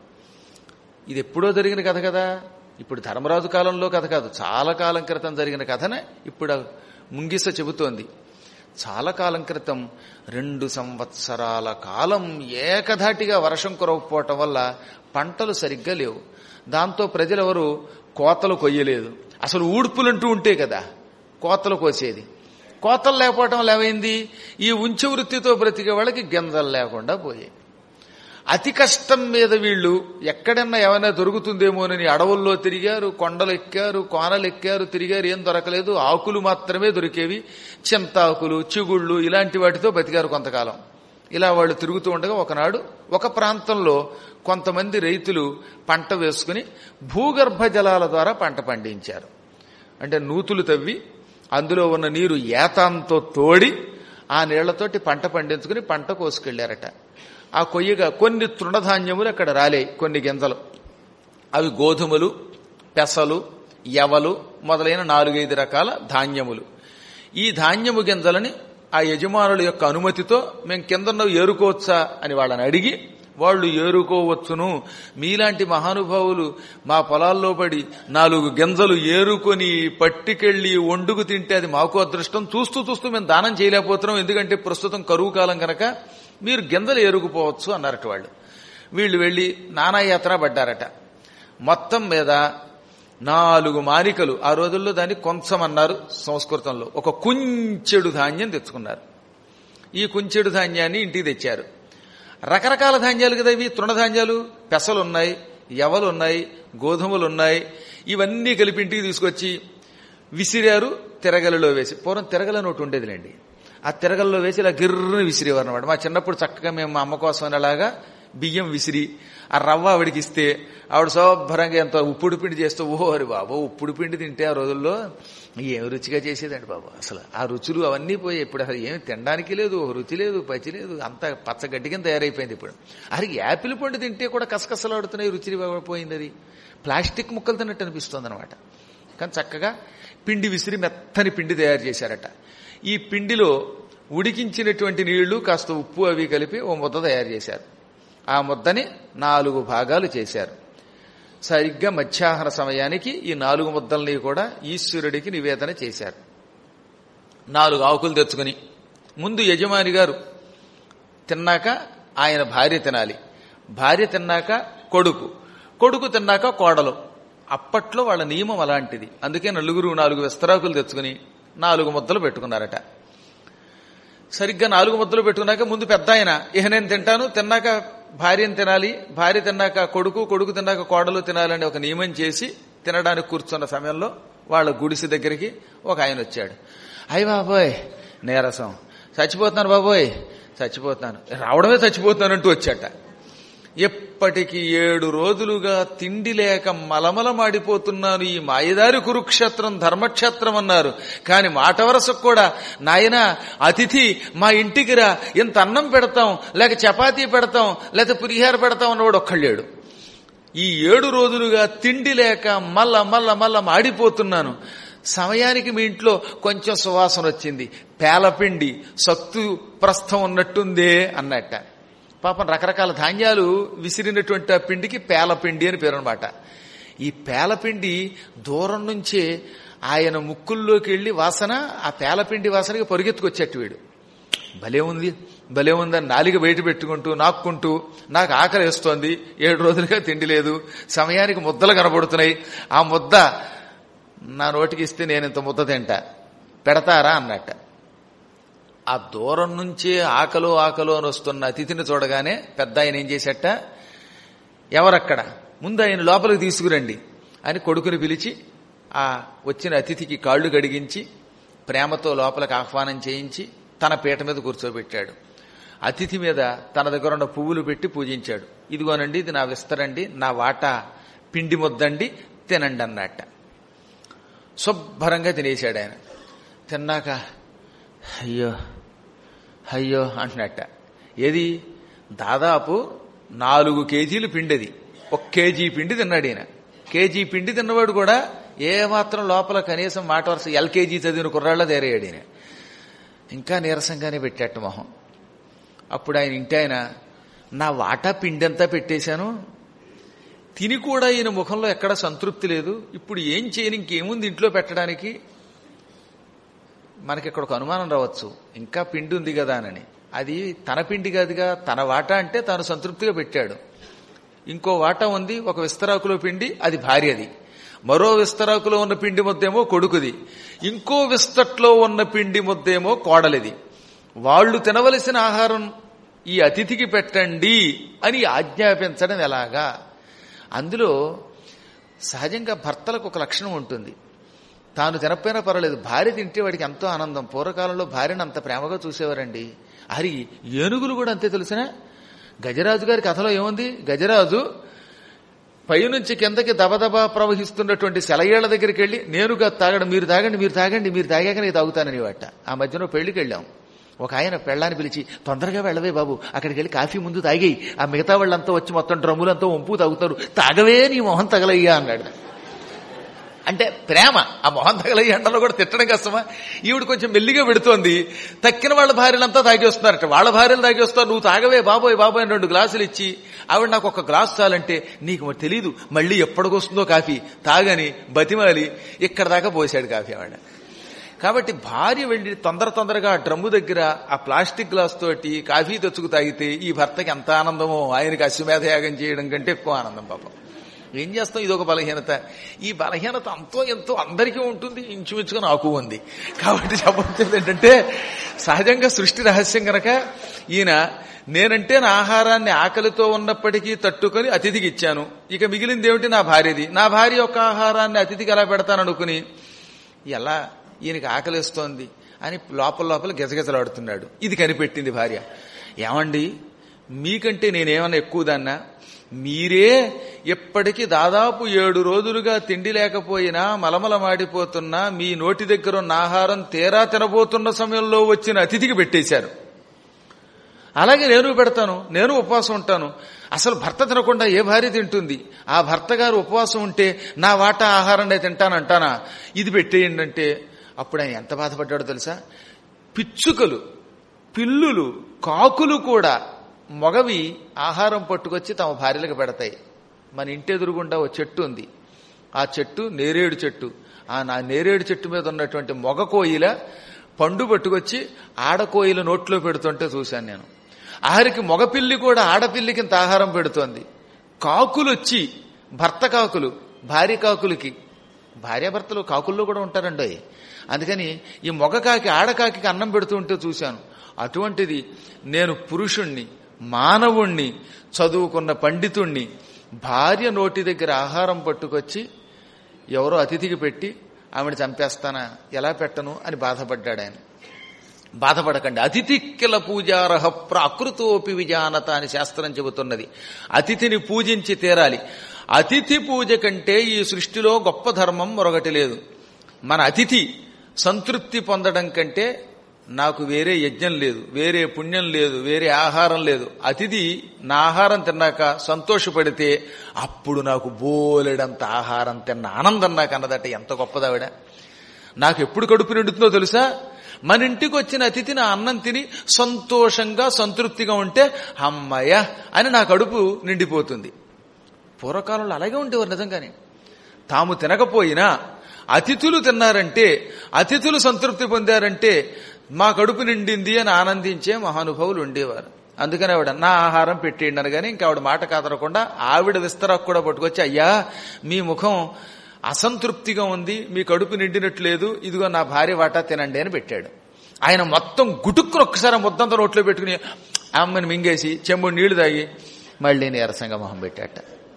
ఇది ఎప్పుడో జరిగిన కథ కదా ఇప్పుడు ధర్మరాజు కాలంలో కథ కాదు చాలా కాలం క్రితం జరిగిన కథనే ఇప్పుడు ముంగిస చెబుతోంది చాలా కాలం క్రితం రెండు సంవత్సరాల కాలం ఏకధాటిగా వర్షం కురవకపోవటం వల్ల పంటలు సరిగ్గా లేవు దాంతో ప్రజలెవరు కోతలు కొయ్యలేదు అసలు ఊడ్పులంటూ ఉంటే కదా కోతలు కోసేది కోతలు లేకపోవటం వల్ల ఏమైంది ఈ ఉంచె వృత్తితో బ్రతికే వాళ్ళకి గింజలు లేకుండా పోయాయి అతి కష్టం మీద వీళ్ళు ఎక్కడన్నా ఏమైనా దొరుకుతుందేమోనని అడవుల్లో తిరిగారు కొండలు ఎక్కారు కోనలు ఎక్కారు తిరిగారు ఏం దొరకలేదు ఆకులు మాత్రమే దొరికేవి చింతాకులు చిగుళ్ళు ఇలాంటి వాటితో బతికారు కొంతకాలం ఇలా వాళ్ళు తిరుగుతూ ఉండగా ఒకనాడు ఒక ప్రాంతంలో కొంతమంది రైతులు పంట వేసుకుని భూగర్భ జలాల ద్వారా పంట పండించారు అంటే నూతులు తవ్వి అందులో ఉన్న నీరు ఏతాంతో తోడి ఆ నీళ్లతోటి పంట పండించుకుని పంట కోసుకెళ్లారట ఆ కొయ్యగా కొన్ని తృణధాన్యములు అక్కడ రాలే కొన్ని గింజలు అవి గోధుమలు పెసలు యవలు మొదలైన నాలుగైదు రకాల ధాన్యములు ఈ ధాన్యము గింజలని ఆ యజమానుల యొక్క అనుమతితో మేము కింద ఏరుకోవచ్చా అని వాళ్ళని అడిగి వాళ్ళు ఏరుకోవచ్చును మీలాంటి మహానుభావులు మా పొలాల్లో పడి నాలుగు గింజలు ఏరుకొని పట్టుకెళ్లి వండుకు తింటే అది మాకు అదృష్టం చూస్తూ చూస్తూ మేము దానం చేయలేకపోతున్నాం ఎందుకంటే ప్రస్తుతం కరువు కాలం కనుక మీరు గింజలు ఏరుకుపోవచ్చు అన్నారట వాళ్ళు వీళ్ళు వెళ్లి నానాయాత్ర పడ్డారట మొత్తం మీద నాలుగు మానికలు ఆ రోజుల్లో దాన్ని కొంచెం అన్నారు సంస్కృతంలో ఒక కుంచెడు ధాన్యం తెచ్చుకున్నారు ఈ కుంచెడు ధాన్యాన్ని ఇంటికి తెచ్చారు రకరకాల ధాన్యాలు కదా ఇవి తృణధాన్యాలు పెసలున్నాయి ఎవలున్నాయి గోధుమలున్నాయి ఇవన్నీ కలిపి ఇంటికి తీసుకొచ్చి విసిరారు తిరగలలో వేసి పూర్వం తిరగలని ఒకటి ఉండేదిలేండి ఆ తిరగల్లో వేసి ఇలా గిర్రని విసిరేవారు అనమాట మా చిన్నప్పుడు చక్కగా మేము మా అమ్మ కోసం అలాగా బియ్యం విసిరి ఆ రవ్వ ఆవిడికి ఇస్తే ఆవిడ శుభ్రంగా ఎంత ఉప్పుడు పిండి చేస్తూ ఓ అరి బాబు ఉప్పుడు పిండి తింటే ఆ రోజుల్లో ఏం రుచిగా చేసేదండి బాబు అసలు ఆ రుచులు అవన్నీ పోయి ఇప్పుడు అసలు ఏమి తినడానికి లేదు రుచి లేదు పచ్చి లేదు అంత పచ్చగడ్డి కింద తయారైపోయింది ఇప్పుడు అరే యాపిల్ పండు తింటే కూడా కసకసలాడుతున్నాయి రుచి పోయింది అది ప్లాస్టిక్ ముక్కలు తిన్నట్టు అనిపిస్తుంది అనమాట కానీ చక్కగా పిండి విసిరి మెత్తని పిండి తయారు చేశారట ఈ పిండిలో ఉడికించినటువంటి నీళ్లు కాస్త ఉప్పు అవి కలిపి ఓ ముద్ద తయారు చేశారు ఆ ముద్దని నాలుగు భాగాలు చేశారు సరిగ్గా మధ్యాహ్న సమయానికి ఈ నాలుగు ముద్దల్ని కూడా ఈశ్వరుడికి నివేదన చేశారు నాలుగు ఆకులు తెచ్చుకుని ముందు యజమాని గారు తిన్నాక ఆయన భార్య తినాలి భార్య తిన్నాక కొడుకు కొడుకు తిన్నాక కోడలు అప్పట్లో వాళ్ళ నియమం అలాంటిది అందుకే నలుగురు నాలుగు విస్తరాకులు తెచ్చుకుని నాలుగు ముద్దలు పెట్టుకున్నారట సరిగ్గా నాలుగు ముద్దలు పెట్టుకున్నాక ముందు పెద్ద ఆయన ఇహ నేను తింటాను తిన్నాక భార్యను తినాలి భార్య తిన్నాక కొడుకు కొడుకు తిన్నాక కోడలు తినాలని ఒక నియమం చేసి తినడానికి కూర్చున్న సమయంలో వాళ్ళ గుడిసె దగ్గరికి ఒక ఆయన వచ్చాడు అయ్య బాబోయ్ నీరసం చచ్చిపోతున్నాను బాబోయ్ చచ్చిపోతున్నాను రావడమే చచ్చిపోతున్నాను అంటూ వచ్చాట ఎప్పటికి ఏడు రోజులుగా తిండి లేక మలమలమాడిపోతున్నాను ఈ మాయదారి కురుక్షేత్రం ధర్మక్షేత్రం అన్నారు కాని మాట వరసకు కూడా నాయన అతిథి మా ఇంటికి రా ఇంత అన్నం పెడతాం లేక చపాతీ పెడతాం లేక పులిహార పెడతాం అన్నవాడు ఒక్కళ్ళేడు ఈ ఏడు రోజులుగా తిండి లేక మల్ల మల్ల మల్ల మాడిపోతున్నాను సమయానికి మీ ఇంట్లో కొంచెం సువాసన వచ్చింది పేలపిండి సత్తు ప్రస్థం ఉన్నట్టుందే అన్నట్ట పాపం రకరకాల ధాన్యాలు విసిరినటువంటి ఆ పిండికి పేలపిండి అని పేరు అనమాట ఈ పేలపిండి దూరం నుంచే ఆయన ముక్కుల్లోకి వెళ్లి వాసన ఆ పేలపిండి వాసనకి పొరుగెత్తుకొచ్చేట్టు వీడు భలే ఉంది భలే ఉందని నాలిగ బయట పెట్టుకుంటూ నాక్కుంటూ నాకు ఆకలి వేస్తోంది ఏడు రోజులుగా తిండి లేదు సమయానికి ముద్దలు కనబడుతున్నాయి ఆ ముద్ద నా నోటికి ఇస్తే నేను ఇంత ముద్ద తింటా పెడతారా అన్నట్ట ఆ దూరం నుంచే ఆకలో ఆకలో అని వస్తున్న అతిథిని చూడగానే పెద్ద ఆయన ఏం చేసేట ఎవరక్కడ ముందు ఆయన లోపలికి తీసుకురండి అని కొడుకుని పిలిచి ఆ వచ్చిన అతిథికి కాళ్ళు గడిగించి ప్రేమతో లోపలికి ఆహ్వానం చేయించి తన పీట మీద కూర్చోబెట్టాడు అతిథి మీద తన దగ్గర ఉన్న పువ్వులు పెట్టి పూజించాడు ఇదిగోనండి ఇది నా విస్తరండి నా వాటా పిండి ముద్దండి తినండి అన్నట్ట శుభ్రంగా తినేశాడు ఆయన తిన్నాక అయ్యో అయ్యో అంటున్నట్ట ఏది దాదాపు నాలుగు కేజీలు పిండిది ఒక కేజీ పిండి తిన్నాడు ఈయన కేజీ పిండి తిన్నవాడు కూడా ఏ మాత్రం లోపల కనీసం మాట వరుస ఎల్కేజీ చదివిన కుర్రాళ్ళ దేరయ్యాడు ఈయన ఇంకా నీరసంగానే పెట్టాట మొహం అప్పుడు ఆయన ఇంటి ఆయన నా వాటా పిండి అంతా పెట్టేశాను తిని కూడా ఈయన ముఖంలో ఎక్కడ సంతృప్తి లేదు ఇప్పుడు ఏం చేయని ఇంకేముంది ఇంట్లో పెట్టడానికి మనకి ఇక్కడ ఒక అనుమానం రావచ్చు ఇంకా పిండి ఉంది కదా అని అది తన పిండి కాదుగా తన వాటా అంటే తాను సంతృప్తిగా పెట్టాడు ఇంకో వాటా ఉంది ఒక విస్తరాకులో పిండి అది భార్యది మరో విస్తరాకులో ఉన్న పిండి ముద్దేమో కొడుకుది ఇంకో విస్తట్లో ఉన్న పిండి ముద్దేమో కోడలిది వాళ్ళు తినవలసిన ఆహారం ఈ అతిథికి పెట్టండి అని ఆజ్ఞాపించడం ఎలాగా అందులో సహజంగా భర్తలకు ఒక లక్షణం ఉంటుంది తాను తినకపోయినా పర్వాలేదు భార్య తింటే వాడికి ఎంతో ఆనందం పూర్వకాలంలో భార్యను అంత ప్రేమగా చూసేవారండి హరి ఏనుగులు కూడా అంతే తెలిసిన గజరాజు గారి కథలో ఏముంది గజరాజు పైనుంచి కిందకి దబదబా ప్రవహిస్తున్నటువంటి సెలయేళ్ల దగ్గరికి వెళ్ళి నేనుగా తాగడం మీరు తాగండి మీరు తాగండి మీరు తాగాక నేను తాగుతానని వాట ఆ మధ్యలో పెళ్లికి వెళ్ళాం ఒక ఆయన పెళ్ళాన్ని పిలిచి తొందరగా వెళ్ళవే బాబు అక్కడికి వెళ్ళి కాఫీ ముందు తాగేయి ఆ మిగతా వాళ్ళంతా వచ్చి మొత్తం డ్రమ్ములంతా వంపు తాగుతారు తాగవే నీ మొహం తగలయ్యా అన్నాడు అంటే ప్రేమ ఆ మొహం తగలయ్య ఎండలో కూడా తిట్టడం కష్టమా ఈవిడ కొంచెం మెల్లిగా పెడుతోంది తక్కిన వాళ్ళ భార్యలంతా తాగేస్తున్నారట వాళ్ళ భార్యలు తాగేస్తారు నువ్వు తాగవే బాబోయ్ బాబోయ్ అని రెండు గ్లాసులు ఇచ్చి ఆవిడ నాకు ఒక గ్లాసు చాలంటే నీకు మరి తెలీదు మళ్ళీ ఎప్పటికొస్తుందో కాఫీ తాగని బతిమాలి ఇక్కడ దాకా పోసాడు కాఫీ ఆవిడ కాబట్టి భార్య వెళ్ళి తొందర తొందరగా ఆ డ్రమ్ము దగ్గర ఆ ప్లాస్టిక్ గ్లాస్ తోటి కాఫీ తెచ్చుకు తాగితే ఈ భర్తకి ఎంత ఆనందమో ఆయనకి అశ్వమేధయాగం చేయడం కంటే ఎక్కువ ఆనందం పాపం ఏం చేస్తాం ఇదొక బలహీనత ఈ బలహీనత అంతో ఎంతో అందరికీ ఉంటుంది ఇంచుమించుగా నాకు ఉంది కాబట్టి చెప్పబోతుంది ఏంటంటే సహజంగా సృష్టి రహస్యం గనక ఈయన నేనంటే నా ఆహారాన్ని ఆకలితో ఉన్నప్పటికీ తట్టుకొని అతిథికి ఇచ్చాను ఇక మిగిలింది ఏమిటి నా భార్యది నా భార్య యొక్క ఆహారాన్ని అతిథికి ఎలా పెడతాననుకుని ఎలా ఈయనకి ఆకలిస్తోంది అని లోపల లోపల గజగజలాడుతున్నాడు ఇది కనిపెట్టింది భార్య ఏమండి మీకంటే నేనేమన్నా ఎక్కువ దాన్నా మీరే ఎప్పటికీ దాదాపు ఏడు రోజులుగా తిండి లేకపోయినా మలమల మాడిపోతున్నా మీ నోటి దగ్గర ఉన్న ఆహారం తీరా తినబోతున్న సమయంలో వచ్చిన అతిథికి పెట్టేశారు అలాగే నేను పెడతాను నేను ఉపవాసం ఉంటాను అసలు భర్త తినకుండా ఏ భార్య తింటుంది ఆ భర్త గారు ఉపవాసం ఉంటే నా వాటా ఆహారం నేను తింటానంటానా ఇది పెట్టేయండి అంటే అప్పుడు ఆయన ఎంత బాధపడ్డాడో తెలుసా పిచ్చుకలు పిల్లులు కాకులు కూడా మొగవి ఆహారం పట్టుకొచ్చి తమ భార్యలకు పెడతాయి మన ఇంటి ఎదురుగుండా ఓ చెట్టు ఉంది ఆ చెట్టు నేరేడు చెట్టు ఆ నా నేరేడు చెట్టు మీద ఉన్నటువంటి మొగ కోయిల పండు పట్టుకొచ్చి ఆడకోయిల నోట్లో పెడుతుంటే చూశాను నేను ఆఖరికి మగపిల్లి కూడా ఆడపిల్లికి ఇంత ఆహారం పెడుతోంది కాకులు వచ్చి భర్త కాకులు భార్య కాకులకి భార్యాభర్తలు కాకుల్లో కూడా ఉంటారండి అందుకని ఈ మొగ కాకి ఆడకాకి అన్నం పెడుతూ ఉంటే చూశాను అటువంటిది నేను పురుషుణ్ణి మానవుణ్ణి చదువుకున్న పండితుణ్ణి భార్య నోటి దగ్గర ఆహారం పట్టుకొచ్చి ఎవరో అతిథికి పెట్టి ఆవిడ చంపేస్తానా ఎలా పెట్టను అని బాధపడ్డాడు ఆయన బాధపడకండి అతిథి కిల పూజారహ ప్రాకృతోపి విజానత అని శాస్త్రం చెబుతున్నది అతిథిని పూజించి తీరాలి అతిథి పూజ కంటే ఈ సృష్టిలో గొప్ప ధర్మం మరొకటి లేదు మన అతిథి సంతృప్తి పొందడం కంటే నాకు వేరే యజ్ఞం లేదు వేరే పుణ్యం లేదు వేరే ఆహారం లేదు అతిథి నా ఆహారం తిన్నాక సంతోషపడితే అప్పుడు నాకు బోలెడంత ఆహారం తిన్న ఆనందం నాకు అన్నదట ఎంత గొప్పదావిడ నాకు ఎప్పుడు కడుపు నిండుతుందో తెలుసా మన ఇంటికి వచ్చిన అతిథిని ఆ అన్నం తిని సంతోషంగా సంతృప్తిగా ఉంటే అమ్మయ్య అని నా కడుపు నిండిపోతుంది పూర్వకాలంలో అలాగే ఉండేవారు నిజంగానే తాము తినకపోయినా అతిథులు తిన్నారంటే అతిథులు సంతృప్తి పొందారంటే మా కడుపు నిండింది అని ఆనందించే మహానుభావులు ఉండేవారు అందుకని ఆవిడ నా ఆహారం పెట్టేయండి అనగానే ఇంకా ఆవిడ మాట కాదనకుండా ఆవిడ విస్తరకు కూడా పట్టుకొచ్చి అయ్యా మీ ముఖం అసంతృప్తిగా ఉంది మీ కడుపు నిండినట్లేదు ఇదిగో నా భార్య వాటా తినండి అని పెట్టాడు ఆయన మొత్తం గుటుక్కుని ఒక్కసారి ముద్దంతా నోట్లో పెట్టుకుని అమ్మని మింగేసి చెంబు నీళ్లు తాగి మళ్ళీ నీరసంగా మొహం పెట్టాట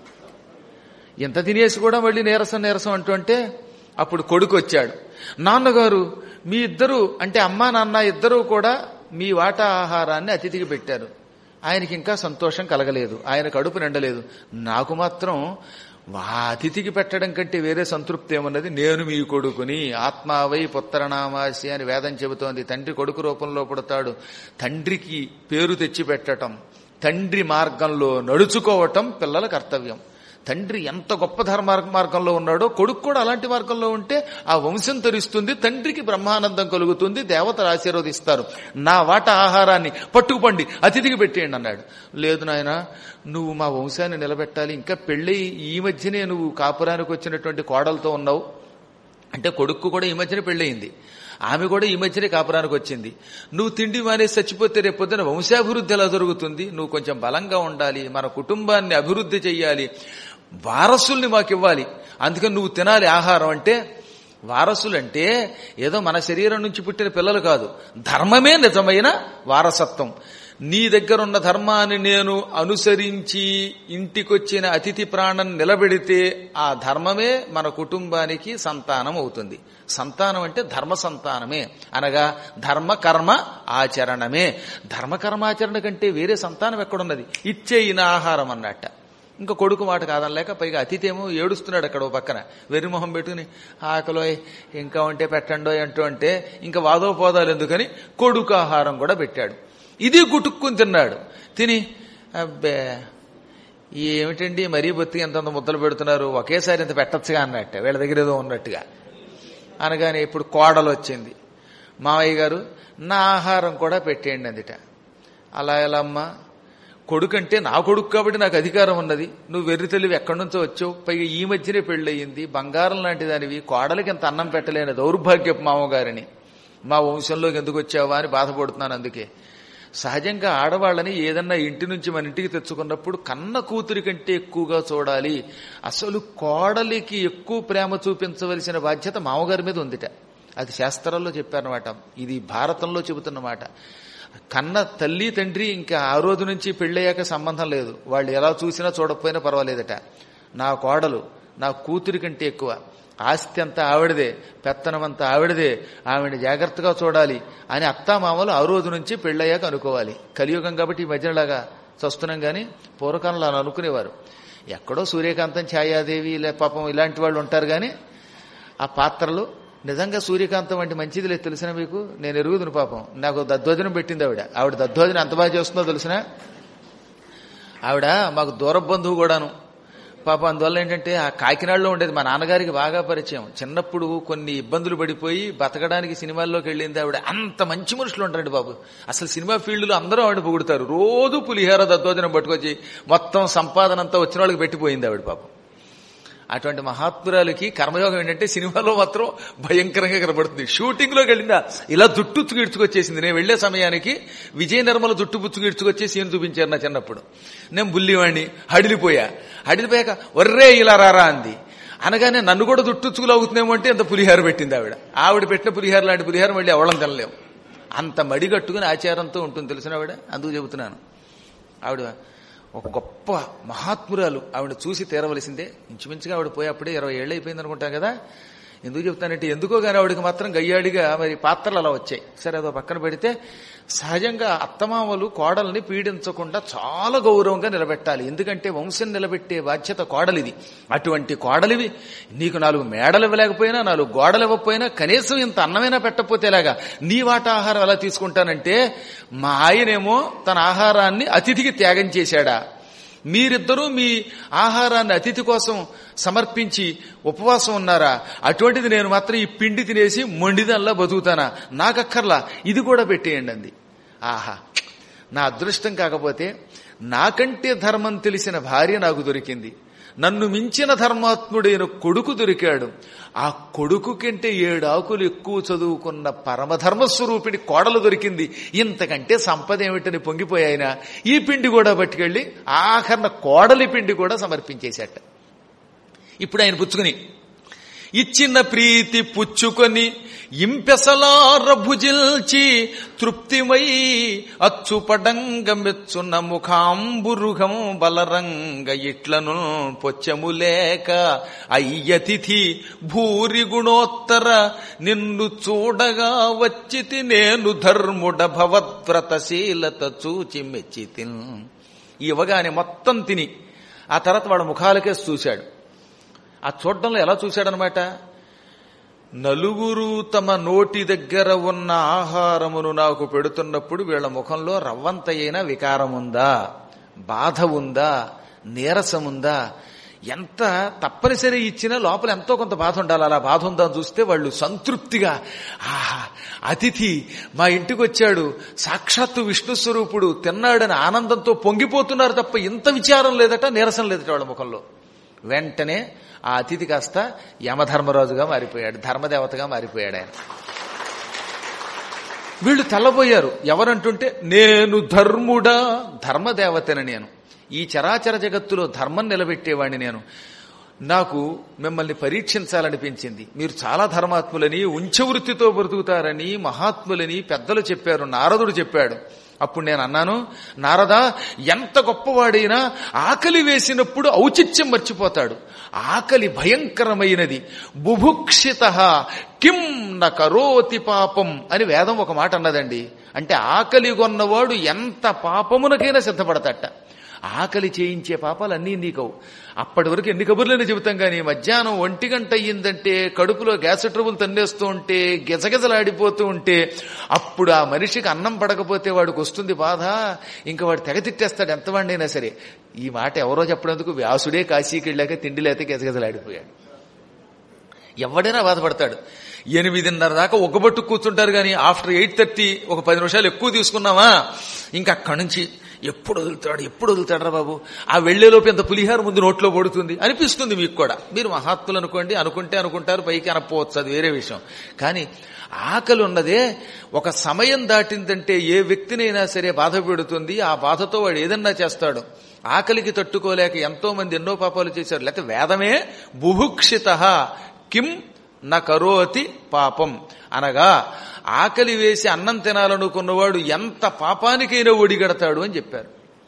ఇంత తినేసి కూడా మళ్ళీ నీరసం నీరసం అంటూ అంటే అప్పుడు కొడుకు వచ్చాడు నాన్నగారు మీ ఇద్దరు అంటే అమ్మా నాన్న ఇద్దరూ కూడా మీ వాటా ఆహారాన్ని అతిథికి పెట్టారు ఆయనకి ఇంకా సంతోషం కలగలేదు ఆయన కడుపు నిండలేదు నాకు మాత్రం ఆ అతిథికి పెట్టడం కంటే వేరే సంతృప్తి ఏమన్నది నేను మీ కొడుకుని ఆత్మావై పుత్రనామాసి అని వేదం చెబుతోంది తండ్రి కొడుకు రూపంలో పుడతాడు తండ్రికి పేరు తెచ్చి పెట్టటం తండ్రి మార్గంలో నడుచుకోవటం పిల్లల కర్తవ్యం తండ్రి ఎంత గొప్ప ధర్మ మార్గంలో ఉన్నాడో కొడుకు కూడా అలాంటి మార్గంలో ఉంటే ఆ వంశం తరిస్తుంది తండ్రికి బ్రహ్మానందం కలుగుతుంది దేవతలు ఆశీర్వదిస్తారు నా వాట ఆహారాన్ని పట్టుకుపండి అతిథికి పెట్టేయండి అన్నాడు లేదు నాయన నువ్వు మా వంశాన్ని నిలబెట్టాలి ఇంకా పెళ్ళి ఈ మధ్యనే నువ్వు కాపురానికి వచ్చినటువంటి కోడలతో ఉన్నావు అంటే కొడుకు కూడా ఈ మధ్యనే పెళ్ళయింది ఆమె కూడా ఈ మధ్యనే కాపురానికి వచ్చింది నువ్వు తిండి మానేసి చచ్చిపోతే రేపొద్దున వంశాభివృద్ధి ఎలా జరుగుతుంది నువ్వు కొంచెం బలంగా ఉండాలి మన కుటుంబాన్ని అభివృద్ధి చెయ్యాలి వారసుల్ని మాకు ఇవ్వాలి అందుకని నువ్వు తినాలి ఆహారం అంటే వారసులంటే ఏదో మన శరీరం నుంచి పుట్టిన పిల్లలు కాదు ధర్మమే నిజమైన వారసత్వం నీ దగ్గరున్న ధర్మాన్ని నేను అనుసరించి ఇంటికొచ్చిన అతిథి ప్రాణం నిలబెడితే ఆ ధర్మమే మన కుటుంబానికి సంతానం అవుతుంది సంతానం అంటే ధర్మ సంతానమే అనగా ధర్మ కర్మ ఆచరణమే ధర్మ కర్మాచరణ కంటే వేరే సంతానం ఎక్కడున్నది ఇచ్చేయిన ఆహారం అన్నట్ట ఇంకా కొడుకు మాట కాదనలేక పైగా అతిథి ఏమో ఏడుస్తున్నాడు అక్కడ ఓ పక్కన వెర్రిమొహం పెట్టుకుని ఆకలో ఇంకా ఉంటే పెట్టండో అంటూ అంటే ఇంకా వాదోపోదాలు ఎందుకని కొడుకు ఆహారం కూడా పెట్టాడు ఇది గుటుక్కుని తిన్నాడు తిని అబ్బే ఏమిటండి మరీ బొత్తిగా ఎంతంత ముద్దలు పెడుతున్నారు ఒకేసారి ఇంత పెట్టచ్చుగా అన్నట్టు వీళ్ళ దగ్గర ఏదో ఉన్నట్టుగా అనగానే ఇప్పుడు కోడలు వచ్చింది మావయ్య గారు నా ఆహారం కూడా పెట్టేయండి అందుట అలా ఎలా అమ్మా కొడుకంటే నా కొడుకు కాబట్టి నాకు అధికారం ఉన్నది నువ్వు వెర్రి తెలివి ఎక్కడి నుంచో వచ్చావు పైగా ఈ మధ్యనే పెళ్ళయింది బంగారం లాంటి దానివి కోడలికి ఇంత అన్నం పెట్టలేని దౌర్భాగ్యపు మామగారిని మా వంశంలోకి ఎందుకు వచ్చావా అని బాధపడుతున్నాను అందుకే సహజంగా ఆడవాళ్ళని ఏదన్నా ఇంటి నుంచి మన ఇంటికి తెచ్చుకున్నప్పుడు కన్న కూతురి కంటే ఎక్కువగా చూడాలి అసలు కోడలికి ఎక్కువ ప్రేమ చూపించవలసిన బాధ్యత మామగారి మీద ఉందిట అది శాస్త్రాల్లో చెప్పారన్నమాట ఇది భారతంలో చెబుతున్నమాట కన్న తల్లి తండ్రి ఇంకా ఆ రోజు నుంచి పెళ్ళయ్యాక సంబంధం లేదు వాళ్ళు ఎలా చూసినా చూడకపోయినా పర్వాలేదట నా కోడలు నా కూతురి కంటే ఎక్కువ ఆస్తి అంతా ఆవిడదే పెత్తనం అంతా ఆవిడదే ఆవిడ జాగ్రత్తగా చూడాలి అని అత్తామామలు ఆ రోజు నుంచి పెళ్ళయ్యాక అనుకోవాలి కలియుగం కాబట్టి ఈ మధ్యలాగా చూస్తున్నాం కానీ పూర్వకాలంలో అలా అనుకునేవారు ఎక్కడో సూర్యకాంతం ఛాయాదేవి లే పాపం ఇలాంటి వాళ్ళు ఉంటారు కానీ ఆ పాత్రలు నిజంగా సూర్యకాంతం వంటి మంచిది లేదు తెలిసిన మీకు నేను ఎరుగుదును పాపం నాకు దద్దోజనం పెట్టింది ఆవిడ ఆవిడ దద్దోజనం ఎంత బాగా చేస్తుందో తెలిసిన ఆవిడ మాకు దూర బంధువు కూడాను పాపం అందువల్ల ఏంటంటే ఆ కాకినాడలో ఉండేది మా నాన్నగారికి బాగా పరిచయం చిన్నప్పుడు కొన్ని ఇబ్బందులు పడిపోయి బతకడానికి సినిమాల్లోకి వెళ్ళింది ఆవిడ అంత మంచి మనుషులు ఉంటారండి బాబు అసలు సినిమా ఫీల్డ్లో అందరూ ఆవిడ పొగుడతారు రోజు పులిహార దద్దోజనం పట్టుకొచ్చి మొత్తం సంపాదన అంతా వచ్చిన వాళ్ళకి పెట్టిపోయింది ఆవిడ పాపం అటువంటి మహాత్మురాలకి కర్మయోగం ఏంటంటే సినిమాలో మాత్రం భయంకరంగా కనబడుతుంది షూటింగ్ లోకి వెళ్ళిందా ఇలా జుట్టు ఇడ్చుకొచ్చేసింది నేను వెళ్లే సమయానికి విజయ నిర్మల జుట్టు పుచ్చుకు ఇడ్చుకొచ్చేసి ఏం చూపించారు నా చిన్నప్పుడు నేను బుల్లివాణ్ణి హడిలిపోయా హడిలిపోయాక ఒర్రే ఇలా రారా అంది అనగానే నన్ను కూడా జుట్టుచ్చుకులు అవుతుందేమో అంటే అంత పులిహార పెట్టింది ఆవిడ ఆవిడ పెట్టిన పులిహార లాంటి పులిహార మళ్ళీ అవడం తినలేము అంత మడిగట్టుకుని ఆచారంతో ఉంటుంది తెలిసిన ఆవిడ అందుకు చెబుతున్నాను ఆవిడ ఒక గొప్ప మహాత్మురాలు ఆవిడ చూసి తీరవలసిందే ఇంచుమించుగా ఆవిడ పోయి అప్పుడే ఇరవై ఏళ్ళు అయిపోయింది అనుకుంటాం కదా ఎందుకు చెప్తానంటే ఎందుకో కానీ ఆవిడకి మాత్రం గయ్యాడిగా మరి పాత్రలు అలా వచ్చాయి సరే అదో పక్కన పెడితే సహజంగా అత్తమామలు కోడల్ని పీడించకుండా చాలా గౌరవంగా నిలబెట్టాలి ఎందుకంటే వంశం నిలబెట్టే బాధ్యత కోడలిది అటువంటి కోడలివి నీకు నాలుగు మేడలు ఇవ్వలేకపోయినా నాలుగు గోడలు ఇవ్వకపోయినా కనీసం ఇంత అన్నమైనా పెట్టకపోతే ఎలాగా నీ వాట ఆహారం ఎలా తీసుకుంటానంటే మా ఆయనేమో తన ఆహారాన్ని అతిథికి త్యాగం చేశాడా మీరిద్దరూ మీ ఆహారాన్ని అతిథి కోసం సమర్పించి ఉపవాసం ఉన్నారా అటువంటిది నేను మాత్రం ఈ పిండి తినేసి మొండిదల్లా బతుకుతానా నాకక్కర్లా ఇది కూడా పెట్టేయండి అంది ఆహా నా అదృష్టం కాకపోతే నాకంటే ధర్మం తెలిసిన భార్య నాకు దొరికింది నన్ను మించిన ధర్మాత్ముడైన కొడుకు దొరికాడు ఆ కొడుకు కంటే ఏడు ఆకులు ఎక్కువ చదువుకున్న పరమధర్మస్వరూపిణి కోడలు దొరికింది ఇంతకంటే సంపద ఏమిటని పొంగిపోయాయినా ఈ పిండి కూడా పట్టుకెళ్ళి ఆఖరణ కోడలి పిండి కూడా సమర్పించేశాట ఇప్పుడు ఆయన పుచ్చుకుని ఇచ్చిన ప్రీతి పుచ్చుకొని ఇంపెసలార భుజిల్చి తృప్తిమై అచ్చుపడంగ మెచ్చున్న ముఖాంబురుగం బలరంగ ఇట్లను పొచ్చము లేక అయ్యతిథి భూరి గుణోత్తర నిన్ను చూడగా వచ్చితి నేను ధర్ముడ భవద్వ్రతశీలత చూచి మెచ్చితి ఇవ్వగానే మొత్తం తిని ఆ తర్వాత వాడు ముఖాలకే చూశాడు ఆ చూడడంలో ఎలా చూశాడనమాట నలుగురు తమ నోటి దగ్గర ఉన్న ఆహారమును నాకు పెడుతున్నప్పుడు వీళ్ళ ముఖంలో రవ్వంతయైన వికారం ఉందా బాధ ఉందా నీరసం ఉందా ఎంత తప్పనిసరి ఇచ్చినా లోపల ఎంతో కొంత బాధ ఉండాలి అలా బాధ ఉందా అని చూస్తే వాళ్ళు సంతృప్తిగా ఆహా అతిథి మా ఇంటికి వచ్చాడు సాక్షాత్తు విష్ణు స్వరూపుడు తిన్నాడని ఆనందంతో పొంగిపోతున్నారు తప్ప ఇంత విచారం లేదట నీరసం లేదట వాళ్ళ ముఖంలో వెంటనే ఆ అతిథి కాస్త యమధర్మరాజుగా మారిపోయాడు ధర్మదేవతగా మారిపోయాడు ఆయన వీళ్ళు తెల్లబోయారు ఎవరంటుంటే నేను ధర్ముడా ధర్మదేవతని నేను ఈ చరాచర జగత్తులో ధర్మం నిలబెట్టేవాడిని నేను నాకు మిమ్మల్ని పరీక్షించాలనిపించింది మీరు చాలా ధర్మాత్ములని ఉంచవృత్తితో బ్రతుకుతారని మహాత్ములని పెద్దలు చెప్పారు నారదుడు చెప్పాడు అప్పుడు నేను అన్నాను నారదా ఎంత గొప్పవాడైనా ఆకలి వేసినప్పుడు ఔచిత్యం మర్చిపోతాడు ఆకలి భయంకరమైనది బుభుక్షిత కిం న కరోతి పాపం అని వేదం ఒక మాట అన్నదండి అంటే ఆకలి కొన్నవాడు ఎంత పాపమునకైనా సిద్ధపడతట ఆకలి చేయించే పాపాలు అన్నీ నీకవు అప్పటి వరకు ఎన్ని కబుర్లని చెబుతాం కానీ మధ్యాహ్నం ఒంటి గంట అయ్యిందంటే కడుపులో గ్యాస్ ట్రబుల్ తన్నేస్తూ ఉంటే గిజగిజలాడిపోతూ ఉంటే అప్పుడు ఆ మనిషికి అన్నం పడకపోతే వాడికి వస్తుంది బాధ ఇంకా వాడు తెగ తిట్టేస్తాడు ఎంతవాడినైనా సరే ఈ మాట ఎవరో చెప్పినందుకు వ్యాసుడే కాశీకి వెళ్ళాక తిండి లేక గిజగిజలాడిపోయాడు ఎవడైనా బాధపడతాడు ఎనిమిదిన్నర దాకా ఒక్కబట్టు కూర్చుంటారు కానీ ఆఫ్టర్ ఎయిట్ థర్టీ ఒక పది నిమిషాలు ఎక్కువ తీసుకున్నామా ఇంకా అక్కడి నుంచి ఎప్పుడు వదులుతాడు ఎప్పుడు వదులుతాడరా బాబు ఆ వెళ్లేలోపు ఎంత పులిహార ముందు నోట్లో పడుతుంది అనిపిస్తుంది మీకు కూడా మీరు మహాత్ములు అనుకోండి అనుకుంటే అనుకుంటారు పైకి అనపోవచ్చు అది వేరే విషయం కానీ ఆకలి ఉన్నదే ఒక సమయం దాటిందంటే ఏ వ్యక్తినైనా సరే బాధ పెడుతుంది ఆ బాధతో వాడు ఏదన్నా చేస్తాడు ఆకలికి తట్టుకోలేక ఎంతో మంది ఎన్నో పాపాలు చేశారు లేకపోతే వేదమే బుభుక్షిత కిం న కరోతి పాపం అనగా ఆకలి వేసి అన్నం తినాలనుకున్నవాడు ఎంత పాపానికైనా ఒడిగడతాడు అని చెప్పారు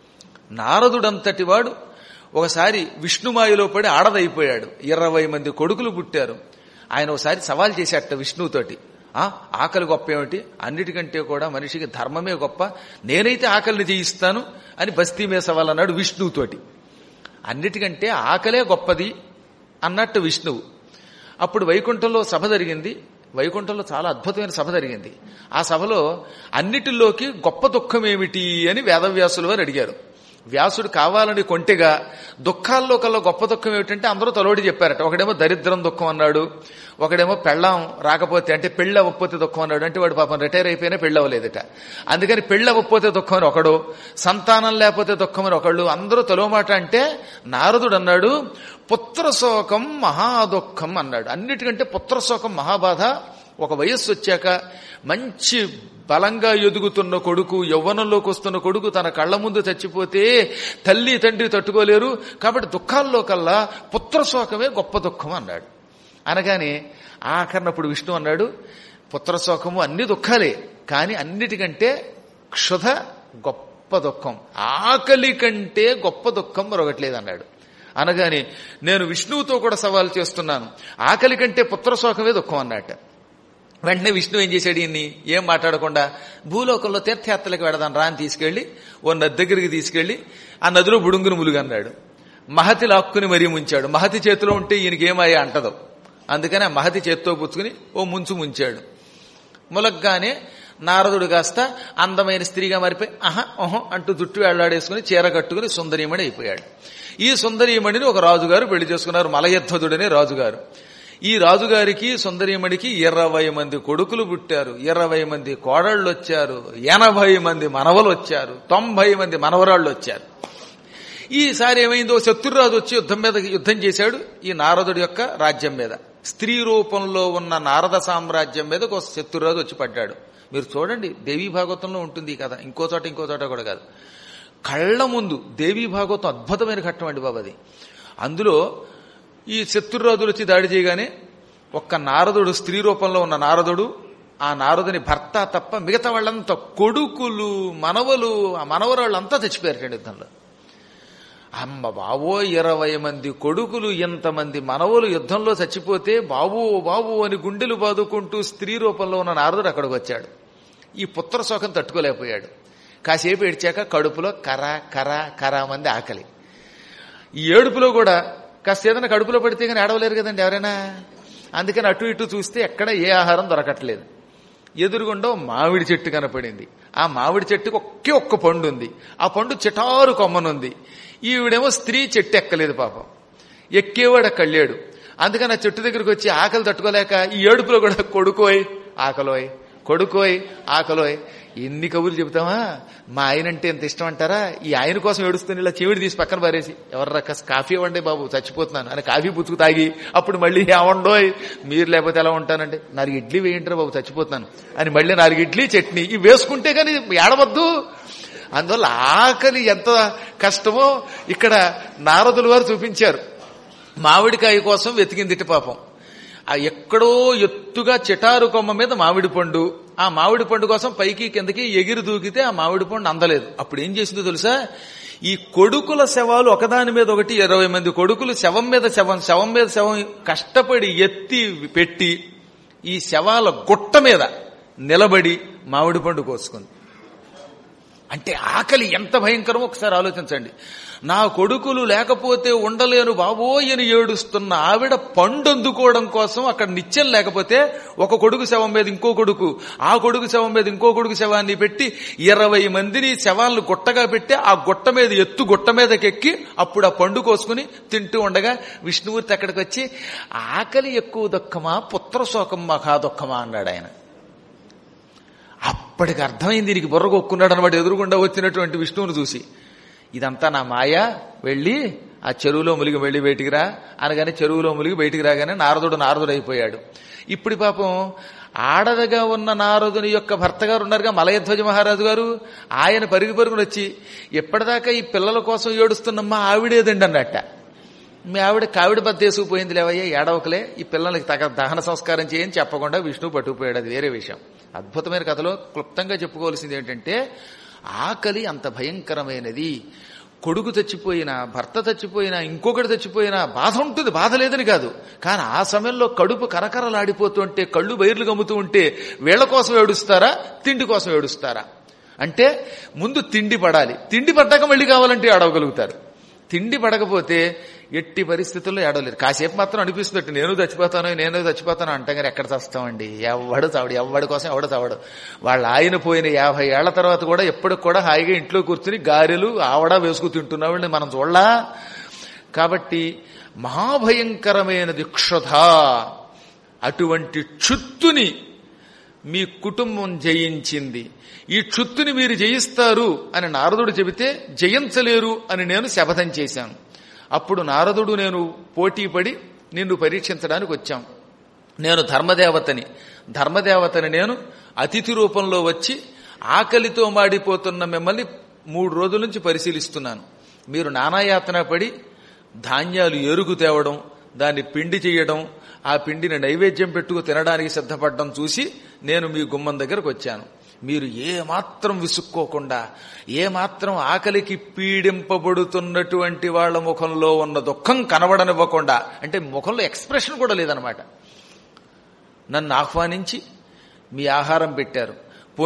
నారదుడంతటి వాడు ఒకసారి విష్ణుమాయలో పడి ఆడదైపోయాడు ఇరవై మంది కొడుకులు పుట్టారు ఆయన ఒకసారి సవాల్ చేశాట విష్ణువుతోటి ఆ ఆకలి గొప్ప ఏమిటి అన్నిటికంటే కూడా మనిషికి ధర్మమే గొప్ప నేనైతే ఆకలిని జయిస్తాను అని బస్తీ మీద సవాల్ అన్నాడు విష్ణువుతోటి అన్నిటికంటే ఆకలే గొప్పది అన్నట్టు విష్ణువు అప్పుడు వైకుంఠంలో సభ జరిగింది వైకుంఠంలో చాలా అద్భుతమైన సభ జరిగింది ఆ సభలో అన్నిటిలోకి గొప్ప దుఃఖం ఏమిటి అని వేదవ్యాసులు వారు అడిగారు వ్యాసుడు కావాలని కొంటెగా దుఃఖాల్లో కల్లా గొప్ప దుఃఖం ఏమిటంటే అందరూ తలోడి చెప్పారట ఒకడేమో దరిద్రం దుఃఖం అన్నాడు ఒకడేమో పెళ్ళాం రాకపోతే అంటే పెళ్ళి అవ్వకపోతే దుఃఖం అన్నాడు అంటే వాడు పాపం రిటైర్ అయిపోయినా పెళ్ళి అవ్వలేదట అందుకని పెళ్ళి అవ్వకపోతే దుఃఖం అని ఒకడు సంతానం లేకపోతే దుఃఖం అని ఒకళ్ళు అందరూ తలో మాట అంటే నారదుడు అన్నాడు పుత్రశోకం మహాదుఃఖం అన్నాడు అన్నిటికంటే పుత్రశోకం మహాబాధ ఒక వయస్సు వచ్చాక మంచి బలంగా ఎదుగుతున్న కొడుకు యవ్వనంలోకి వస్తున్న కొడుకు తన కళ్ళ ముందు చచ్చిపోతే తల్లి తండ్రి తట్టుకోలేరు కాబట్టి దుఃఖాల్లో కల్లా పుత్రశోకమే గొప్ప దుఃఖం అన్నాడు అనగానే ఆఖరినప్పుడు విష్ణు అన్నాడు పుత్రశోకము అన్ని దుఃఖాలే కానీ అన్నిటికంటే క్షుధ గొప్ప దుఃఖం ఆకలి కంటే గొప్ప దుఃఖం మరొకట్లేదు అన్నాడు అనగానే నేను విష్ణువుతో కూడా సవాల్ చేస్తున్నాను ఆకలి కంటే పుత్రశోకమే దుఃఖం అన్నట్ట వెంటనే విష్ణు ఏం చేశాడు ఈయన్ని ఏం మాట్లాడకుండా భూలోకంలో తీర్థయాత్రలకు వెడదాం రా అని తీసుకెళ్లి ఓ నది దగ్గరికి తీసుకెళ్లి ఆ నదిలో బుడుంగును ములుగన్నాడు మహతి లాక్కుని మరీ ముంచాడు మహతి చేతిలో ఉంటే ఈయనకి ఏమయ్యా అంటదు అందుకని ఆ మహతి చేత్తో పుచ్చుకుని ఓ ముంచు ముంచాడు ములగ్గానే నారదుడు కాస్త అందమైన స్త్రీగా మారిపోయి ఆహా ఓహో అంటూ జుట్టు వేళ్లాడేసుకుని చీర కట్టుకుని సుందరీమణి అయిపోయాడు ఈ సుందరీమణిని ఒక రాజుగారు పెళ్లి చేసుకున్నారు మలయధ్వజుడనే రాజుగారు ఈ రాజుగారికి సుందరీమణికి ఇరవై మంది కొడుకులు పుట్టారు ఇరవై మంది కోడళ్ళు వచ్చారు ఎనభై మంది మనవలు వచ్చారు తొంభై మంది మనవరాళ్ళు వచ్చారు ఈసారి ఏమైందో శత్రురాజు వచ్చి యుద్ధం మీద యుద్ధం చేశాడు ఈ నారదుడి యొక్క రాజ్యం మీద స్త్రీ రూపంలో ఉన్న నారద సామ్రాజ్యం మీద ఒక శత్రురాజు వచ్చి పడ్డాడు మీరు చూడండి దేవీ భాగవతంలో ఉంటుంది ఈ కథ ఇంకో చోట ఇంకో చోట కూడా కాదు కళ్ళ ముందు దేవీ భాగవతం అద్భుతమైన ఘట్టం అండి బాబు అది అందులో ఈ శత్రురాజులు వచ్చి దాడి చేయగానే ఒక్క నారదుడు స్త్రీ రూపంలో ఉన్న నారదుడు ఆ నారదుని భర్త తప్ప మిగతా వాళ్ళంతా కొడుకులు మనవలు ఆ మనవరాళ్ళంతా చచ్చిపోయారు యుద్ధంలో అమ్మ బావో ఇరవై మంది కొడుకులు ఎంతమంది మనవలు యుద్ధంలో చచ్చిపోతే బాబు బాబు అని గుండెలు బాదుకుంటూ స్త్రీ రూపంలో ఉన్న నారదుడు అక్కడికి వచ్చాడు ఈ పుత్ర శోకం తట్టుకోలేకపోయాడు కాసేపు ఏడ్చాక కడుపులో కర కర కర మంది ఆకలి ఈ ఏడుపులో కూడా కాస్త ఏదైనా కడుపులో పడితే కానీ ఏడవలేరు కదండి ఎవరైనా అందుకని అటు ఇటు చూస్తే ఎక్కడ ఏ ఆహారం దొరకట్లేదు ఎదురుగుండా మామిడి చెట్టు కనపడింది ఆ మామిడి చెట్టుకు ఒకే ఒక్క పండు ఉంది ఆ పండు చిటారు కొమ్మనుంది ఈవిడేమో స్త్రీ చెట్టు ఎక్కలేదు పాపం ఎక్కేవాడు అక్కడ లేడు అందుకని ఆ చెట్టు దగ్గరికి వచ్చి ఆకలి తట్టుకోలేక ఈ ఏడుపులో కూడా కొడుకోయ్ ఆకలోయ్ కొడుకోయ్ ఆకలోయ్ ఎన్ని కబుర్లు చెబుతామా మా ఆయన అంటే ఎంత ఇష్టం అంటారా ఈ ఆయన కోసం ఏడుస్తుంది ఇలా చెవిడి తీసి పక్కన పారేసి ఎవర్రా కాస్త కాఫీ ఇవ్వండి బాబు చచ్చిపోతున్నాను అని కాఫీ పుచ్చుకు తాగి అప్పుడు మళ్ళీ ఏమండోయ్ మీరు లేకపోతే ఎలా ఉంటానంటే నాలుగు ఇడ్లీ వేయంటారా బాబు చచ్చిపోతున్నాను అని మళ్ళీ నాలుగు ఇడ్లీ చట్నీ ఇవి వేసుకుంటే కానీ ఏడవద్దు అందువల్ల ఆకలి ఎంత కష్టమో ఇక్కడ నారదుల వారు చూపించారు మామిడికాయ కోసం వెతికిందిటి పాపం ఆ ఎక్కడో ఎత్తుగా చిటారు కొమ్మ మీద మామిడి పండు ఆ మామిడి పండు కోసం పైకి కిందకి ఎగిరి దూకితే ఆ మామిడి పండు అందలేదు అప్పుడు ఏం చేసిందో తెలుసా ఈ కొడుకుల శవాలు ఒకదాని మీద ఒకటి ఇరవై మంది కొడుకులు శవం మీద శవం శవం మీద శవం కష్టపడి ఎత్తి పెట్టి ఈ శవాల గుట్ట మీద నిలబడి మామిడి పండు కోసుకుంది అంటే ఆకలి ఎంత భయంకరమో ఒకసారి ఆలోచించండి నా కొడుకులు లేకపోతే ఉండలేను బాబోయ్ అని ఏడుస్తున్న ఆవిడ పండు అందుకోవడం కోసం అక్కడ నిత్యం లేకపోతే ఒక కొడుకు శవం మీద ఇంకో కొడుకు ఆ కొడుకు శవం మీద ఇంకో కొడుకు శవాన్ని పెట్టి ఇరవై మందిని శవాలను గుట్టగా పెట్టి ఆ గుట్ట మీద ఎత్తు గుట్ట మీదకెక్కి అప్పుడు ఆ పండు కోసుకుని తింటూ ఉండగా విష్ణుమూర్తి అక్కడికి వచ్చి ఆకలి ఎక్కువ దుఃఖమా పుత్ర శోకం మఖా దుఃఖమా అన్నాడు ఆయన అప్పటికి అర్థమైంది దీనికి బుర్ర కొక్కున్నాడు అనమాట ఎదురుగుండా వచ్చినటువంటి విష్ణువును చూసి ఇదంతా నా మాయ వెళ్ళి ఆ చెరువులో ములిగి వెళ్ళి బయటికి రా అనగానే చెరువులో ములిగి బయటికి రాగానే నారదుడు నారదుడు అయిపోయాడు ఇప్పుడు పాపం ఆడదగా ఉన్న నారదుని యొక్క భర్త గారు ఉన్నారుగా మలయధ్వజ మహారాజు గారు ఆయన పరుగు పరుగుని వచ్చి ఎప్పటిదాకా ఈ పిల్లల కోసం ఏడుస్తున్నమ్మా ఆవిడేదండి అన్నట్ట మీ ఆవిడ కావిడ బద్ద వేసుకుపోయింది లేవయ్యా ఏడవకలే ఈ పిల్లలకి తగ దహన సంస్కారం చేయని చెప్పకుండా విష్ణువు పట్టుకుపోయాడు అది వేరే విషయం అద్భుతమైన కథలో క్లుప్తంగా చెప్పుకోవాల్సింది ఏంటంటే ఆకలి అంత భయంకరమైనది కొడుకు చచ్చిపోయినా భర్త చచ్చిపోయినా ఇంకొకటి చచ్చిపోయినా బాధ ఉంటుంది బాధ లేదని కాదు కానీ ఆ సమయంలో కడుపు కరకరలాడిపోతుంటే కళ్ళు బైర్లు గమ్ముతూ ఉంటే వీళ్ల కోసం ఏడుస్తారా తిండి కోసం ఏడుస్తారా అంటే ముందు తిండి పడాలి తిండి పడ్డాక మళ్ళీ కావాలంటే ఏడవగలుగుతారు తిండి పడకపోతే ఎట్టి పరిస్థితుల్లో ఏడవలేరు కాసేపు మాత్రం అనిపిస్తుంది నేను చచ్చిపోతాను నేను చచ్చిపోతాను అంటాం కానీ ఎక్కడ చస్తామండి ఎవడు చావడు ఎవడి కోసం ఎవడు చావడు వాళ్ళ ఆయన పోయిన యాభై ఏళ్ల తర్వాత కూడా ఎప్పటికి కూడా హాయిగా ఇంట్లో కూర్చుని గారెలు ఆవడ వేసుకు తింటున్నావాడిని మనం చూడలా కాబట్టి మహాభయంకరమైనది క్షుధ అటువంటి క్షుత్తుని మీ కుటుంబం జయించింది ఈ క్షుత్తుని మీరు జయిస్తారు అని నారదుడు చెబితే జయించలేరు అని నేను శపథం చేశాను అప్పుడు నారదుడు నేను పోటీపడి నిన్ను పరీక్షించడానికి వచ్చాం నేను ధర్మదేవతని ధర్మదేవతని నేను అతిథి రూపంలో వచ్చి ఆకలితో మాడిపోతున్న మిమ్మల్ని మూడు రోజుల నుంచి పరిశీలిస్తున్నాను మీరు నానాయాతన పడి ధాన్యాలు ఎరుగు తేవడం దాన్ని పిండి చేయడం ఆ పిండిని నైవేద్యం పెట్టుకు తినడానికి సిద్ధపడడం చూసి నేను మీ గుమ్మం దగ్గరకు వచ్చాను మీరు ఏ మాత్రం విసుక్కోకుండా ఏ మాత్రం ఆకలికి పీడింపబడుతున్నటువంటి వాళ్ళ ముఖంలో ఉన్న దుఃఖం కనబడనివ్వకుండా అంటే ముఖంలో ఎక్స్ప్రెషన్ కూడా లేదనమాట నన్ను ఆహ్వానించి మీ ఆహారం పెట్టారు పోని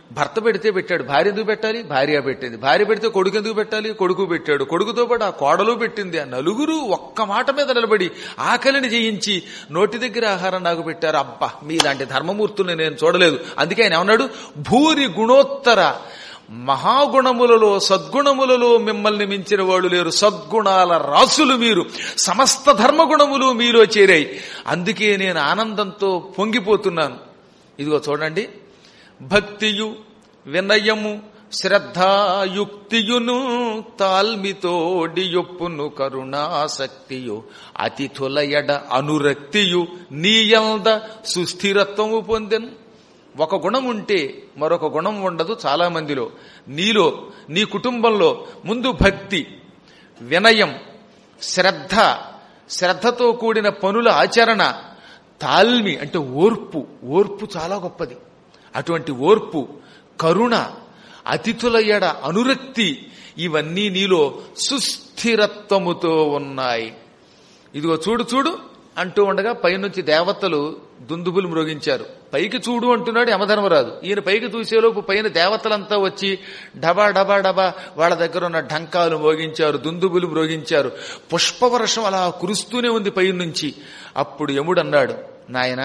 భర్త పెడితే పెట్టాడు భార్య ఎందుకు పెట్టాలి భార్య పెట్టింది భార్య పెడితే కొడుకు ఎందుకు పెట్టాలి కొడుకు పెట్టాడు కొడుకుతో పాటు ఆ కోడలు పెట్టింది ఆ నలుగురు ఒక్క మాట మీద నిలబడి ఆకలిని జయించి నోటి దగ్గర ఆహారం నాకు పెట్టారు అబ్బా మీలాంటి ధర్మమూర్తుల్ని నేను చూడలేదు అందుకే ఆయన ఏమన్నాడు భూరి గుణోత్తర మహాగుణములలో సద్గుణములలో మిమ్మల్ని మించిన వాళ్ళు లేరు సద్గుణాల రాసులు మీరు సమస్త ధర్మగుణములు మీలో చేరాయి అందుకే నేను ఆనందంతో పొంగిపోతున్నాను ఇదిగో చూడండి భక్తియు వినయము శ్రద్ధాయుక్తియును తాల్మితోడి యొప్పును కరుణాసక్తియు అతిథులయడ అనురక్తియు నీయంద సుస్థిరత్వము పొందెను ఒక గుణం ఉంటే మరొక గుణం ఉండదు చాలా మందిలో నీలో నీ కుటుంబంలో ముందు భక్తి వినయం శ్రద్ధ శ్రద్ధతో కూడిన పనుల ఆచరణ తాల్మి అంటే ఓర్పు ఓర్పు చాలా గొప్పది అటువంటి ఓర్పు కరుణ అతిథుల ఎడ అనురక్తి ఇవన్నీ నీలో సుస్థిరత్వముతో ఉన్నాయి ఇదిగో చూడు చూడు అంటూ ఉండగా పైనుంచి దేవతలు దుందుబులు మ్రోగించారు పైకి చూడు అంటున్నాడు యమధర్మరాజు ఈయన పైకి చూసేలోపు పైన దేవతలంతా వచ్చి డబా డబా డబా వాళ్ళ దగ్గర ఉన్న ఢంకాలు మోగించారు దుందుబులు మ్రోగించారు పుష్పవర్షం అలా కురుస్తూనే ఉంది పైనుంచి అప్పుడు యముడు అన్నాడు నాయన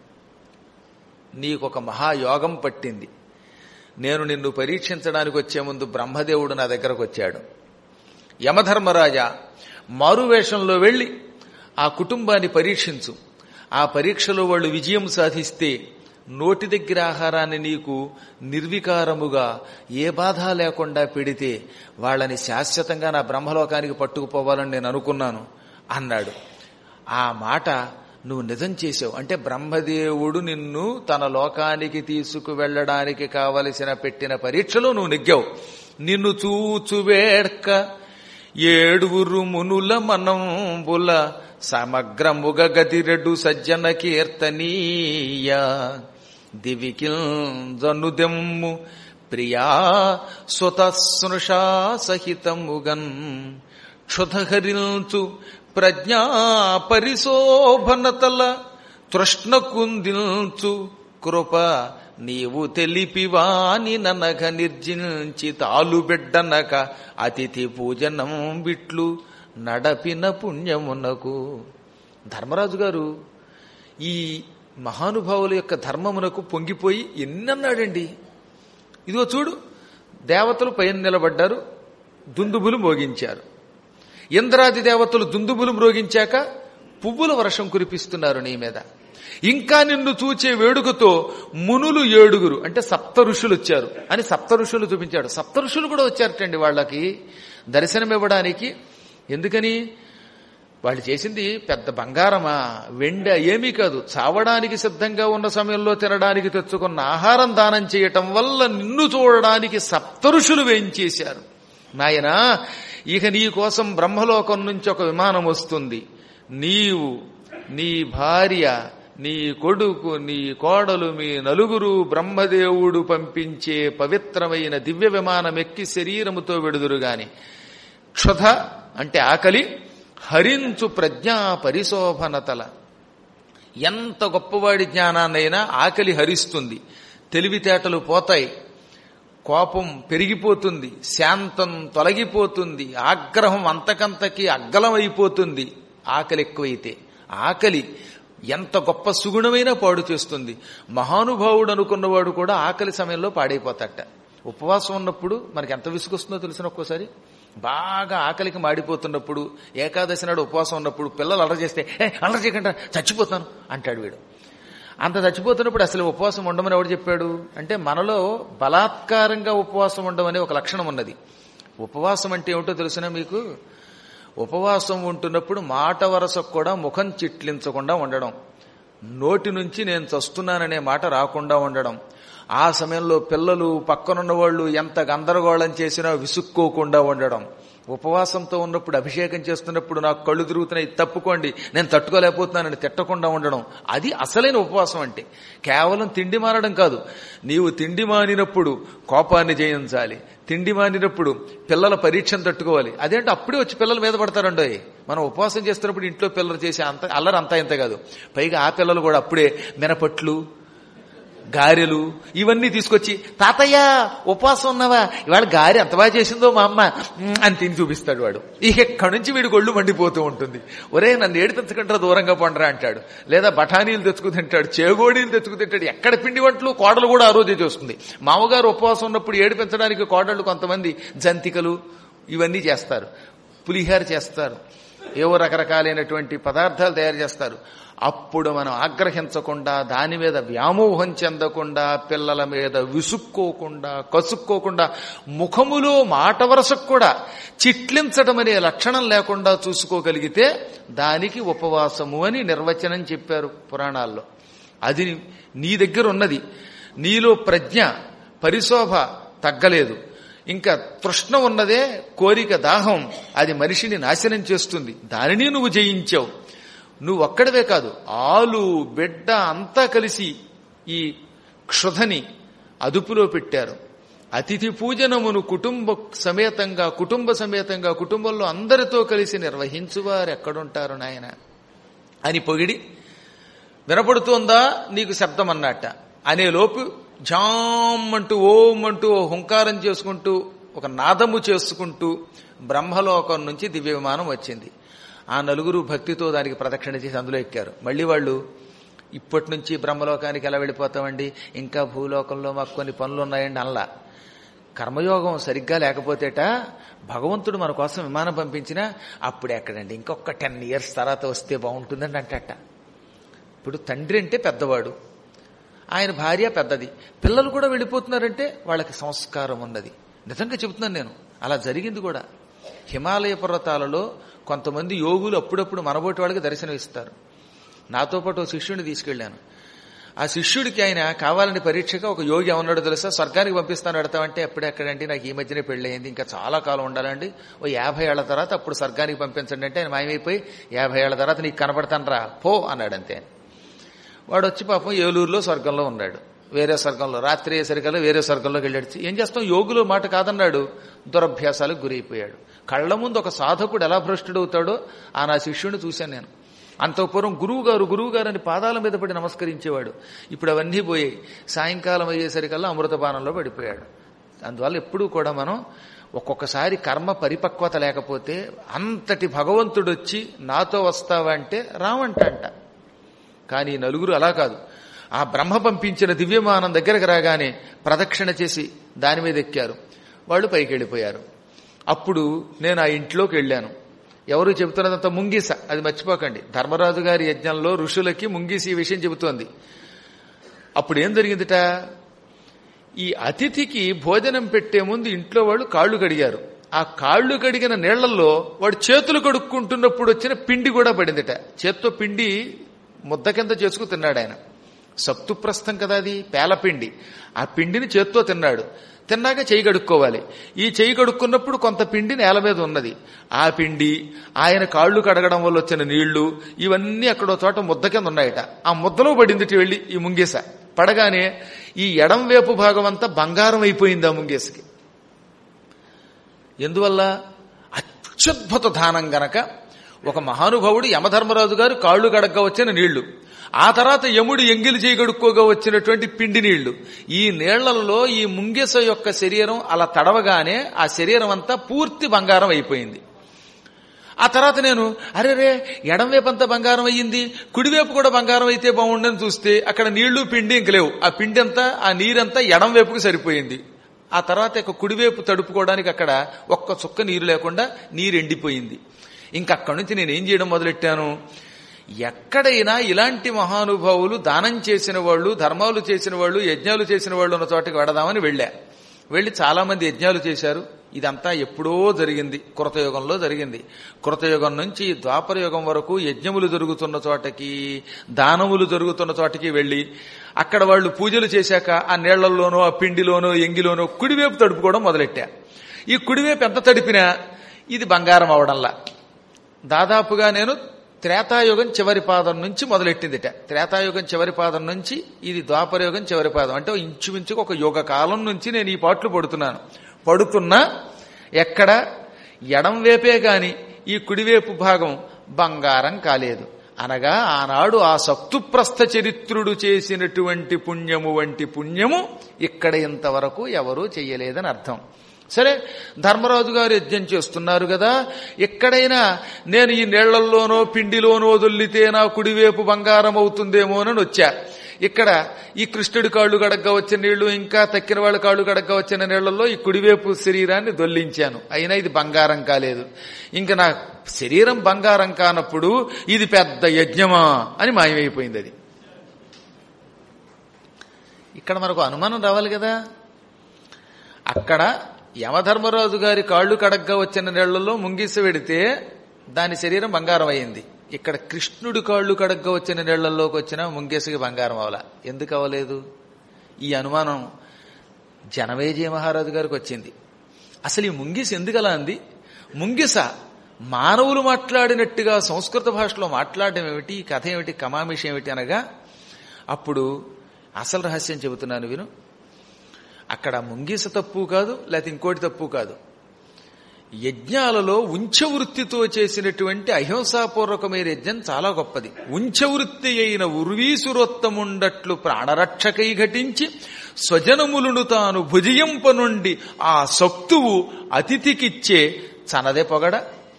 నీకొక మహాయోగం పట్టింది నేను నిన్ను పరీక్షించడానికి వచ్చే ముందు బ్రహ్మదేవుడు నా దగ్గరకు వచ్చాడు యమధర్మరాజా మారువేషంలో వెళ్లి ఆ కుటుంబాన్ని పరీక్షించు ఆ పరీక్షలో వాళ్ళు విజయం సాధిస్తే నోటి దగ్గర ఆహారాన్ని నీకు నిర్వికారముగా ఏ బాధ లేకుండా పెడితే వాళ్ళని శాశ్వతంగా నా బ్రహ్మలోకానికి పట్టుకుపోవాలని నేను అనుకున్నాను అన్నాడు ఆ మాట నువ్వు నిజం చేసావు అంటే బ్రహ్మదేవుడు నిన్ను తన లోకానికి తీసుకు వెళ్ళడానికి కావలసిన పెట్టిన పరీక్షలో నువ్వు నెగ్గావు నిన్ను చూచు వేడ్క ఏడుగురు మునుల మనంబుల సమగ్రముగ గతిరెడ్డు సజ్జన కీర్తనీయ దివికిల్జనుదెమ్ము ప్రియా స్వతస్నుషా సహితముగన్ క్షుధహరించు ప్రజ్ఞా పరిశోభనతల తృష్ణ కుందిల్చు కృప నీవు తెలిపివాని ననగ నిర్జించి తాలు బిడ్డనక అతిథి పూజనం బిట్లు నడపిన పుణ్యమునకు ధర్మరాజు గారు ఈ మహానుభావుల యొక్క ధర్మమునకు పొంగిపోయి ఎన్నన్నాడండి ఇదిగో చూడు దేవతలు పైన నిలబడ్డారు దుందుబులు మోగించారు ఇంద్రాది దేవతలు దుందుబులు మ్రోగించాక పువ్వుల వర్షం కురిపిస్తున్నారు నీ మీద ఇంకా నిన్ను చూచే వేడుకతో మునులు ఏడుగురు అంటే సప్త ఋషులు వచ్చారు అని సప్త ఋషులు చూపించాడు సప్త ఋషులు కూడా వచ్చారటండి వాళ్ళకి దర్శనమివ్వడానికి ఎందుకని వాళ్ళు చేసింది పెద్ద బంగారమా వెండ ఏమీ కాదు చావడానికి సిద్ధంగా ఉన్న సమయంలో తినడానికి తెచ్చుకున్న ఆహారం దానం చేయటం వల్ల నిన్ను చూడడానికి సప్తఋషులు వేయించేశారు నాయనా ఇక నీ కోసం బ్రహ్మలోకం నుంచి ఒక విమానం వస్తుంది నీవు నీ భార్య నీ కొడుకు నీ కోడలు మీ నలుగురు బ్రహ్మదేవుడు పంపించే పవిత్రమైన దివ్య విమానం ఎక్కి శరీరముతో వెడుదురు గాని క్షుధ అంటే ఆకలి హరించు ప్రజ్ఞా పరిశోభనతల ఎంత గొప్పవాడి జ్ఞానాన్నైనా ఆకలి హరిస్తుంది తెలివితేటలు పోతాయి కోపం పెరిగిపోతుంది శాంతం తొలగిపోతుంది ఆగ్రహం అంతకంతకి అగ్గలమైపోతుంది ఆకలి ఎక్కువైతే ఆకలి ఎంత గొప్ప సుగుణమైనా పాడు చేస్తుంది మహానుభావుడు అనుకున్నవాడు కూడా ఆకలి సమయంలో పాడైపోతాట ఉపవాసం ఉన్నప్పుడు మనకి ఎంత విసుకొస్తుందో తెలిసిన ఒక్కోసారి బాగా ఆకలికి మాడిపోతున్నప్పుడు ఏకాదశి నాడు ఉపవాసం ఉన్నప్పుడు పిల్లలు అలర చేస్తే ఏ అలర చేయకుండా చచ్చిపోతాను అంటాడు వీడు అంత చచ్చిపోతున్నప్పుడు అసలు ఉపవాసం ఉండమని ఎవడు చెప్పాడు అంటే మనలో బలాత్కారంగా ఉపవాసం ఉండమని ఒక లక్షణం ఉన్నది ఉపవాసం అంటే ఏమిటో తెలిసినా మీకు ఉపవాసం ఉంటున్నప్పుడు మాట వరసకు కూడా ముఖం చిట్లించకుండా ఉండడం నోటి నుంచి నేను చస్తున్నాననే మాట రాకుండా ఉండడం ఆ సమయంలో పిల్లలు పక్కనున్న వాళ్ళు ఎంత గందరగోళం చేసినా విసుక్కోకుండా ఉండడం ఉపవాసంతో ఉన్నప్పుడు అభిషేకం చేస్తున్నప్పుడు నాకు కళ్ళు తిరుగుతున్నాయి తప్పుకోండి నేను తట్టుకోలేకపోతున్నానని తిట్టకుండా ఉండడం అది అసలైన ఉపవాసం అంటే కేవలం తిండి మానడం కాదు నీవు తిండి మానినప్పుడు కోపాన్ని జయించాలి తిండి మానినప్పుడు పిల్లల పరీక్షను తట్టుకోవాలి అదేంటే అప్పుడే వచ్చి పిల్లల మీద పడతారండో మనం ఉపవాసం చేస్తున్నప్పుడు ఇంట్లో పిల్లలు చేసే అంత అల్లరి అంతా ఇంత కాదు పైగా ఆ పిల్లలు కూడా అప్పుడే మినపట్లు గారెలు ఇవన్నీ తీసుకొచ్చి తాతయ్య ఉపవాసం ఉన్నావా ఇవాళ గారె ఎంత బాగా చేసిందో మా అమ్మ "మ్" అని తిని చూపిస్తాడు వాడు ఇక ఎక్కడి నుంచి వీడి గొళ్ళు మండిపోతూ ఉంటుంది ఒరే నన్ను ఏడిపించకుండా దూరంగా పండరా అంటాడు లేదా బఠానీలు తెచ్చుకు తింటాడు చేగోడీలు తెచ్చుకు తింటాడు ఎక్కడ పిండి వంటలు కోడలు కూడా ఆ రోజే చేస్తుంది మామగారు ఉపవాసం ఉన్నప్పుడు ఏడిపించడానికి కోడళ్ళు కొంతమంది జంతికలు ఇవన్నీ చేస్తారు పులిహార చేస్తారు ఏవో రకరకాలైనటువంటి పదార్థాలు తయారు చేస్తారు అప్పుడు మనం ఆగ్రహించకుండా దాని మీద వ్యామోహం చెందకుండా పిల్లల మీద విసుక్కోకుండా కసుక్కోకుండా ముఖములో మాట వరసకు కూడా చిట్లించడం అనే లక్షణం లేకుండా చూసుకోగలిగితే దానికి ఉపవాసము అని నిర్వచనం చెప్పారు పురాణాల్లో అది నీ దగ్గర ఉన్నది నీలో ప్రజ్ఞ పరిశోభ తగ్గలేదు ఇంకా తృష్ణ ఉన్నదే కోరిక దాహం అది మనిషిని నాశనం చేస్తుంది దానిని నువ్వు జయించావు నువ్వు ఒక్కడవే కాదు ఆలు బిడ్డ అంతా కలిసి ఈ క్షుధని అదుపులో పెట్టారు అతిథి పూజనమును కుటుంబ సమేతంగా కుటుంబ సమేతంగా కుటుంబంలో అందరితో కలిసి నిర్వహించువారు ఎక్కడుంటారు నాయన అని పొగిడి వినపడుతోందా నీకు శబ్దం అన్నట్ట అనే లోపు జామ్ అంటూ ఓం అంటూ ఓ హుంకారం చేసుకుంటూ ఒక నాదము చేసుకుంటూ బ్రహ్మలోకం నుంచి దివ్య విమానం వచ్చింది ఆ నలుగురు భక్తితో దానికి ప్రదక్షిణ చేసి అందులో ఎక్కారు మళ్ళీ వాళ్ళు ఇప్పటి నుంచి బ్రహ్మలోకానికి ఎలా వెళ్ళిపోతామండి ఇంకా భూలోకంలో మాకు కొన్ని పనులు ఉన్నాయండి అల్లా కర్మయోగం సరిగ్గా లేకపోతేట భగవంతుడు మన కోసం విమానం పంపించినా అప్పుడు ఎక్కడండి ఇంకొక టెన్ ఇయర్స్ తర్వాత వస్తే బాగుంటుందని అంటట ఇప్పుడు తండ్రి అంటే పెద్దవాడు ఆయన భార్య పెద్దది పిల్లలు కూడా వెళ్ళిపోతున్నారంటే వాళ్ళకి సంస్కారం ఉన్నది నిజంగా చెబుతున్నాను నేను అలా జరిగింది కూడా హిమాలయ పర్వతాలలో కొంతమంది యోగులు అప్పుడప్పుడు మనబోటి వాళ్ళకి దర్శనం ఇస్తారు నాతో పాటు ఓ శిష్యుడిని తీసుకెళ్లాను ఆ శిష్యుడికి ఆయన కావాలని పరీక్షగా ఒక యోగి ఏమన్నాడో తెలుసా స్వర్గానికి పంపిస్తాను పెడతామంటే ఎప్పుడెక్కడండి నాకు ఈ మధ్యనే పెళ్ళయింది ఇంకా చాలా కాలం ఉండాలండి ఓ యాభై ఏళ్ల తర్వాత అప్పుడు స్వర్గానికి పంపించండి అంటే ఆయన మాయమైపోయి యాభై ఏళ్ల తర్వాత నీకు కనపడతాను రా పో అన్నాడంతే వాడు వచ్చి పాపం ఏలూరులో స్వర్గంలో ఉన్నాడు వేరే స్వర్గంలో రాత్రి అయ్యేసరికల్లా వేరే స్వర్గంలోకి వెళ్ళాడు ఏం చేస్తాం యోగులు మాట కాదన్నాడు దురభ్యాసాలకు గురైపోయాడు కళ్ళ ముందు ఒక సాధకుడు ఎలా భ్రష్టుడవుతాడో ఆ నా శిష్యుడిని చూశాను నేను అంతఃపురం గురువు గారు గురువు గారు అని పాదాల మీద పడి నమస్కరించేవాడు ఇప్పుడు అవన్నీ పోయాయి సాయంకాలం అయ్యేసరికల్లా అమృతపానంలో పడిపోయాడు అందువల్ల ఎప్పుడూ కూడా మనం ఒక్కొక్కసారి కర్మ పరిపక్వత లేకపోతే అంతటి భగవంతుడు వచ్చి నాతో వస్తావా అంటే రావంటంట కానీ ఈ నలుగురు అలా కాదు ఆ బ్రహ్మ పంపించిన దివ్యమానం దగ్గరకు రాగానే ప్రదక్షిణ చేసి దాని మీద ఎక్కారు వాళ్ళు పైకి వెళ్ళిపోయారు అప్పుడు నేను ఆ ఇంట్లోకి వెళ్ళాను ఎవరు చెబుతున్నదంతా ముంగీస అది మర్చిపోకండి ధర్మరాజు గారి యజ్ఞంలో ఋషులకి ముంగీసి ఈ విషయం చెబుతోంది అప్పుడు ఏం జరిగిందిట ఈ అతిథికి భోజనం పెట్టే ముందు ఇంట్లో వాళ్ళు కాళ్ళు కడిగారు ఆ కాళ్ళు కడిగిన నీళ్లలో వాడు చేతులు కడుక్కుంటున్నప్పుడు వచ్చిన పిండి కూడా పడిందిట చేత్తో పిండి ముద్ద కింద చేసుకు తిన్నాడు ఆయన సప్తుప్రస్థం కదా అది పేలపిండి ఆ పిండిని చేత్తో తిన్నాడు తిన్నాక చేయి కడుక్కోవాలి ఈ చేయి కడుక్కున్నప్పుడు కొంత పిండి నేల మీద ఉన్నది ఆ పిండి ఆయన కాళ్ళు కడగడం వల్ల వచ్చిన నీళ్లు ఇవన్నీ అక్కడో చోట ముద్ద కింద ఉన్నాయట ఆ ముద్దలో పడిందిటి వెళ్ళి ఈ ముంగేస పడగానే ఈ ఎడం వేపు భాగం అంతా బంగారం అయిపోయింది ఆ ముంగేసకి ఎందువల్ల అత్యద్భుత దానం గనక ఒక మహానుభావుడు యమధర్మరాజు గారు కాళ్ళు కడగ్గా వచ్చిన నీళ్లు ఆ తర్వాత యముడు ఎంగిలి చేయగడుక్కోగా వచ్చినటువంటి పిండి నీళ్లు ఈ నీళ్లలో ఈ ముంగెస యొక్క శరీరం అలా తడవగానే ఆ శరీరం అంతా పూర్తి బంగారం అయిపోయింది ఆ తర్వాత నేను అరే రే ఎడంవైపు అంతా బంగారం అయ్యింది కుడివైపు కూడా బంగారం అయితే బాగుండని చూస్తే అక్కడ నీళ్లు పిండి ఇంక లేవు ఆ పిండి అంతా ఆ నీరంతా ఎడం వైపుకు సరిపోయింది ఆ తర్వాత ఇక కుడివైపు తడుపుకోవడానికి అక్కడ ఒక్క చుక్క నీరు లేకుండా నీరు ఎండిపోయింది ఇంకా అక్కడి నుంచి నేను ఏం చేయడం మొదలెట్టాను ఎక్కడైనా ఇలాంటి మహానుభావులు దానం చేసిన వాళ్ళు ధర్మాలు చేసిన వాళ్ళు యజ్ఞాలు చేసిన వాళ్ళు ఉన్న చోటకి వెడదామని వెళ్ళా వెళ్ళి చాలా మంది యజ్ఞాలు చేశారు ఇదంతా ఎప్పుడో జరిగింది కృతయుగంలో జరిగింది కృతయుగం నుంచి ద్వాపర యుగం వరకు యజ్ఞములు జరుగుతున్న చోటకి దానములు జరుగుతున్న చోటకి వెళ్ళి అక్కడ వాళ్ళు పూజలు చేశాక ఆ నీళ్లలోనో ఆ పిండిలోనో ఎంగిలోనో కుడివైపు తడుపుకోవడం మొదలెట్టా ఈ కుడివైపు ఎంత తడిపినా ఇది బంగారం అవడంలా దాదాపుగా నేను త్రేతాయుగం చివరి పాదం నుంచి మొదలెట్టిందిట త్రేతాయుగం చివరి పాదం నుంచి ఇది ద్వాపరయుగం చివరి పాదం అంటే ఇంచుమించుకు ఒక యుగ కాలం నుంచి నేను ఈ పాటలు పడుతున్నాను పడుతున్నా ఎక్కడ ఎడం వేపే గాని ఈ కుడివైపు భాగం బంగారం కాలేదు అనగా ఆనాడు ఆ సక్తుప్రస్థ చరిత్రుడు చేసినటువంటి పుణ్యము వంటి పుణ్యము ఇక్కడ ఇంతవరకు ఎవరూ చెయ్యలేదని అర్థం సరే ధర్మరాజు గారు యజ్ఞం చేస్తున్నారు కదా ఎక్కడైనా నేను ఈ నీళ్లల్లోనో పిండిలోనో వదిలితే నా కుడివైపు బంగారం అవుతుందేమోనని వచ్చా ఇక్కడ ఈ కృష్ణుడి కాళ్ళు గడగ్గా వచ్చిన నీళ్లు ఇంకా తక్కిన వాళ్ళ కాళ్ళు గడగ్గా వచ్చిన నీళ్లలో ఈ కుడివైపు శరీరాన్ని దొల్లించాను అయినా ఇది బంగారం కాలేదు ఇంకా నా శరీరం బంగారం కానప్పుడు ఇది పెద్ద యజ్ఞమా అని మాయమైపోయింది అది ఇక్కడ మనకు అనుమానం రావాలి కదా అక్కడ యమధర్మరాజు గారి కాళ్ళు కడగ్గా వచ్చిన నీళ్లలో ముంగిస వెడితే దాని శరీరం బంగారం అయింది ఇక్కడ కృష్ణుడి కాళ్ళు కడగ్గా వచ్చిన నీళ్లలోకి వచ్చిన ముంగేసకి బంగారం అవల ఎందుకు అవ్వలేదు ఈ అనుమానం జనమేజయ మహారాజు గారికి వచ్చింది అసలు ఈ ముంగిస ఎందుకు అలా అంది ముంగిస మానవులు మాట్లాడినట్టుగా సంస్కృత భాషలో మాట్లాడడం ఏమిటి ఈ కథ ఏమిటి కమామిషం ఏమిటి అనగా అప్పుడు అసలు రహస్యం చెబుతున్నాను విను అక్కడ ముంగీస తప్పు కాదు లేకపోతే ఇంకోటి తప్పు కాదు యజ్ఞాలలో ఉంచవృత్తితో చేసినటువంటి అహింసాపూర్వకమైన యజ్ఞం చాలా గొప్పది ఉంచవృత్తి అయిన ఉర్వీసురోత్తముండట్లు ప్రాణరక్షకై ఘటించి స్వజనములను తాను భుజయింప నుండి ఆ సక్తువు అతిథికిచ్చే చనదే పొగడ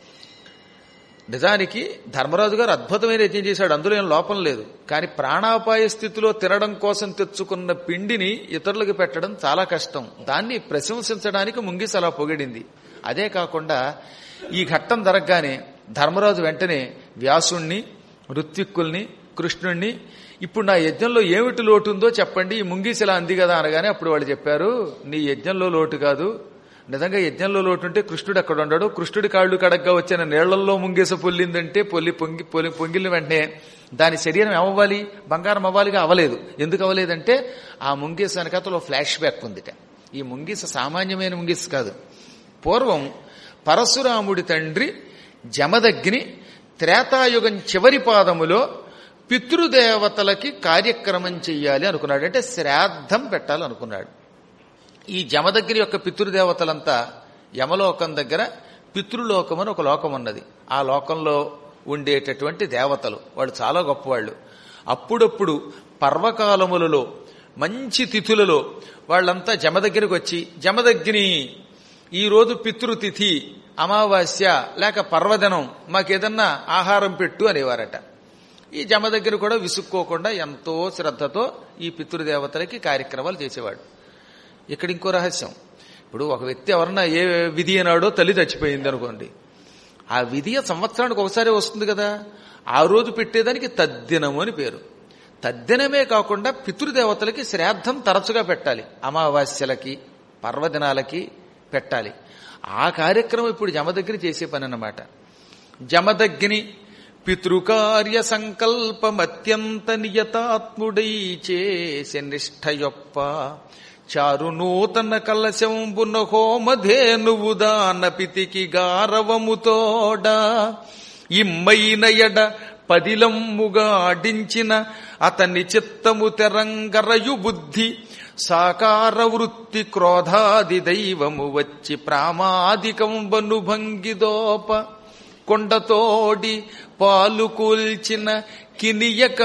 నిజానికి ధర్మరాజు గారు అద్భుతమైన యజ్ఞం చేశాడు అందులో ఏం లోపం లేదు కానీ ప్రాణాపాయ స్థితిలో తినడం కోసం తెచ్చుకున్న పిండిని ఇతరులకు పెట్టడం చాలా కష్టం దాన్ని ప్రశంసించడానికి ముంగిస అలా పొగిడింది అదే కాకుండా ఈ ఘట్టం జరగగానే ధర్మరాజు వెంటనే వ్యాసుణ్ణి ఋత్విక్కుల్ని కృష్ణుణ్ణి ఇప్పుడు నా యజ్ఞంలో ఏమిటి లోటు ఉందో చెప్పండి ఈ ముంగిసిలా అంది కదా అనగానే అప్పుడు వాళ్ళు చెప్పారు నీ యజ్ఞంలో లోటు కాదు నిజంగా యజ్ఞంలో లోటు ఉంటే కృష్ణుడు అక్కడ ఉండడు కృష్ణుడి కాళ్ళు కడగ్గా వచ్చిన నీళ్లలో ముంగేస పొల్లిందంటే పొల్లి పొంగి పొలి పొంగిలిన వెంటనే దాని శరీరం ఏమవ్వాలి బంగారం అవ్వాలిగా అవ్వలేదు ఎందుకు అవ్వలేదంటే ఆ ముంగేస వెనకాతలో ఫ్లాష్ బ్యాక్ ఉందిట ఈ ముంగీస సామాన్యమైన ముంగీస కాదు పూర్వం పరశురాముడి తండ్రి జమదగ్ని త్రేతాయుగం చివరి పాదములో పితృదేవతలకి కార్యక్రమం చెయ్యాలి అనుకున్నాడు అంటే శ్రాద్ధం పెట్టాలనుకున్నాడు ఈ జమదగ్ని యొక్క పితృదేవతలంతా యమలోకం దగ్గర పితృలోకం అని ఒక లోకం ఉన్నది ఆ లోకంలో ఉండేటటువంటి దేవతలు వాళ్ళు చాలా గొప్పవాళ్ళు అప్పుడప్పుడు పర్వకాలములలో మంచి తిథులలో వాళ్ళంతా జమదగ్నికి వచ్చి జమదగ్ని ఈ రోజు పితృతిథి అమావాస్య లేక పర్వదినం మాకేదన్నా ఆహారం పెట్టు అనేవారట ఈ జమ దగ్గర కూడా విసుక్కోకుండా ఎంతో శ్రద్ధతో ఈ పితృదేవతలకి కార్యక్రమాలు చేసేవాడు ఇక్కడ ఇంకో రహస్యం ఇప్పుడు ఒక వ్యక్తి ఎవరన్నా ఏ విధి అన్నాడో తల్లి చచ్చిపోయింది అనుకోండి ఆ విధి సంవత్సరానికి ఒకసారి వస్తుంది కదా ఆ రోజు పెట్టేదానికి తద్దినము అని పేరు తద్దినమే కాకుండా పితృదేవతలకి శ్రాద్ధం తరచుగా పెట్టాలి అమావాస్యలకి పర్వదినాలకి పెట్టాలి ఆ కార్యక్రమం ఇప్పుడు జమదగ్ని చేసే పని అన్నమాట జమదగ్ని పితృకార్య సంకల్పమత్యంత నియతాత్ముడై చేసే నిష్ఠయొప్ప చారు నూతన కలశంబున హోమధేనువు దాన పితికి గారవముతోడ ఇమ్మైన ఎడ పదిలమ్ముగా ఆడించిన అతని చిత్తము తెరంగరయు బుద్ధి సాకార వృత్తి క్రోధాది దైవము వచ్చి ప్రామాదికంబను భంగిదోప కొండతోడి పాలు కూల్చిన కినియక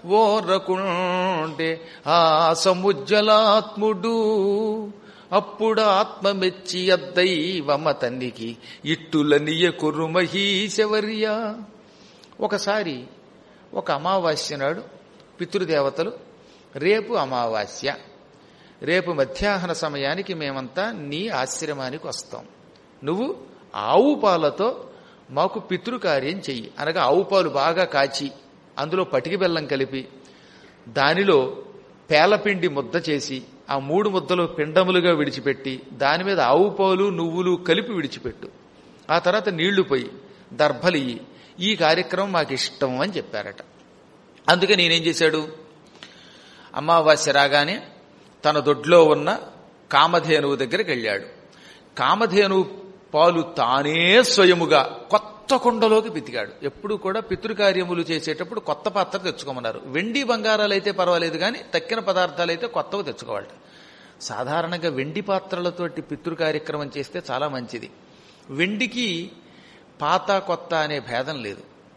ఓరకుండే ఆ సముజ్జలాత్ముడు అప్పుడు ఆత్మ మెచ్చి అద్దైవమతనికి ఇట్టులనియ కురుమహీశవర్య ఒకసారి ఒక అమావాస్య నాడు పితృదేవతలు రేపు అమావాస్య రేపు మధ్యాహ్న సమయానికి మేమంతా నీ ఆశ్రమానికి వస్తాం నువ్వు ఆవు పాలతో మాకు పితృకార్యం చెయ్యి అనగా ఆవు పాలు బాగా కాచి అందులో పటికి బెల్లం కలిపి దానిలో పేలపిండి ముద్ద చేసి ఆ మూడు ముద్దలు పిండములుగా విడిచిపెట్టి దాని మీద ఆవు పాలు నువ్వులు కలిపి విడిచిపెట్టు ఆ తర్వాత నీళ్లు పోయి దర్భలియ్యి ఈ కార్యక్రమం మాకు ఇష్టం అని చెప్పారట అందుకే నేనేం చేశాడు అమావాస్య రాగానే తన దొడ్లో ఉన్న కామధేనువు దగ్గరికి వెళ్ళాడు కామధేనువు పాలు తానే స్వయముగా కొత్త కొండలోకి పితికాడు ఎప్పుడు కూడా పితృకార్యములు చేసేటప్పుడు కొత్త పాత్ర తెచ్చుకోమన్నారు వెండి బంగారాలు అయితే పర్వాలేదు కానీ తక్కిన పదార్థాలు అయితే కొత్తవి తెచ్చుకోవాలట సాధారణంగా వెండి పాత్రలతోటి పితృ కార్యక్రమం చేస్తే చాలా మంచిది వెండికి పాత కొత్త అనే భేదం లేదు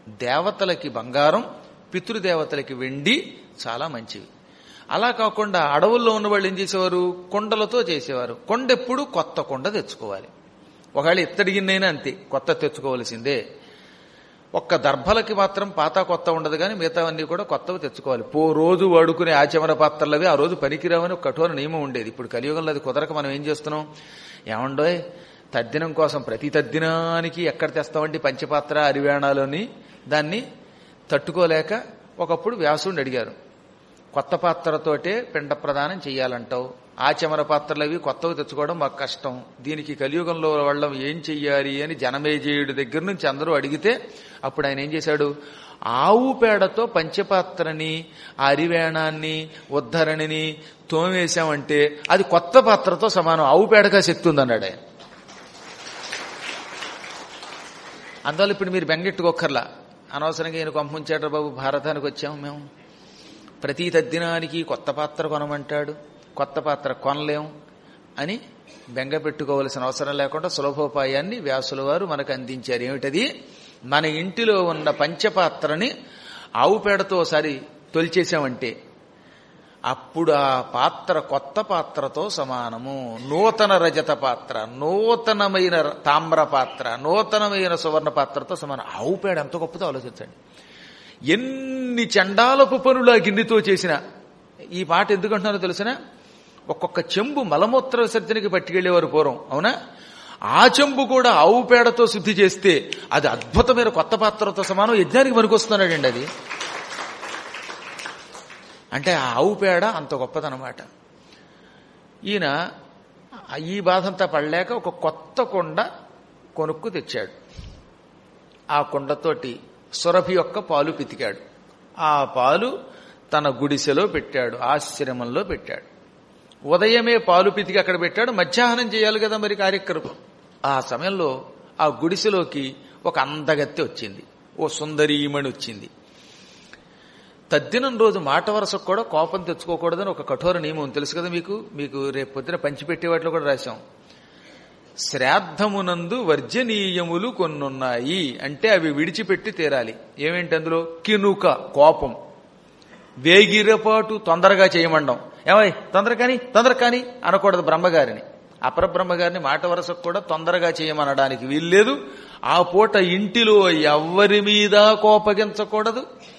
దేవతలకి బంగారం పితృదేవతలకి వెండి చాలా మంచివి అలా కాకుండా అడవుల్లో ఉన్న వాళ్ళు ఏం చేసేవారు కొండలతో చేసేవారు కొండ ఎప్పుడు కొత్త కొండ తెచ్చుకోవాలి ఒకవేళ ఇత్తడి గిన్నెైనా అంతే కొత్త తెచ్చుకోవాల్సిందే ఒక్క దర్భలకి మాత్రం పాత కొత్త ఉండదు కానీ మిగతావన్నీ కూడా కొత్తవి తెచ్చుకోవాలి పో రోజు వాడుకునే ఆచమర పాత్రలవి ఆ రోజు పనికిరావని ఒక కఠోర నియమం ఉండేది ఇప్పుడు కలియుగంలో అది కుదరక మనం ఏం చేస్తున్నాం ఏమండోయ్ తద్దినం కోసం ప్రతి తద్దినానికి ఎక్కడ తెస్తామండి పంచపాత్ర అరివేణాలోని దాన్ని తట్టుకోలేక ఒకప్పుడు వ్యాసుడిని అడిగారు కొత్త పాత్రతోటే పిండ ప్రదానం చెయ్యాలంటావు ఆచమర పాత్రలవి కొత్తవి తెచ్చుకోవడం మాకు కష్టం దీనికి కలియుగంలో వాళ్ళం ఏం చెయ్యాలి అని జనమేజయుడి దగ్గర నుంచి అందరూ అడిగితే అప్పుడు ఆయన ఏం చేశాడు ఆవు పేడతో పంచపాత్రని ఆ అరివేణాన్ని ఉద్ధరణిని తోమేశామంటే అది కొత్త పాత్రతో సమానం ఆవు పేడగా శక్తి ఉందన్నాడు ఆయన అందువల్ల ఇప్పుడు మీరు బెంగెట్టుకోక్కర్లా అనవసరంగా ఈయన కొంపముంచాడు బాబు భారతానికి వచ్చాము మేము ప్రతి తద్దినానికి కొత్త పాత్ర కొనమంటాడు కొత్త పాత్ర కొనలేం అని బెంగ పెట్టుకోవలసిన అవసరం లేకుండా సులభోపాయాన్ని వ్యాసుల వారు మనకు అందించారు ఏమిటది మన ఇంటిలో ఉన్న పంచపాత్రని ఆవు పేడతో ఒకసారి తొలిచేసామంటే అప్పుడు ఆ పాత్ర కొత్త పాత్రతో సమానము నూతన రజత పాత్ర నూతనమైన తామ్ర పాత్ర నూతనమైన సువర్ణ పాత్రతో సమానం ఆవు పేడ ఎంత గొప్పదో ఆలోచించండి ఎన్ని చండాలపు పనులు ఆ గిన్నెతో చేసిన ఈ మాట ఎందుకంటున్నానో తెలిసిన ఒక్కొక్క చెంబు మలమూత్ర విసర్జనకి పట్టుకెళ్లేవారు పూర్వం అవునా ఆ చెంబు కూడా ఆవు పేడతో శుద్ధి చేస్తే అది అద్భుతమైన కొత్త పాత్రతో సమానం యజ్ఞానికి పనికొస్తున్నాడండి అది అంటే ఆ ఆవు పేడ అంత గొప్పదనమాట ఈయన ఈ బాధంతా పడలేక ఒక కొత్త కొండ కొనుక్కు తెచ్చాడు ఆ కొండతోటి సురభి యొక్క పాలు పితికాడు ఆ పాలు తన గుడిసెలో పెట్టాడు ఆశ్రమంలో పెట్టాడు ఉదయమే పాలు పితికి అక్కడ పెట్టాడు మధ్యాహ్నం చేయాలి కదా మరి కార్యక్రమం ఆ సమయంలో ఆ గుడిసెలోకి ఒక అందగత్తె వచ్చింది ఓ సుందరీమణి వచ్చింది తద్దినం రోజు మాట వరసకు కూడా కోపం తెచ్చుకోకూడదని ఒక కఠోర నియమం తెలుసు కదా మీకు మీకు రేపు పొద్దున పంచిపెట్టే వాటిలో కూడా రాశాం శ్రాద్ధమునందు వర్జనీయములు కొన్నున్నాయి అంటే అవి విడిచిపెట్టి తీరాలి ఏమేంటి అందులో కినుక కోపం వేగిరపాటు తొందరగా చేయమండం ఏమై తొందర కాని తొందర కాని అనకూడదు బ్రహ్మగారిని అపరబ్రహ్మగారిని మాట వరసకు కూడా తొందరగా చేయమనడానికి వీల్లేదు ఆ పూట ఇంటిలో ఎవ్వరి మీద కోపగించకూడదు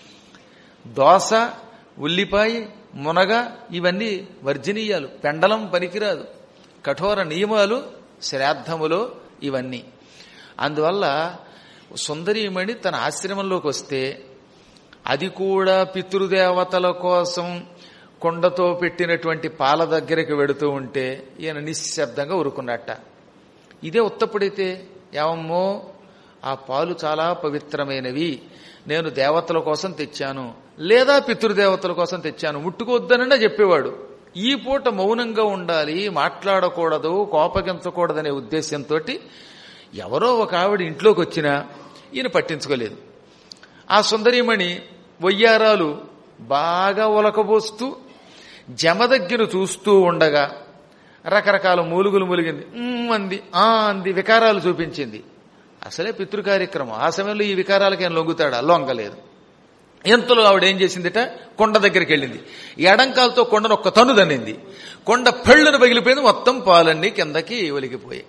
దోస ఉల్లిపాయ మునగ ఇవన్నీ వర్జనీయాలు పెండలం పనికిరాదు కఠోర నియమాలు శ్రాద్ధములో ఇవన్నీ అందువల్ల సుందరీమణి తన ఆశ్రమంలోకి వస్తే అది కూడా పితృదేవతల కోసం కొండతో పెట్టినటువంటి పాల దగ్గరికి వెడుతూ ఉంటే ఈయన నిశ్శబ్దంగా ఉరుకున్నట్ట ఇదే ఉత్తప్పుడైతే ఏమమ్మో ఆ పాలు చాలా పవిత్రమైనవి నేను దేవతల కోసం తెచ్చాను లేదా పితృదేవతల కోసం తెచ్చాను ముట్టుకోవద్దనన్నా చెప్పేవాడు ఈ పూట మౌనంగా ఉండాలి మాట్లాడకూడదు కోపగించకూడదనే ఉద్దేశంతో ఎవరో ఒక ఆవిడ ఇంట్లోకి వచ్చినా ఈయన పట్టించుకోలేదు ఆ సుందరీమణి వయ్యారాలు బాగా ఉలకబోస్తూ జమదగ్గిన చూస్తూ ఉండగా రకరకాల మూలుగులు మూలిగింది "ఉమ్" అంది ఆ అంది వికారాలు చూపించింది అసలే పితృ కార్యక్రమం ఆ సమయంలో ఈ వికారాలకి ఆయన లొంగుతాడా లొంగలేదు ఎంతలో ఆవిడ ఏం చేసిందిట కొండ దగ్గరికి వెళ్ళింది ఎడంకాలతో కొండను ఒక్క తన్ను దన్నింది కొండ పెళ్ళును పగిలిపోయింది మొత్తం పాలన్నీ కిందకి ఒలిగిపోయాయి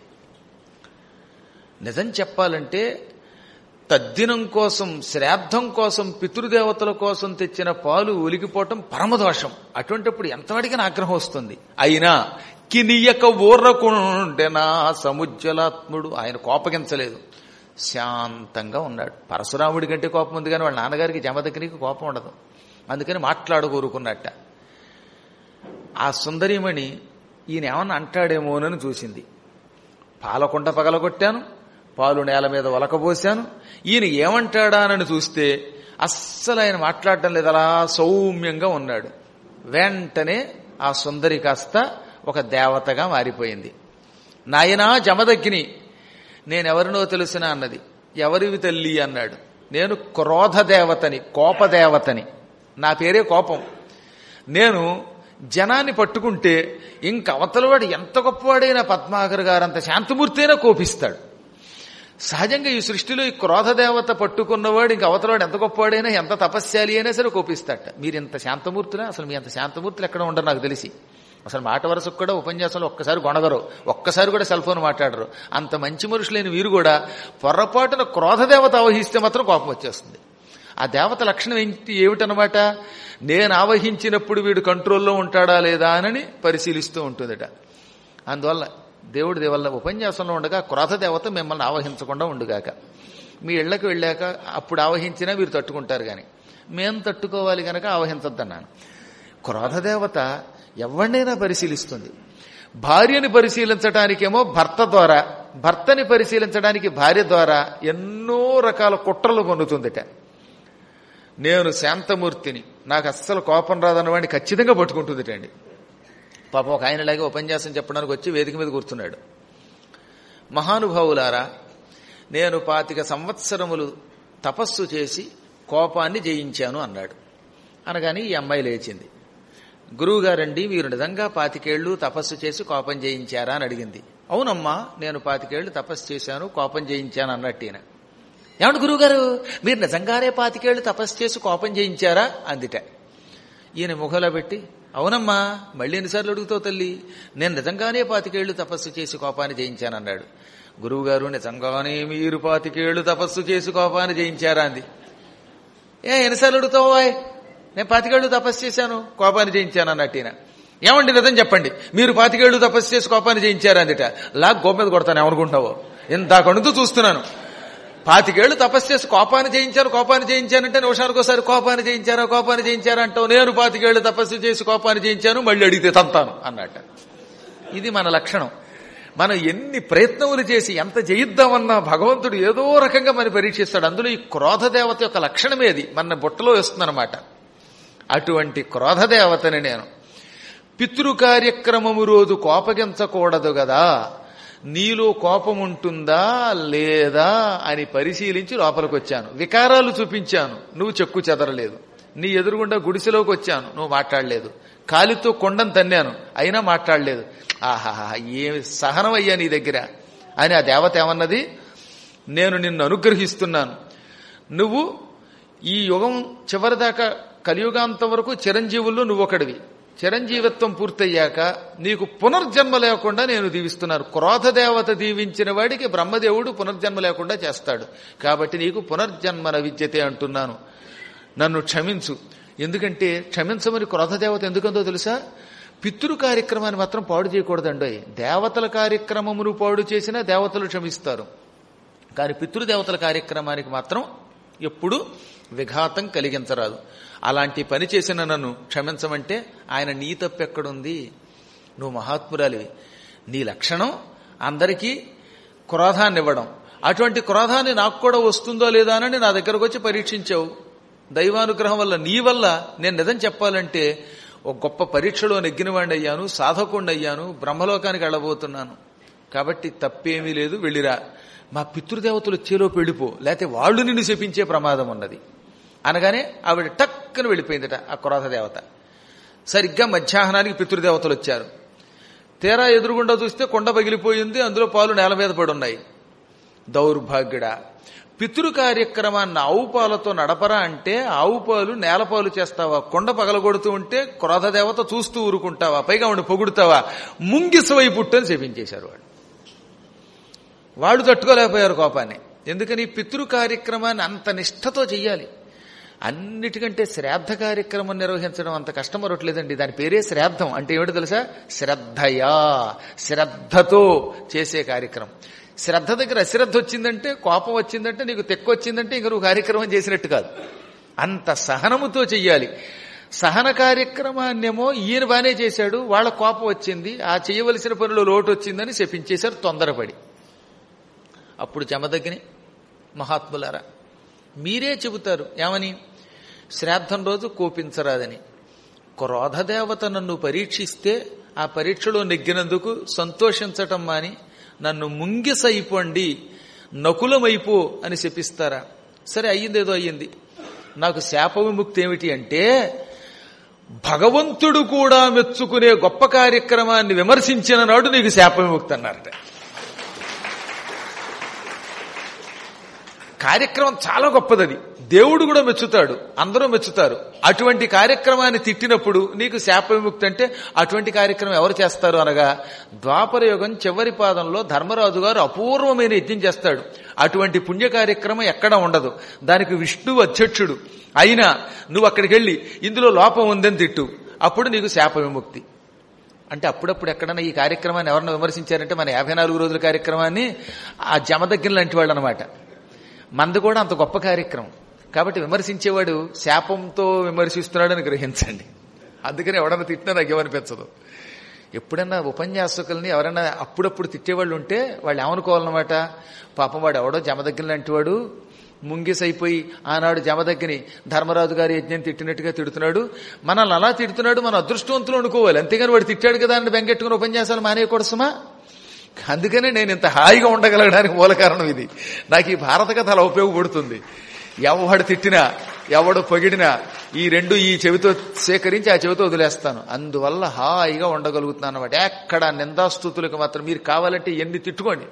నిజం చెప్పాలంటే తద్దినం కోసం శ్రాద్ధం కోసం పితృదేవతల కోసం తెచ్చిన పాలు ఒలిగిపోవటం పరమదోషం అటువంటిప్పుడు ఎంతవాడికి ఆగ్రహం వస్తుంది అయినా కినియక ఊర్రకుండెనా సముజ్వలాత్ముడు ఆయన కోపగించలేదు శాంతంగా ఉన్నాడు పరశురాముడి కంటే కోపం ఉంది కానీ వాళ్ళ నాన్నగారికి జమదగ్నికి కోపం ఉండదు అందుకని మాట్లాడకూరుకున్నట్ట ఆ సుందరీమణి ఈయన ఏమన్నా అంటాడేమోనని చూసింది పాలకుండ పగలగొట్టాను పాలు నేల మీద ఒలకబోశాను ఈయన ఏమంటాడానని చూస్తే అస్సలు ఆయన మాట్లాడటం లేదు అలా సౌమ్యంగా ఉన్నాడు వెంటనే ఆ సుందరి కాస్త ఒక దేవతగా మారిపోయింది నాయనా జమదగ్ని నేనెవరినో తెలిసిన అన్నది ఎవరివి తల్లి అన్నాడు నేను క్రోధ దేవతని కోపదేవతని నా పేరే కోపం నేను జనాన్ని పట్టుకుంటే ఇంక అవతలవాడు ఎంత గొప్పవాడైనా పద్మాకర్ గారు అంత శాంతమూర్తి అయినా కోపిస్తాడు సహజంగా ఈ సృష్టిలో ఈ క్రోధదేవత పట్టుకున్నవాడు ఇంక అవతలవాడు ఎంత గొప్పవాడైనా ఎంత తపస్శాలి అయినా సరే కోపిస్తాట మీరు ఇంత శాంతమూర్తులా అసలు మీ అంత శాంతమూర్తులు ఎక్కడ ఉండరు నాకు తెలిసి అసలు మాట వరుసకు కూడా ఉపన్యాసంలో ఒక్కసారి గొనగరు ఒక్కసారి కూడా సెల్ ఫోన్ మాట్లాడరు అంత మంచి మనుషులైన వీరు కూడా పొరపాటున క్రోధదేవత ఆవహిస్తే మాత్రం కోపం వచ్చేస్తుంది ఆ దేవత లక్షణం ఏంటి ఏమిటనమాట నేను ఆవహించినప్పుడు వీడు కంట్రోల్లో ఉంటాడా లేదా అని పరిశీలిస్తూ ఉంటుందట అందువల్ల దేవుడి దేవల్ల ఉపన్యాసంలో ఉండగా క్రోధ దేవత మిమ్మల్ని ఆవహించకుండా ఉండుగాక మీ ఇళ్లకు వెళ్ళాక అప్పుడు ఆవహించినా మీరు తట్టుకుంటారు కానీ మేం తట్టుకోవాలి గనక ఆవహించద్దన్నాను క్రోధదేవత ఎవరినైనా పరిశీలిస్తుంది భార్యని పరిశీలించడానికేమో భర్త ద్వారా భర్తని పరిశీలించడానికి భార్య ద్వారా ఎన్నో రకాల కుట్రలు పొందుతుందిట నేను శాంతమూర్తిని నాకు అస్సలు కోపం రాదన్నవాడిని ఖచ్చితంగా పట్టుకుంటుందిటండి పాపం ఒక ఆయనలాగే ఉపన్యాసం చెప్పడానికి వచ్చి వేదిక మీద కూర్చున్నాడు మహానుభావులారా నేను పాతిక సంవత్సరములు తపస్సు చేసి కోపాన్ని జయించాను అన్నాడు అనగాని ఈ అమ్మాయి లేచింది గురువుగారండి మీరు నిజంగా పాతికేళ్లు తపస్సు చేసి కోపం జయించారా అని అడిగింది అవునమ్మా నేను పాతికేళ్లు తపస్సు చేశాను కోపం జయించాను అన్నట్టేన ఏమంటే గురువుగారు మీరు నిజంగానే పాతికేళ్లు తపస్సు చేసి కోపం జయించారా అందిట ఈయన ముఖంలో పెట్టి అవునమ్మా మళ్ళీ ఎన్నిసార్లు అడుగుతావు తల్లి నేను నిజంగానే పాతికేళ్లు తపస్సు చేసి కోపాన్ని జయించానన్నాడు గురువుగారు నిజంగానే మీరు పాతికేళ్లు తపస్సు చేసి కోపాన్ని జయించారా అంది ఏ ఎన్నిసార్లు అడుగుతావు ఆయ్? నేను పాతికేళ్లు తపస్సు చేశాను కోపాన్ని జయించాను అన్నట్టిన ఏమండి నిజం చెప్పండి మీరు పాతికేళ్లు తపస్సు చేసి కోపాన్ని జయించారా అందిట లాగ్ గోప మీద కొడతాను ఏమనుకుంటావో ఇందాకడుతూ చూస్తున్నాను పాతికేళ్లు తపస్సు చేసి కోపాన్ని జయించాను కోపాన్ని జయించానంటే నిమిషానికి ఒకసారి కోపాన్ని జయించారా కోపాన్ని జయించారా అంటావు నేను పాతికేళ్లు తపస్సు చేసి కోపాన్ని జయించాను మళ్ళీ అడిగితే తంతాను అన్నట్ట ఇది మన లక్షణం మనం ఎన్ని ప్రయత్నములు చేసి ఎంత జయిద్దామన్నా భగవంతుడు ఏదో రకంగా మన పరీక్షిస్తాడు అందులో ఈ క్రోధదేవత యొక్క లక్షణమే అది మన బుట్టలో వేస్తుందన్నమాట అటువంటి క్రోధదేవతని నేను పితృ కార్యక్రమము రోజు కోపగించకూడదు గదా నీలో కోపం ఉంటుందా లేదా అని పరిశీలించి లోపలికి వచ్చాను వికారాలు చూపించాను నువ్వు చెక్కు చెదరలేదు నీ ఎదురుగుండా గుడిసెలోకి వచ్చాను నువ్వు మాట్లాడలేదు కాలితో కొండను తన్నాను అయినా మాట్లాడలేదు ఆహాహా ఏమి సహనం అయ్యా నీ దగ్గర అని ఆ దేవత ఏమన్నది నేను నిన్ను అనుగ్రహిస్తున్నాను నువ్వు ఈ యుగం చివరిదాకా కలియుగాంతం వరకు చిరంజీవుల్లో నువ్వు ఒకడివి చిరంజీవిత్వం పూర్తయ్యాక నీకు పునర్జన్మ లేకుండా నేను దీవిస్తున్నాను క్రోధదేవత దీవించిన వాడికి బ్రహ్మదేవుడు పునర్జన్మ లేకుండా చేస్తాడు కాబట్టి నీకు పునర్జన్మన విద్యతే అంటున్నాను నన్ను క్షమించు ఎందుకంటే క్షమించమని క్రోధదేవత ఎందుకందో తెలుసా పితృ కార్యక్రమాన్ని మాత్రం పాడు చేయకూడదండి దేవతల కార్యక్రమమును పాడు చేసినా దేవతలు క్షమిస్తారు కానీ పితృదేవతల కార్యక్రమానికి మాత్రం ఎప్పుడు విఘాతం కలిగించరాదు అలాంటి పని చేసిన నన్ను క్షమించమంటే ఆయన నీ తప్పెక్కడుంది నువ్వు మహాత్మురాలివి నీ లక్షణం అందరికీ క్రోధాన్ని ఇవ్వడం అటువంటి క్రోధాన్ని నాకు కూడా వస్తుందో లేదా అని నా దగ్గరకు వచ్చి పరీక్షించావు దైవానుగ్రహం వల్ల నీ వల్ల నేను నిజం చెప్పాలంటే ఒక గొప్ప పరీక్షలో నెగ్గినవాడిని అయ్యాను సాధకుణ్ణి అయ్యాను బ్రహ్మలోకానికి వెళ్ళబోతున్నాను కాబట్టి తప్పేమీ లేదు వెళ్ళిరా మా పితృదేవతలు వచ్చేలోపు వెళ్ళిపో లేకపోతే వాళ్ళు నిన్ను శపించే ప్రమాదం ఉన్నది అనగానే ఆవిడ టక్కున వెళ్ళిపోయిందట ఆ క్రోధ దేవత సరిగ్గా మధ్యాహ్నానికి పితృదేవతలు వచ్చారు తీరా ఎదురుగుండా చూస్తే కొండ పగిలిపోయింది అందులో పాలు నేల మీద పడి ఉన్నాయి దౌర్భాగ్యుడా పితృ కార్యక్రమాన్ని ఆవు పాలతో నడపరా అంటే ఆవు పాలు నేలపాలు చేస్తావా కొండ పగలగొడుతూ ఉంటే క్రోధదేవత చూస్తూ ఊరుకుంటావా పైగా వాడిని పొగుడుతావా ముంగిసవై పుట్టని చెప్పించేశారు వాడు వాళ్ళు తట్టుకోలేకపోయారు కోపాన్ని ఎందుకని పితృ కార్యక్రమాన్ని అంత నిష్ఠతో చెయ్యాలి అన్నిటికంటే శ్రాద్ధ కార్యక్రమం నిర్వహించడం అంత కష్టం మరొట్లేదండి దాని పేరే శ్రాద్ధం అంటే ఏమిటో తెలుసా శ్రద్ధయా శ్రద్ధతో చేసే కార్యక్రమం శ్రద్ధ దగ్గర అశ్రద్ధ వచ్చిందంటే కోపం వచ్చిందంటే నీకు తెక్కు వచ్చిందంటే ఇంక నువ్వు కార్యక్రమం చేసినట్టు కాదు అంత సహనముతో చెయ్యాలి సహన కార్యక్రమాన్నేమో ఈయన బానే చేశాడు వాళ్ళ కోపం వచ్చింది ఆ చేయవలసిన పనిలో లోటు వచ్చిందని శపించేశారు తొందరపడి అప్పుడు చెమదగ్ని మహాత్ములారా మీరే చెబుతారు ఏమని శ్రాద్ధం రోజు కోపించరాదని క్రోధదేవత నన్ను పరీక్షిస్తే ఆ పరీక్షలో నెగ్గినందుకు సంతోషించటం మాని నన్ను ముంగిసైపోండి నకులమైపో అని శపిస్తారా సరే అయ్యిందేదో అయ్యింది నాకు శాప విముక్తి ఏమిటి అంటే భగవంతుడు కూడా మెచ్చుకునే గొప్ప కార్యక్రమాన్ని విమర్శించిన నాడు నీకు శాప విముక్తి అన్నారట కార్యక్రమం చాలా గొప్పది అది దేవుడు కూడా మెచ్చుతాడు అందరూ మెచ్చుతారు అటువంటి కార్యక్రమాన్ని తిట్టినప్పుడు నీకు శాప విముక్తి అంటే అటువంటి కార్యక్రమం ఎవరు చేస్తారు అనగా ద్వాపర యుగం చివరి పాదంలో ధర్మరాజు గారు అపూర్వమైన యజ్ఞం చేస్తాడు అటువంటి పుణ్య కార్యక్రమం ఎక్కడ ఉండదు దానికి విష్ణువు అధ్యక్షుడు అయినా నువ్వు అక్కడికి వెళ్ళి ఇందులో లోపం ఉందని తిట్టు అప్పుడు నీకు శాప విముక్తి అంటే అప్పుడప్పుడు ఎక్కడన్నా ఈ కార్యక్రమాన్ని ఎవరన్నా విమర్శించారంటే మన యాభై నాలుగు రోజుల కార్యక్రమాన్ని ఆ జమదగ్గిన లాంటి వాళ్ళు అనమాట మంది కూడా అంత గొప్ప కార్యక్రమం కాబట్టి విమర్శించేవాడు శాపంతో విమర్శిస్తున్నాడని గ్రహించండి అందుకని ఎవడన్నా తిట్టినా నాకు ఏమనిపించదు ఎప్పుడన్నా ఉపన్యాసకుల్ని ఎవరైనా అప్పుడప్పుడు తిట్టేవాళ్ళు ఉంటే వాళ్ళు ఏమనుకోవాలన్నమాట పాపం వాడు ఎవడో జమదగ్గిన లాంటి వాడు ముంగిసైపోయి ఆనాడు జమదగ్గిని ధర్మరాజు గారి యజ్ఞం తిట్టినట్టుగా తిడుతున్నాడు మనల్ని అలా తిడుతున్నాడు మన అదృష్టవంతులు అనుకోవాలి అంతేగాని వాడు తిట్టాడు కదా అని బెంగెట్టుకుని ఉపన్యాసాలు మానేయకూడదు సుమా అందుకనే నేను ఇంత హాయిగా ఉండగలగడానికి మూల కారణం ఇది నాకు ఈ భారత కథ అలా ఉపయోగపడుతుంది ఎవడు తిట్టినా ఎవడు పొగిడినా ఈ రెండు ఈ చెవితో సేకరించి ఆ చెవితో వదిలేస్తాను అందువల్ల హాయిగా ఉండగలుగుతున్నాను అనమాట ఎక్కడ నిందాస్తుతులకు మాత్రం మీరు కావాలంటే ఎన్ని తిట్టుకోండి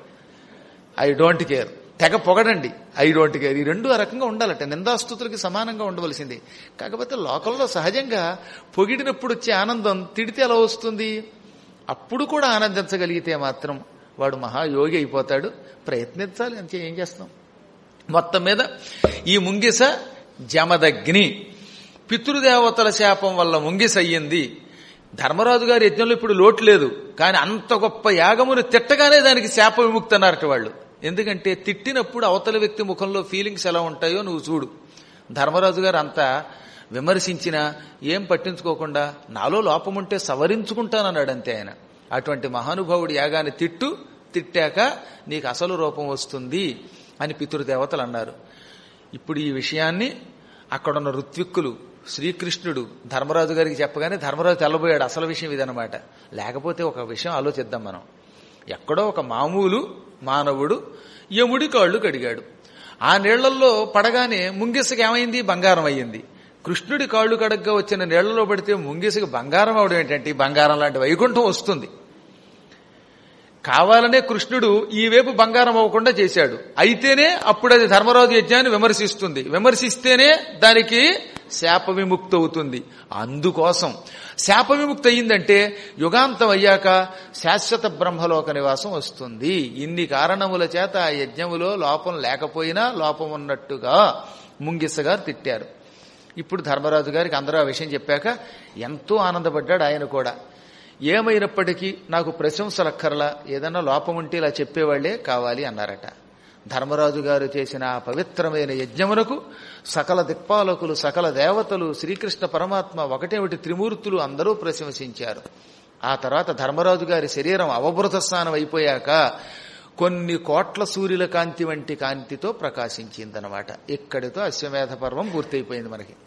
ఐ డోంట్ కేర్ తెగ పొగడండి ఐ డోంట్ కేర్ ఈ రెండు ఆ రకంగా ఉండాలట నిందాస్తుతులకి సమానంగా ఉండవలసింది కాకపోతే లోకంలో సహజంగా పొగిడినప్పుడు వచ్చే ఆనందం తిడితే ఎలా వస్తుంది అప్పుడు కూడా ఆనందించగలిగితే మాత్రం వాడు మహాయోగి అయిపోతాడు ప్రయత్నించాలి అంతే ఏం చేస్తాం మొత్తం మీద ఈ ముంగిస జమదగ్ని పితృదేవతల శాపం వల్ల ముంగిస అయ్యింది ధర్మరాజు గారి యజ్ఞంలో ఇప్పుడు లోటు లేదు కానీ అంత గొప్ప యాగమును తిట్టగానే దానికి శాప విముక్తి అన్నారట వాళ్ళు ఎందుకంటే తిట్టినప్పుడు అవతల వ్యక్తి ముఖంలో ఫీలింగ్స్ ఎలా ఉంటాయో నువ్వు చూడు ధర్మరాజు గారు అంతా విమర్శించినా ఏం పట్టించుకోకుండా నాలో లోపం ఉంటే సవరించుకుంటానన్నాడు అంతే ఆయన అటువంటి మహానుభావుడి యాగాన్ని తిట్టు తిట్టాక నీకు అసలు రూపం వస్తుంది అని పితృదేవతలు అన్నారు ఇప్పుడు ఈ విషయాన్ని అక్కడున్న ఋత్విక్కులు శ్రీకృష్ణుడు ధర్మరాజు గారికి చెప్పగానే ధర్మరాజు తెల్లబోయాడు అసలు విషయం ఇదనమాట లేకపోతే ఒక విషయం ఆలోచిద్దాం మనం ఎక్కడో ఒక మామూలు మానవుడు యముడి కాళ్ళు కడిగాడు ఆ నీళ్లలో పడగానే ముంగిసకి ఏమైంది బంగారం అయ్యింది కృష్ణుడి కాళ్ళు కడగ్గా వచ్చిన నీళ్లలో పడితే ముంగిసకి బంగారం అవడం ఏంటంటే ఈ బంగారం లాంటి వైకుంఠం వస్తుంది కావాలనే కృష్ణుడు ఈ వైపు బంగారం అవ్వకుండా చేశాడు అయితేనే అప్పుడు అది ధర్మరాజు యజ్ఞాన్ని విమర్శిస్తుంది విమర్శిస్తేనే దానికి శాప విముక్తి అవుతుంది అందుకోసం శాప విముక్తి అయ్యిందంటే యుగాంతం అయ్యాక శాశ్వత బ్రహ్మలోక నివాసం వస్తుంది ఇన్ని కారణముల చేత ఆ యజ్ఞములో లోపం లేకపోయినా లోపం ఉన్నట్టుగా ముంగిసగారు తిట్టారు ఇప్పుడు ధర్మరాజు గారికి అందరూ ఆ విషయం చెప్పాక ఎంతో ఆనందపడ్డాడు ఆయన కూడా ఏమైనప్పటికీ నాకు ప్రశంసలక్కర్లా ఏదన్నా లోపం ఉంటే ఇలా చెప్పేవాళ్లే కావాలి అన్నారట ధర్మరాజు గారు చేసిన ఆ పవిత్రమైన యజ్ఞమునకు సకల దిక్పాలకులు సకల దేవతలు శ్రీకృష్ణ పరమాత్మ ఒకటేమిటి త్రిమూర్తులు అందరూ ప్రశంసించారు ఆ తర్వాత ధర్మరాజు గారి శరీరం అవభృత స్నానం అయిపోయాక కొన్ని కోట్ల సూర్యుల కాంతి వంటి కాంతితో ప్రకాశించిందనమాట ఇక్కడితో అశ్వమేధ పర్వం పూర్తయిపోయింది మనకి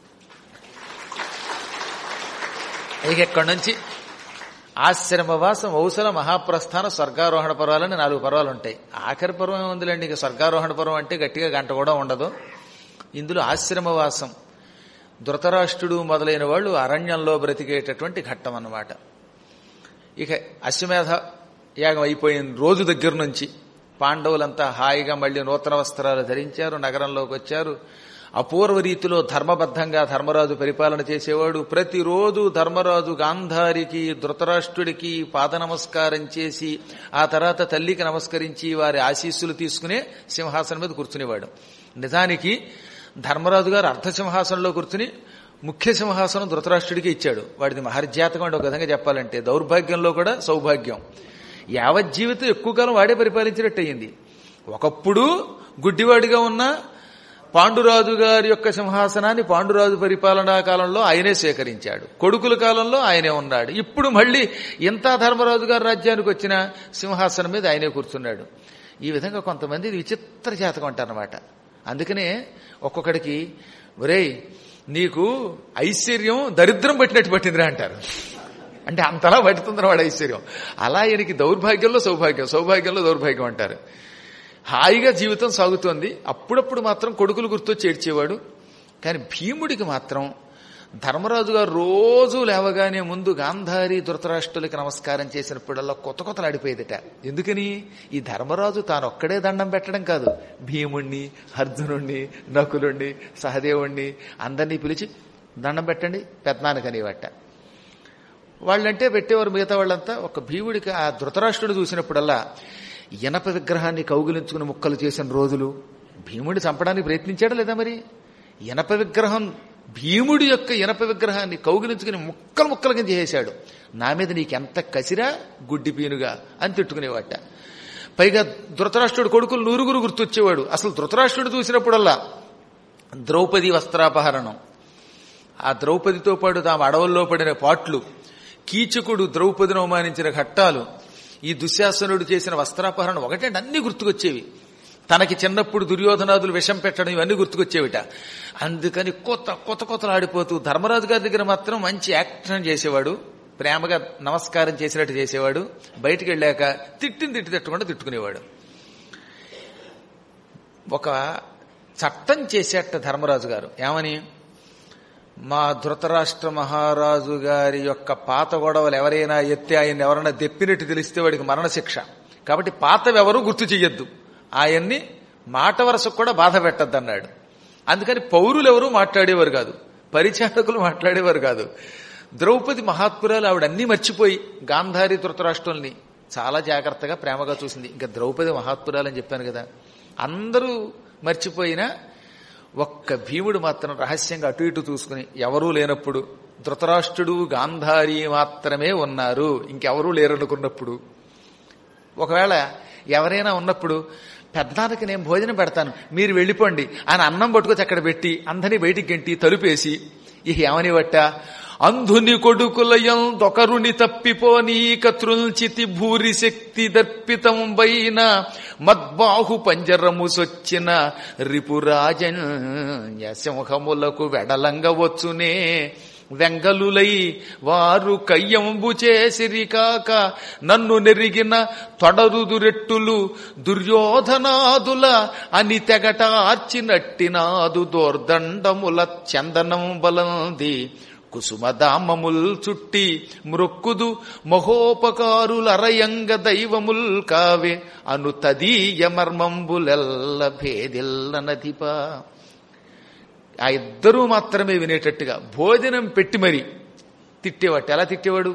ఇక ఇక్కడి నుంచి ఆశ్రమవాసం ఔసల మహాప్రస్థాన స్వర్గారోహణ పర్వాలని నాలుగు పర్వాలు ఉంటాయి ఆఖరి పర్వం ఉందిలేండి ఇక స్వర్గారోహణ పర్వం అంటే గట్టిగా గంట కూడా ఉండదు ఇందులో ఆశ్రమవాసం ధృతరాష్ట్రుడు మొదలైన వాళ్ళు అరణ్యంలో బ్రతికేటటువంటి ఘట్టం అన్నమాట ఇక అశ్వమేధ యాగం అయిపోయిన రోజు దగ్గర నుంచి పాండవులంతా హాయిగా మళ్ళీ నూతన వస్త్రాలు ధరించారు నగరంలోకి వచ్చారు అపూర్వ రీతిలో ధర్మబద్ధంగా ధర్మరాజు పరిపాలన చేసేవాడు ప్రతిరోజు ధర్మరాజు గాంధారికి ధృతరాష్ట్రుడికి పాద నమస్కారం చేసి ఆ తర్వాత తల్లికి నమస్కరించి వారి ఆశీస్సులు తీసుకునే సింహాసనం మీద కూర్చునేవాడు నిజానికి ధర్మరాజు గారు అర్ధసింహాసనంలో కూర్చుని ముఖ్య సింహాసనం ధృతరాష్ట్రుడికి ఇచ్చాడు వాడిది మహర్జాతకం అంటే ఒక విధంగా చెప్పాలంటే దౌర్భాగ్యంలో కూడా సౌభాగ్యం యావజ్జీవితం ఎక్కువ కాలం వాడే పరిపాలించినట్టు అయింది ఒకప్పుడు గుడ్డివాడిగా ఉన్న పాండురాజు గారి యొక్క సింహాసనాన్ని పాండురాజు పరిపాలనా కాలంలో ఆయనే సేకరించాడు కొడుకుల కాలంలో ఆయనే ఉన్నాడు ఇప్పుడు మళ్ళీ ఇంత ధర్మరాజు గారి రాజ్యానికి వచ్చిన సింహాసనం మీద ఆయనే కూర్చున్నాడు ఈ విధంగా కొంతమంది ఇది విచిత్ర జాతకం అంటారనమాట అందుకనే ఒక్కొక్కడికి ఒరేయ్ నీకు ఐశ్వర్యం దరిద్రం పట్టినట్టు పట్టిందిరా అంటారు అంటే అంతలా పట్టుతుంది వాడు ఐశ్వర్యం అలా ఈయనకి దౌర్భాగ్యంలో సౌభాగ్యం సౌభాగ్యంలో దౌర్భాగ్యం అంటారు హాయిగా జీవితం సాగుతోంది అప్పుడప్పుడు మాత్రం కొడుకులు గుర్తొచ్చి ఏడ్చేవాడు కానీ భీముడికి మాత్రం ధర్మరాజు గారు రోజు లేవగానే ముందు గాంధారి ధృతరాష్ట్రులకి నమస్కారం చేసినప్పుడల్లా కొత్త కొత్తలు ఆడిపోయేదిట ఎందుకని ఈ ధర్మరాజు తాను ఒక్కడే దండం పెట్టడం కాదు భీముణ్ణి అర్జునుణ్ణి నకులుణ్ణి సహదేవుణ్ణి అందరినీ పిలిచి దండం పెట్టండి పెద్దనాన్నకనేవట వాళ్ళంటే పెట్టేవారు మిగతా వాళ్ళంతా ఒక భీముడికి ఆ ధృతరాష్ట్రుడు చూసినప్పుడల్లా ఇనప విగ్రహాన్ని కౌగిలించుకుని ముక్కలు చేసిన రోజులు భీముడిని చంపడానికి ప్రయత్నించాడా లేదా మరి ఇనప విగ్రహం భీముడి యొక్క ఇనప విగ్రహాన్ని కౌగిలించుకుని ముక్కలు ముక్కలు కింద చేసేశాడు నా మీద నీకెంత కసిరా గుడ్డి పీనుగా అని తిట్టుకునేవాట పైగా ధృతరాష్ట్రుడు కొడుకులు నూరుగురు గుర్తొచ్చేవాడు అసలు ధృతరాష్ట్రుడు చూసినప్పుడల్లా ద్రౌపది వస్త్రాపహరణం ఆ ద్రౌపదితో పాటు తాము అడవుల్లో పడిన పాట్లు కీచకుడు ద్రౌపదిని అవమానించిన ఘట్టాలు ఈ దుశ్శాసనుడు చేసిన వస్త్రాపహరణ ఒకటే అన్ని గుర్తుకొచ్చేవి తనకి చిన్నప్పుడు దుర్యోధనాదులు విషం పెట్టడం ఇవన్నీ గుర్తుకొచ్చేవిట అందుకని కొత్త కొత్త కొత్తలు ఆడిపోతూ ధర్మరాజు గారి దగ్గర మాత్రం మంచి యాక్షన్ చేసేవాడు ప్రేమగా నమస్కారం చేసినట్టు చేసేవాడు బయటికి వెళ్ళాక తిట్టిని తిట్టి తిట్టకుండా తిట్టుకునేవాడు ఒక చట్టం చేసేట ధర్మరాజు గారు ఏమని మా ధృతరాష్ట్ర మహారాజు గారి యొక్క పాత గొడవలు ఎవరైనా ఎత్తి ఆయన ఎవరైనా దెప్పినట్టు తెలిస్తే వాడికి మరణశిక్ష కాబట్టి పాతవెవరూ గుర్తు చెయ్యొద్దు ఆయన్ని మాట వరసకు కూడా బాధ పెట్టద్దు అన్నాడు అందుకని పౌరులు ఎవరూ మాట్లాడేవారు కాదు పరిచారకులు మాట్లాడేవారు కాదు ద్రౌపది మహాత్పురాలు ఆవిడ అన్నీ మర్చిపోయి గాంధారి ధృతరాష్ట్రుల్ని చాలా జాగ్రత్తగా ప్రేమగా చూసింది ఇంకా ద్రౌపది మహాత్పురాలు అని చెప్పాను కదా అందరూ మర్చిపోయినా ఒక్క భీముడు మాత్రం రహస్యంగా అటు ఇటు చూసుకుని ఎవరూ లేనప్పుడు ధృతరాష్ట్రుడు గాంధారి మాత్రమే ఉన్నారు ఇంకెవరూ లేరనుకున్నప్పుడు ఒకవేళ ఎవరైనా ఉన్నప్పుడు పెద్దానికి నేను భోజనం పెడతాను మీరు వెళ్ళిపోండి ఆయన అన్నం పట్టుకొచ్చి అక్కడ పెట్టి అందరినీ బయటికి గెంటి తలుపేసి ఇక ఏమని బట్ట అంధుని కొడుకులయం దొకరుని తప్పిపోనీక త్రుల్చితి భూరి శక్తి దర్పితం బైన మద్బాహు పంజరము సొచ్చిన రిపురాజన్ సింహములకు వెడలంగవచ్చునే వెంగలులై వారు కయ్యంబు చేసిరి కాక నన్ను నెరిగిన తొడరుదురెట్టులు దుర్యోధనాదుల అని తెగట ఆర్చినట్టినాదు దోర్దండముల చందనం బలంది కుసుమదామముల్ చుట్టి మృక్కుదు మహోపకారులరయంగ దైవముల్ కావే అను తదీయ మర్మంబులెల్ల భేదిల్ల నదిపా ఆ ఇద్దరూ మాత్రమే వినేటట్టుగా భోజనం పెట్టి మరి తిట్టేవాడు ఎలా తిట్టేవాడు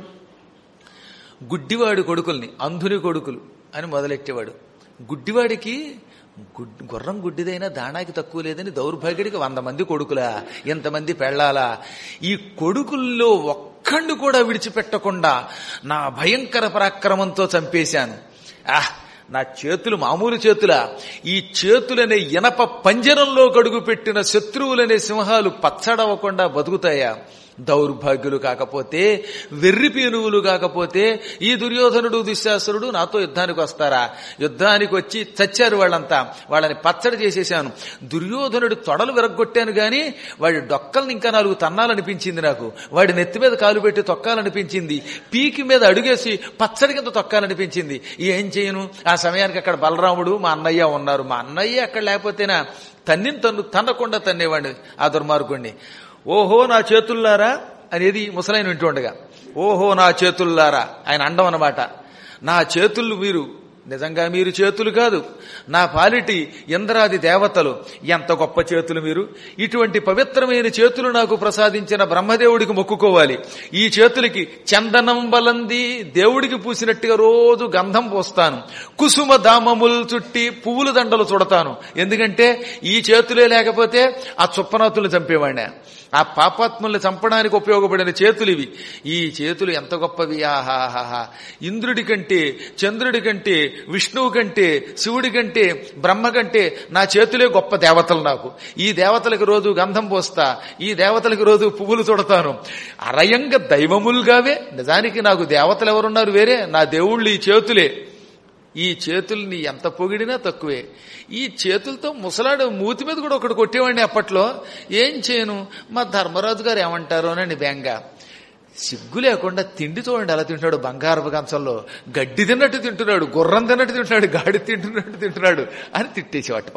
గుడ్డివాడు కొడుకుల్ని అంధుని కొడుకులు అని మొదలెట్టేవాడు గుడ్డివాడికి గుడ్ గుర్రం గుడ్డిదైనా దానాకి తక్కువ లేదని దౌర్భాగ్యుడికి వంద మంది కొడుకులా ఎంతమంది పెళ్ళాలా ఈ కొడుకుల్లో ఒక్కళ్ళు కూడా విడిచిపెట్టకుండా నా భయంకర పరాక్రమంతో చంపేశాను ఆహ్ నా చేతులు మామూలు చేతులా ఈ చేతులనే ఇనప పంజరంలో గడుగు పెట్టిన శత్రువులనే సింహాలు పచ్చడవకుండా బతుకుతాయా దౌర్భాగ్యులు కాకపోతే వెర్రి పీనువులు కాకపోతే ఈ దుర్యోధనుడు దుశ్శాసురుడు నాతో యుద్ధానికి వస్తారా యుద్ధానికి వచ్చి చచ్చారు వాళ్ళంతా వాళ్ళని పచ్చడి చేసేశాను దుర్యోధనుడు తొడలు విరగొట్టాను గాని వాడి డొక్కల్ని ఇంకా నాలుగు తన్నాలనిపించింది నాకు వాడి నెత్తి మీద కాలు పెట్టి తొక్కాలనిపించింది పీకి మీద అడుగేసి పచ్చడి కింద తొక్కాలనిపించింది ఏం చేయను ఆ సమయానికి అక్కడ బలరాముడు మా అన్నయ్య ఉన్నారు మా అన్నయ్య అక్కడ లేకపోతేనా తన్నిని తన్ను తన్నకుండా తన్నేవాడిని ఆ దుర్మార్గుణ్ణి ఓహో నా చేతుల్లారా అనేది ముసలైన వింటూ ఉండగా ఓహో నా చేతుల్లారా ఆయన అండం అన్నమాట నా చేతులు మీరు నిజంగా మీరు చేతులు కాదు నా పాలిటి ఇంద్రాది దేవతలు ఎంత గొప్ప చేతులు మీరు ఇటువంటి పవిత్రమైన చేతులు నాకు ప్రసాదించిన బ్రహ్మదేవుడికి మొక్కుకోవాలి ఈ చేతులకి చందనం బలంది దేవుడికి పూసినట్టుగా రోజు గంధం పోస్తాను కుసుమ దామములు చుట్టి పువ్వుల దండలు చుడతాను ఎందుకంటే ఈ చేతులే లేకపోతే ఆ చుప్పనాతుల్ని చంపేవాడినా ఆ పాపాత్ముల్ని చంపడానికి ఉపయోగపడిన చేతులు ఇవి ఈ చేతులు ఎంత గొప్పవి ఆహాహాహా ఇంద్రుడి కంటే చంద్రుడి కంటే విష్ణువు కంటే శివుడి కంటే బ్రహ్మ కంటే నా చేతులే గొప్ప దేవతలు నాకు ఈ దేవతలకు రోజు గంధం పోస్తా ఈ దేవతలకు రోజు పువ్వులు చుడతాను అరయంగ దైవములుగావే నిజానికి నాకు దేవతలు ఎవరున్నారు వేరే నా దేవుళ్ళు ఈ చేతులే ఈ చేతుల్ని ఎంత పొగిడినా తక్కువే ఈ చేతులతో ముసలాడు మూతి మీద కూడా ఒకటి కొట్టేవాడిని అప్పట్లో ఏం చేయను మా ధర్మరాజు గారు ఏమంటారు అని బెంగ సిగ్గు లేకుండా తిండి చూడండి ఎలా తింటున్నాడు బంగారపు కంచంలో గడ్డి తిన్నట్టు తింటున్నాడు గుర్రం తిన్నట్టు తింటున్నాడు గాడి తింటున్నట్టు తింటున్నాడు అని తిట్టేసేవాటి పాపం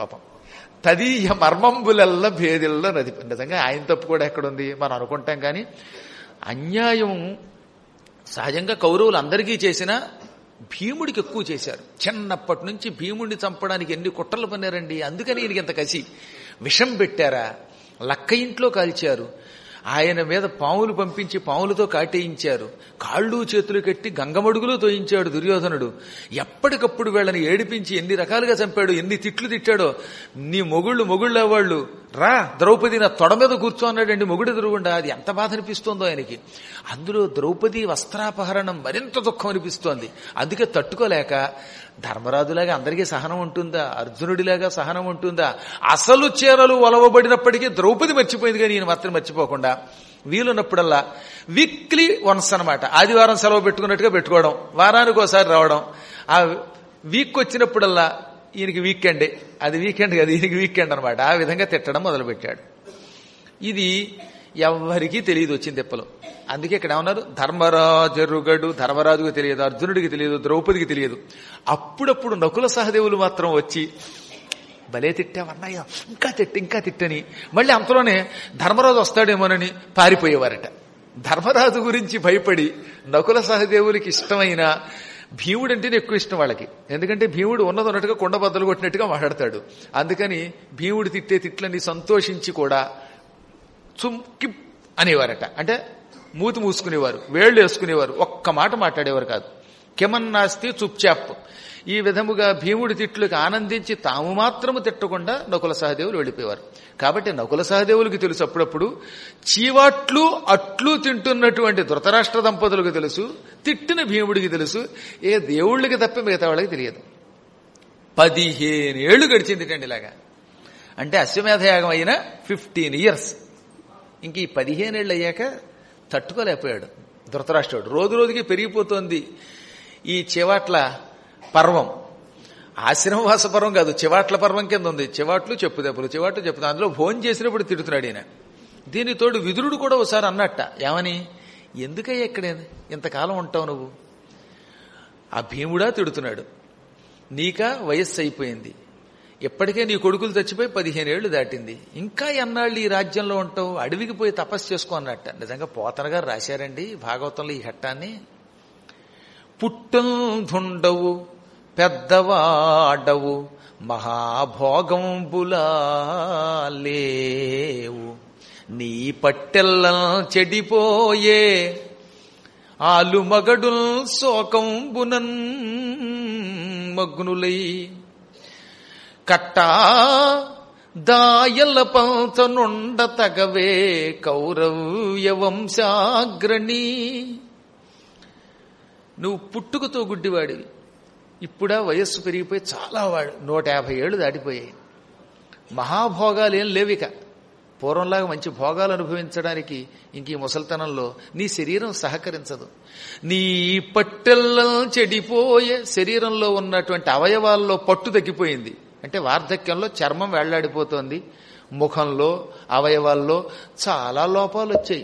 తదీయ మర్మంబులల్ల భేదిల్లో నది నిజంగా ఆయన తప్పు కూడా ఎక్కడుంది మనం అనుకుంటాం కానీ అన్యాయం సహజంగా కౌరవులు అందరికీ చేసిన భీముడికి ఎక్కువ చేశారు చిన్నప్పటి నుంచి భీముడిని చంపడానికి ఎన్ని కుట్రలు పన్నారండి అందుకని ఈయనకి ఇంత కసి విషం పెట్టారా లక్క ఇంట్లో కాల్చారు ఆయన మీద పాములు పంపించి పాములతో కాటేయించారు కాళ్ళు చేతులు కట్టి గంగమడుగులో తోయించాడు దుర్యోధనుడు ఎప్పటికప్పుడు వీళ్ళని ఏడిపించి ఎన్ని రకాలుగా చంపాడు ఎన్ని తిట్లు తిట్టాడో నీ మొగుళ్ళు మొగుళ్ళ వాళ్ళు రా ద్రౌపది నా తొడ మీద కూర్చోన్నాడండి మొగుడు ఎదురుగుండా అది ఎంత బాధ అనిపిస్తోందో ఆయనకి అందులో ద్రౌపది వస్త్రాపహరణం మరింత దుఃఖం అనిపిస్తోంది అందుకే తట్టుకోలేక ధర్మరాజులాగా అందరికీ సహనం ఉంటుందా అర్జునుడిలాగా సహనం ఉంటుందా అసలు చీరలు ఒలవబడినప్పటికీ ద్రౌపది మర్చిపోయింది కానీ ఈయన మాత్రం మర్చిపోకుండా వీలున్నప్పుడల్లా వీక్లీ వన్స్ అనమాట ఆదివారం సెలవు పెట్టుకున్నట్టుగా పెట్టుకోవడం వారానికి ఒకసారి రావడం ఆ వీక్ వచ్చినప్పుడల్లా ఈయనకి వీకెండే అది వీకెండ్ కాదు ఈయనకి వీకెండ్ అనమాట ఆ విధంగా తిట్టడం మొదలుపెట్టాడు ఇది ఎవ్వరికీ తెలియదు వచ్చింది తిప్పలు అందుకే ఇక్కడ ఏమన్నారు ధర్మరాజరుగడు ధర్మరాజుకు తెలియదు అర్జునుడికి తెలియదు ద్రౌపదికి తెలియదు అప్పుడప్పుడు నకుల సహదేవులు మాత్రం వచ్చి భలే తిట్టావన్నయ్య ఇంకా తిట్ట ఇంకా తిట్టని మళ్ళీ అంతలోనే ధర్మరాజు వస్తాడేమోనని పారిపోయేవారట ధర్మరాజు గురించి భయపడి నకుల సహదేవులకి ఇష్టమైన భీముడు అంటేనే ఎక్కువ ఇష్టం వాళ్ళకి ఎందుకంటే భీముడు ఉన్నది ఉన్నట్టుగా కొండ బద్దలు కొట్టినట్టుగా మాట్లాడతాడు అందుకని భీముడు తిట్టే తిట్లని సంతోషించి కూడా చుంకి అనేవారట అంటే మూతి మూసుకునేవారు వేళ్లు వేసుకునేవారు ఒక్క మాట మాట్లాడేవారు కాదు కెమన్నాస్తి చుప్చాప్ ఈ విధముగా భీముడి తిట్లకు ఆనందించి తాము మాత్రము తిట్టకుండా నకుల సహదేవులు వెళ్ళిపోయేవారు కాబట్టి నకుల సహదేవులకి తెలుసు అప్పుడప్పుడు చీవాట్లు అట్లు తింటున్నటువంటి ధృతరాష్ట్ర దంపతులకు తెలుసు తిట్టిన భీముడికి తెలుసు ఏ దేవుళ్ళకి తప్ప మిగతా వాళ్ళకి తెలియదు పదిహేను ఏళ్లు గడిచిందిటండి ఇలాగా అంటే అశ్వమేధయాగం అయిన ఫిఫ్టీన్ ఇయర్స్ ఇంక ఈ పదిహేనేళ్ళు అయ్యాక తట్టుకోలేకపోయాడు ధృతరాష్ట్రుడు రోజు రోజుకి పెరిగిపోతోంది ఈ చివాట్ల పర్వం ఆశ్రమవాస పర్వం కాదు చివాట్ల పర్వం కింద ఉంది చివాట్లు చెప్పు దెబ్బలు చివాట్లు చెప్పు అందులో భోజనం చేసినప్పుడు తిడుతున్నాడు ఈయన దీని తోడు విదురుడు కూడా ఒకసారి అన్నట్ట ఏమని ఎందుకయ్యా ఇక్కడే ఇంతకాలం ఉంటావు నువ్వు ఆ భీముడా తిడుతున్నాడు నీక వయస్సు అయిపోయింది ఇప్పటికే నీ కొడుకులు చచ్చిపోయి పదిహేను ఏళ్లు దాటింది ఇంకా ఎన్నాళ్ళు ఈ రాజ్యంలో ఉంటావు అడవికి పోయి తపస్సు చేసుకో అన్నట్ట నిజంగా పోతన గారు రాశారండి భాగవతంలో ఈ ఘట్టాన్ని పుట్టంధుండవు పెద్దవాడవు మహాభోగంబులా లేవు నీ పట్టెల్ల చెడిపోయే ఆలు మగడుల్ శోకంబునన్ మగ్నులై కట్టా దాయల పంచనుండ తగవే కౌరవ్య వంశాగ్రణి నువ్వు పుట్టుకతో గుడ్డివాడివి ఇప్పుడా వయస్సు పెరిగిపోయి చాలా వాడు నూట యాభై ఏళ్ళు దాటిపోయాయి మహాభోగాలు ఏం లేవిక పూర్వంలాగా మంచి భోగాలు అనుభవించడానికి ఇంక ఈ ముసల్తనంలో నీ శరీరం సహకరించదు నీ పట్టెల్లో చెడిపోయే శరీరంలో ఉన్నటువంటి అవయవాల్లో పట్టు తగ్గిపోయింది అంటే వార్ధక్యంలో చర్మం వెళ్లాడిపోతోంది ముఖంలో అవయవాల్లో చాలా లోపాలు వచ్చాయి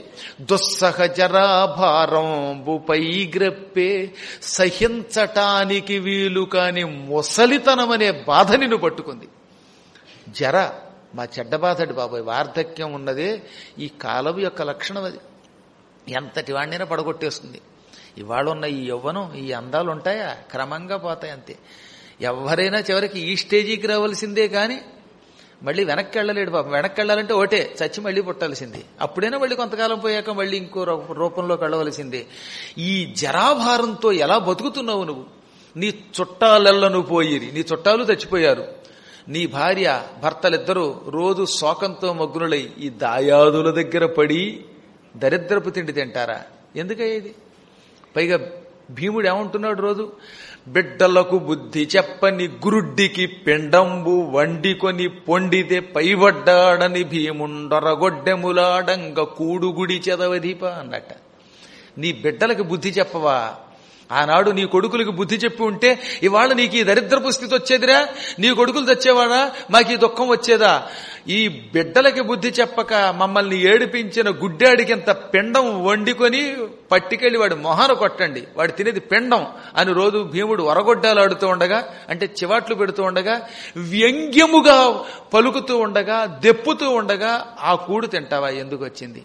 దుస్సహజరాభారంబుపై గ్రప్పే సహించటానికి వీలు కాని ముసలితనమనే బాధ నిన్ను పట్టుకుంది జర మా చెడ్డ బాధడి బాబాయ్ వార్ధక్యం ఉన్నదే ఈ కాలం యొక్క లక్షణం అది ఎంతటి వాడినైనా పడగొట్టేస్తుంది ఇవాళ ఉన్న ఈ యవ్వనం ఈ అందాలు ఉంటాయా క్రమంగా పోతాయి అంతే ఎవరైనా చివరికి ఈ స్టేజీకి రావాల్సిందే కానీ మళ్ళీ వెనక్కి వెళ్ళలేడు పాపం వెనక్కి వెళ్ళాలంటే ఒకటే చచ్చి మళ్ళీ పుట్టాల్సింది అప్పుడైనా మళ్ళీ కొంతకాలం పోయాక మళ్ళీ ఇంకో రూపంలోకి వెళ్ళవలసిందే ఈ జరాభారంతో ఎలా బతుకుతున్నావు నువ్వు నీ చుట్టాలెల్లను పోయిరి నీ చుట్టాలు చచ్చిపోయారు నీ భార్య భర్తలిద్దరూ రోజు శోకంతో మగ్నులై ఈ దాయాదుల దగ్గర పడి దరిద్రపు తిండి తింటారా ఎందుకయ్యేది పైగా భీముడు ఏమంటున్నాడు రోజు బిడ్డలకు బుద్ధి చెప్పని గురుడ్డికి పిండంబు వండికొని పొండితే పైబడ్డాడని భీముండరగొడ్డెములాడంగ కూడుగుడి చెదవదీప అన్నట్ట నీ బిడ్డలకి బుద్ధి చెప్పవా ఆనాడు నీ కొడుకులకి బుద్ధి చెప్పి ఉంటే ఇవాళ నీకు ఈ దరిద్రపు స్థితి వచ్చేదిరా నీ కొడుకులు తెచ్చేవాడా మాకు ఈ దుఃఖం వచ్చేదా ఈ బిడ్డలకి బుద్ధి చెప్పక మమ్మల్ని ఏడిపించిన గుడ్డాడికింత పిండం వండుకొని పట్టుకెళ్ళి వాడి మొహాన కొట్టండి వాడు తినేది పిండం అని రోజు భీముడు వరగొడ్డాలు ఆడుతూ ఉండగా అంటే చివాట్లు పెడుతూ ఉండగా వ్యంగ్యముగా పలుకుతూ ఉండగా దెప్పుతూ ఉండగా ఆ కూడు తింటావా ఎందుకు వచ్చింది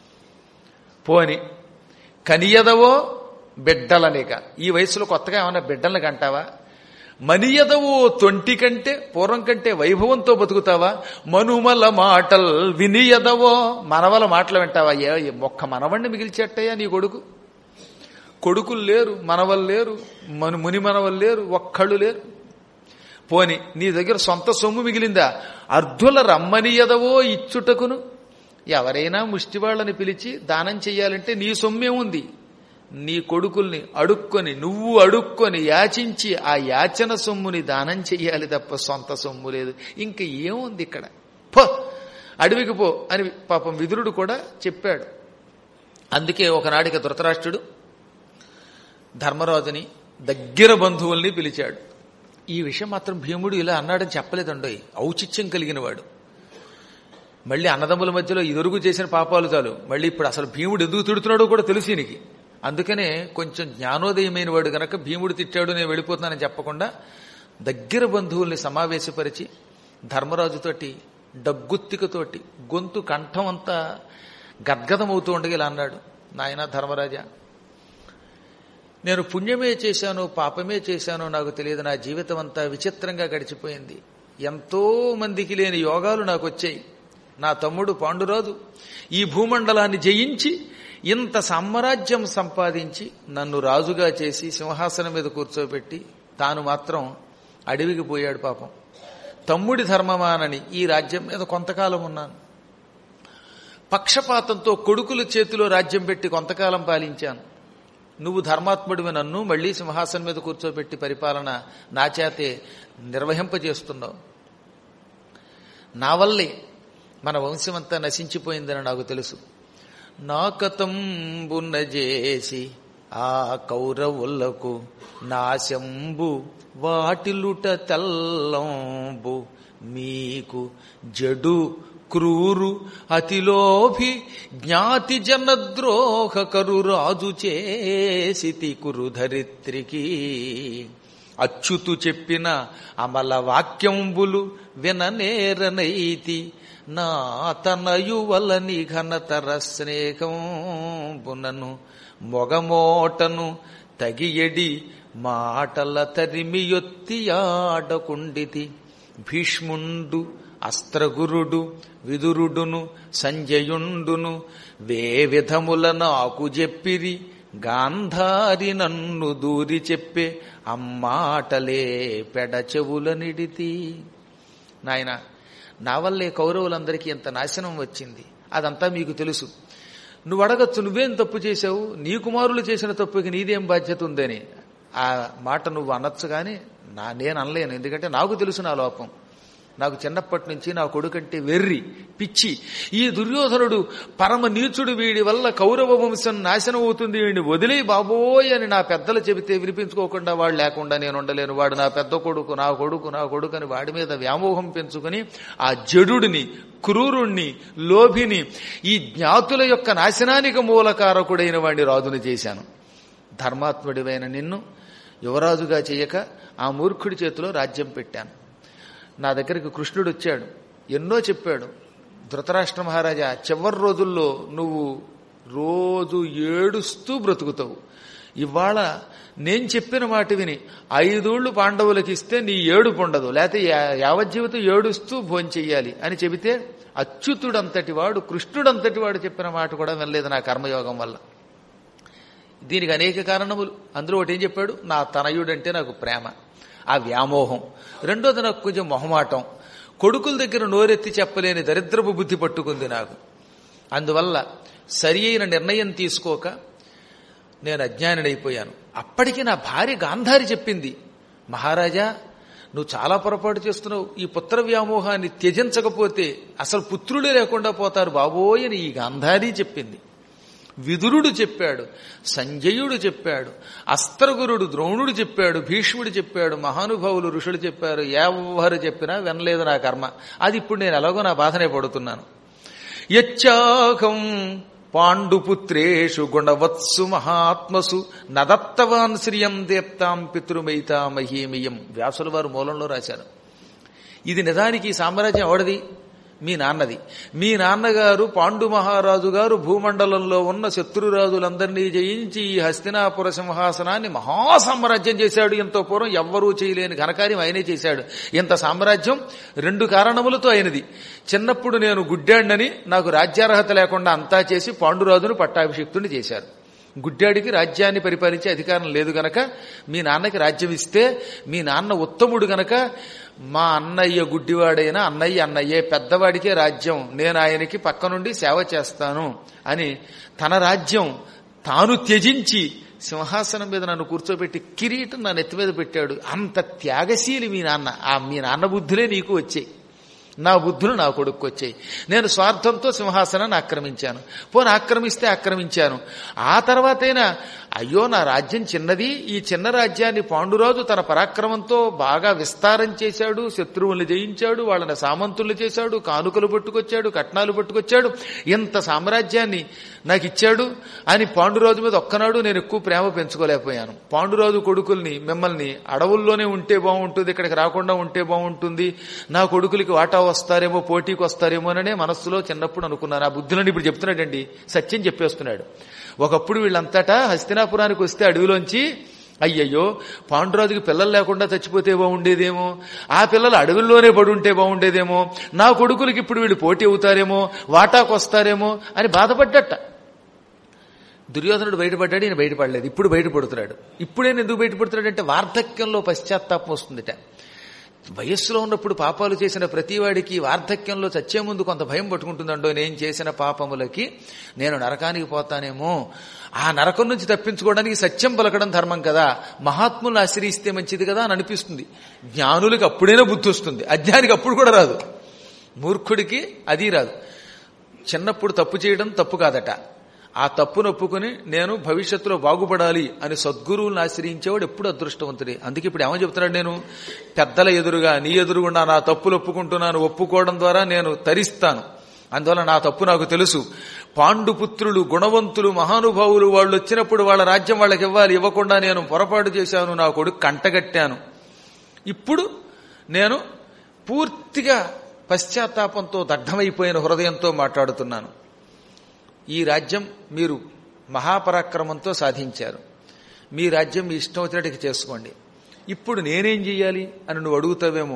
పోని కనియదవో బిడ్డలనిక ఈ వయసులో కొత్తగా ఏమన్నా బిడ్డలను కంటావా మనియదవో తొంటి కంటే పూర్వం కంటే వైభవంతో బతుకుతావా మనుమల మాటల్ వినియదవో మనవల మాటలు వింటావా ఏ ఏ మొక్క మనవణ్ణి మిగిల్చేట్టయ్యా నీ కొడుకు కొడుకులు లేరు మనవలు లేరు మను ముని మనవలు లేరు ఒక్కళ్ళు లేరు పోని నీ దగ్గర సొంత సొమ్ము మిగిలిందా అర్ధుల రమ్మనియదవో ఇచ్చుటకును ఎవరైనా ముష్టివాళ్ళని పిలిచి దానం చెయ్యాలంటే నీ సొమ్మే ఉంది నీ కొడుకుల్ని అడుక్కొని నువ్వు అడుక్కొని యాచించి ఆ యాచన సొమ్ముని దానం చెయ్యాలి తప్ప సొంత సొమ్ము లేదు ఇంక ఏముంది ఇక్కడ పో అడవికి పో అని పాపం విదురుడు కూడా చెప్పాడు అందుకే ఒకనాడికి ధృతరాష్ట్రుడు ధర్మరాజుని దగ్గర బంధువుల్ని పిలిచాడు ఈ విషయం మాత్రం భీముడు ఇలా అన్నాడని చెప్పలేదండోయ్ ఔచిత్యం కలిగిన వాడు మళ్ళీ అన్నదమ్ముల మధ్యలో ఇదురుగు చేసిన పాపాలు చాలు మళ్ళీ ఇప్పుడు అసలు భీముడు ఎందుకు తిడుతున్నాడో కూడా తెలుసు ఈయనకి అందుకనే కొంచెం జ్ఞానోదయమైన వాడు గనక భీముడు తిట్టాడు నేను వెళ్ళిపోతున్నానని చెప్పకుండా దగ్గర బంధువుల్ని సమావేశపరిచి ధర్మరాజుతోటి డగ్గుత్తికతోటి గొంతు కంఠం అంతా గద్గదమవుతూ ఉండగా ఇలా అన్నాడు నాయన ధర్మరాజా నేను పుణ్యమే చేశాను పాపమే చేశానో నాకు తెలియదు నా జీవితం అంతా విచిత్రంగా గడిచిపోయింది ఎంతో మందికి లేని యోగాలు నాకు వచ్చాయి నా తమ్ముడు పాండురాజు ఈ భూమండలాన్ని జయించి ఇంత సామ్రాజ్యం సంపాదించి నన్ను రాజుగా చేసి సింహాసనం మీద కూర్చోబెట్టి తాను మాత్రం అడవికి పోయాడు పాపం తమ్ముడి ధర్మమానని ఈ రాజ్యం మీద కొంతకాలం ఉన్నాను పక్షపాతంతో కొడుకుల చేతిలో రాజ్యం పెట్టి కొంతకాలం పాలించాను నువ్వు ధర్మాత్ముడివి నన్ను మళ్లీ సింహాసనం మీద కూర్చోబెట్టి పరిపాలన నా చేతే నిర్వహింపజేస్తున్నావు నా వల్లే మన వంశమంతా నశించిపోయిందని నాకు తెలుసు నాకతంబున చేసి ఆ కౌరవులకు నాశంబు వాటిలుట తెల్లంబు మీకు జడు క్రూరు అతిలోభి జ్ఞాతి జనద్రోహ కరు రాజు చేసితి కురు ధరిత్రికి అచ్యుతు చెప్పిన అమల వాక్యంబులు విననేరనైతి నా తనయువలని ఘనతర స్నేహంబునను మొగమోటను తగియడి మాటల తరిమియొత్తి ఆడకుండితి భీష్ముండు అస్త్రగురుడు విదురుడును సంజయుండును వే విధముల నాకు చెప్పిరి గాంధారి నన్ను దూరి చెప్పే అమ్మాటలే పెడ చెవుల నిడితి నాయన నా వల్లే కౌరవులందరికీ ఎంత నాశనం వచ్చింది అదంతా మీకు తెలుసు నువ్వు అడగచ్చు నువ్వేం తప్పు చేశావు నీ కుమారులు చేసిన తప్పుకి నీదేం బాధ్యత ఉందని ఆ మాట నువ్వు అనొచ్చు కానీ నా నేను అనలేను ఎందుకంటే నాకు తెలుసు నా లోపం నాకు చిన్నప్పటి నుంచి నా కొడుకంటే వెర్రి పిచ్చి ఈ దుర్యోధనుడు పరమ నీచుడు వీడి వల్ల కౌరవ వంశం నాశనం అవుతుంది వీడిని వదిలే బాబోయ్ అని నా పెద్దలు చెబితే వినిపించుకోకుండా వాడు లేకుండా నేను ఉండలేను వాడు నా పెద్ద కొడుకు నా కొడుకు నా కొడుకు అని వాడి మీద వ్యామోహం పెంచుకుని ఆ జడుడిని క్రూరుణ్ణి లోభిని ఈ జ్ఞాతుల యొక్క నాశనానికి మూలకారకుడైన వాడిని రాజుని చేశాను ధర్మాత్ముడివైన నిన్ను యువరాజుగా చేయక ఆ మూర్ఖుడి చేతిలో రాజ్యం పెట్టాను నా దగ్గరికి కృష్ణుడు వచ్చాడు ఎన్నో చెప్పాడు ధృతరాష్ట్ర మహారాజా చివరి రోజుల్లో నువ్వు రోజు ఏడుస్తూ బ్రతుకుతావు ఇవాళ నేను చెప్పిన మాట విని ఐదూళ్లు పాండవులకి ఇస్తే నీ ఏడుపు ఉండదు లేకపోతే యా- యావజ్జీవితం ఏడుస్తూ భోంచెయ్యాలి అని చెబితే అచ్యుతుడంతటి వాడు కృష్ణుడంతటి వాడు చెప్పిన మాట కూడా వినలేదు నా కర్మయోగం వల్ల దీనికి అనేక కారణములు అందులో ఒకటి ఏం చెప్పాడు నా తనయుడంటే నాకు ప్రేమ ఆ వ్యామోహం రెండోది నాకు కొంచెం మొహమాటం కొడుకుల దగ్గర నోరెత్తి చెప్పలేని దరిద్రపు బుద్ధి పట్టుకుంది నాకు అందువల్ల సరి అయిన నిర్ణయం తీసుకోక నేను అజ్ఞానుడైపోయాను అప్పటికి నా భార్య గాంధారి చెప్పింది మహారాజా నువ్వు చాలా పొరపాటు చేస్తున్నావు ఈ పుత్ర వ్యామోహాన్ని త్యజించకపోతే అసలు పుత్రులే లేకుండా పోతారు బాబోయ్ అని ఈ గాంధారి చెప్పింది విదురుడు చెప్పాడు సంజయుడు చెప్పాడు అస్త్రగురుడు ద్రోణుడు చెప్పాడు భీష్ముడు చెప్పాడు మహానుభావులు ఋషులు చెప్పారు ఎవరు చెప్పినా వినలేదు నా కర్మ అది ఇప్పుడు నేను ఎలాగో నా బాధనే పడుతున్నాను యచ్చాహం పాండుపుత్రేషు గుణవత్సు మహాత్మసు నదత్తవాన్ శ్రియం దేప్తాం పితృమైతా మహీమియం వ్యాసుల వారు మూలంలో రాశారు ఇది నిజానికి ఈ సామ్రాజ్యం ఎవడది మీ నాన్నది మీ నాన్నగారు పాండు మహారాజు గారు భూమండలంలో ఉన్న శత్రురాజులందరినీ జయించి ఈ హస్తినాపుర సింహాసనాన్ని మహాసామ్రాజ్యం చేశాడు ఎంతో పూర్వం ఎవ్వరూ చేయలేని ఘనకార్యం ఆయనే చేశాడు ఇంత సామ్రాజ్యం రెండు కారణములతో అయినది చిన్నప్పుడు నేను గుడ్డాడినని నాకు రాజ్యార్హత లేకుండా అంతా చేసి పాండురాజును పట్టాభిషిక్తుని చేశారు గుడ్డాడికి రాజ్యాన్ని పరిపాలించే అధికారం లేదు గనక మీ నాన్నకి రాజ్యం ఇస్తే మీ నాన్న ఉత్తముడు గనక మా అన్నయ్య గుడ్డివాడైనా అన్నయ్య అన్నయ్యే పెద్దవాడికే రాజ్యం నేను ఆయనకి పక్క నుండి సేవ చేస్తాను అని తన రాజ్యం తాను త్యజించి సింహాసనం మీద నన్ను కూర్చోబెట్టి కిరీటం నా నెత్తి మీద పెట్టాడు అంత త్యాగశీలి మీ నాన్న ఆ మీ నాన్న బుద్ధులే నీకు వచ్చాయి నా బుద్ధులు నా కొడుకు వచ్చాయి నేను స్వార్థంతో సింహాసనాన్ని ఆక్రమించాను పోను ఆక్రమిస్తే ఆక్రమించాను ఆ తర్వాతైనా అయ్యో నా రాజ్యం చిన్నది ఈ చిన్న రాజ్యాన్ని పాండురాజు తన పరాక్రమంతో బాగా విస్తారం చేశాడు శత్రువుల్ని జయించాడు వాళ్ళని సామంతుల్ని చేశాడు కానుకలు పట్టుకొచ్చాడు కట్నాలు పట్టుకొచ్చాడు ఇంత సామ్రాజ్యాన్ని నాకు ఇచ్చాడు అని పాండురాజు మీద ఒక్కనాడు నేను ఎక్కువ ప్రేమ పెంచుకోలేకపోయాను పాండురాజు కొడుకుల్ని మిమ్మల్ని అడవుల్లోనే ఉంటే బాగుంటుంది ఇక్కడికి రాకుండా ఉంటే బాగుంటుంది నా కొడుకులకి వాటా వస్తారేమో పోటీకి వస్తారేమోననే మనస్సులో చిన్నప్పుడు అనుకున్నాను ఆ బుద్ధులని ఇప్పుడు చెప్తున్నాడండి సత్యం చెప్పేస్తున్నాడు ఒకప్పుడు వీళ్ళంతటా హస్తినాపురానికి వస్తే అడవిలోంచి అయ్యయ్యో పాండురాజుకి పిల్లలు లేకుండా చచ్చిపోతే బాగుండేదేమో ఆ పిల్లలు అడవుల్లోనే పడి ఉంటే బాగుండేదేమో నా కొడుకులకి ఇప్పుడు వీళ్ళు పోటీ అవుతారేమో వాటాకు వస్తారేమో అని బాధపడ్డట దుర్యోధనుడు బయటపడ్డాడు ఈయన బయటపడలేదు ఇప్పుడు బయటపడుతున్నాడు ఇప్పుడే ఎందుకు బయటపడుతున్నాడంటే వార్ధక్యంలో పశ్చాత్తాపం వస్తుందిట వయస్సులో ఉన్నప్పుడు పాపాలు చేసిన ప్రతివాడికి వార్ధక్యంలో చచ్చే ముందు కొంత భయం పట్టుకుంటుందండో నేను చేసిన పాపములకి నేను నరకానికి పోతానేమో ఆ నరకం నుంచి తప్పించుకోవడానికి సత్యం పలకడం ధర్మం కదా మహాత్ములను ఆశ్రయిస్తే మంచిది కదా అని అనిపిస్తుంది జ్ఞానులకి అప్పుడైనా బుద్ధి వస్తుంది అజ్ఞానికి అప్పుడు కూడా రాదు మూర్ఖుడికి అది రాదు చిన్నప్పుడు తప్పు చేయడం తప్పు కాదట ఆ తప్పును ఒప్పుకుని నేను భవిష్యత్తులో బాగుపడాలి అని సద్గురువులను ఆశ్రయించేవాడు ఎప్పుడు అదృష్టవంతుడే అందుకే ఇప్పుడు ఏమని చెప్తున్నాడు నేను పెద్దల ఎదురుగా నీ ఎదురుగుండా నా తప్పులు ఒప్పుకుంటున్నాను ఒప్పుకోవడం ద్వారా నేను తరిస్తాను అందువల్ల నా తప్పు నాకు తెలుసు పాండుపుత్రులు గుణవంతులు మహానుభావులు వాళ్ళు వచ్చినప్పుడు వాళ్ళ రాజ్యం వాళ్ళకి ఇవ్వాలి ఇవ్వకుండా నేను పొరపాటు చేశాను నా కొడుకు కంటగట్టాను ఇప్పుడు నేను పూర్తిగా పశ్చాత్తాపంతో దగ్ధమైపోయిన హృదయంతో మాట్లాడుతున్నాను ఈ రాజ్యం మీరు మహాపరాక్రమంతో సాధించారు మీ రాజ్యం మీ ఇష్టం వచ్చినట్టుగా చేసుకోండి ఇప్పుడు నేనేం చెయ్యాలి అని నువ్వు అడుగుతావేమో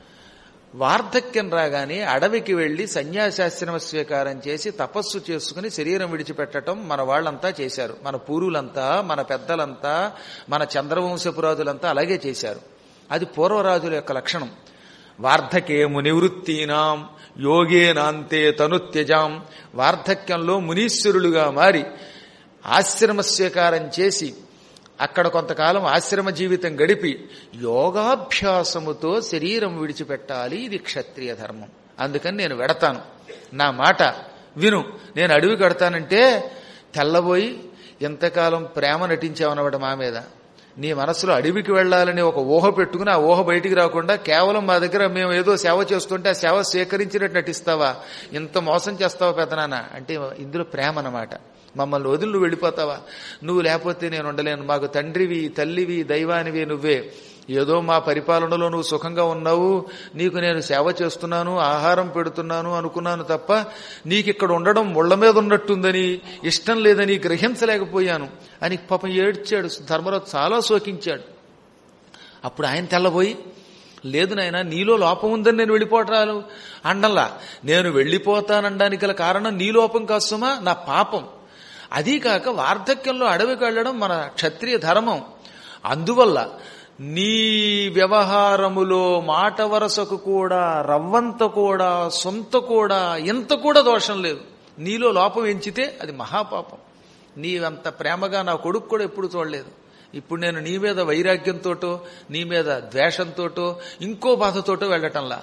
వార్ధక్యం రాగానే అడవికి వెళ్లి సన్యాసాశ్రమ స్వీకారం చేసి తపస్సు చేసుకుని శరీరం విడిచిపెట్టడం మన వాళ్ళంతా చేశారు మన పూర్వులంతా మన పెద్దలంతా మన చంద్రవంశపురాజులంతా అలాగే చేశారు అది పూర్వరాజుల యొక్క లక్షణం వార్ధకే మునివృత్తీనాం యోగేనాంతే తనుత్యజాం వార్ధక్యంలో మునీశ్వరులుగా మారి ఆశ్రమ స్వీకారం చేసి అక్కడ కొంతకాలం ఆశ్రమ జీవితం గడిపి యోగాభ్యాసముతో శరీరం విడిచిపెట్టాలి ఇది క్షత్రియ ధర్మం అందుకని నేను వెడతాను నా మాట విను నేను అడవి కడతానంటే తెల్లబోయి ఎంతకాలం ప్రేమ నటించావన్నమాట మా మీద నీ మనసులో అడవికి వెళ్ళాలని ఒక ఊహ పెట్టుకుని ఆ ఊహ బయటికి రాకుండా కేవలం మా దగ్గర మేము ఏదో సేవ చేస్తుంటే ఆ సేవ స్వీకరించినట్టు నటిస్తావా ఇంత మోసం చేస్తావా పెద్దనాన్న అంటే ఇందులో ప్రేమ అన్నమాట మమ్మల్ని వదిలి నువ్వు వెళ్ళిపోతావా నువ్వు లేకపోతే నేను ఉండలేను మాకు తండ్రివి తల్లివి దైవానివి నువ్వే ఏదో మా పరిపాలనలో నువ్వు సుఖంగా ఉన్నావు నీకు నేను సేవ చేస్తున్నాను ఆహారం పెడుతున్నాను అనుకున్నాను తప్ప నీకు ఇక్కడ ఉండడం ముళ్ళ మీద ఉన్నట్టుందని ఇష్టం లేదని గ్రహించలేకపోయాను అని పాపం ఏడ్చాడు ధర్మరాజు చాలా శోకించాడు అప్పుడు ఆయన తెల్లబోయి లేదు నాయన నీలో లోపం ఉందని నేను వెళ్ళిపోవటాలు అండల్లా నేను వెళ్ళిపోతానడానికి గల కారణం నీ లోపం కాసుమా నా పాపం అదీ కాక వార్ధక్యంలో అడవికి వెళ్ళడం మన క్షత్రియ ధర్మం అందువల్ల నీ వ్యవహారములో మాట వరసకు కూడా రవ్వంత కూడా సొంత కూడా ఎంత కూడా దోషం లేదు నీలో లోపం ఎంచితే అది మహాపాపం నీవంత ప్రేమగా నా కొడుకు కూడా ఎప్పుడు చూడలేదు ఇప్పుడు నేను నీ మీద వైరాగ్యంతోటో నీ మీద ద్వేషంతోటో ఇంకో బాధతోటో వెళ్ళటంలా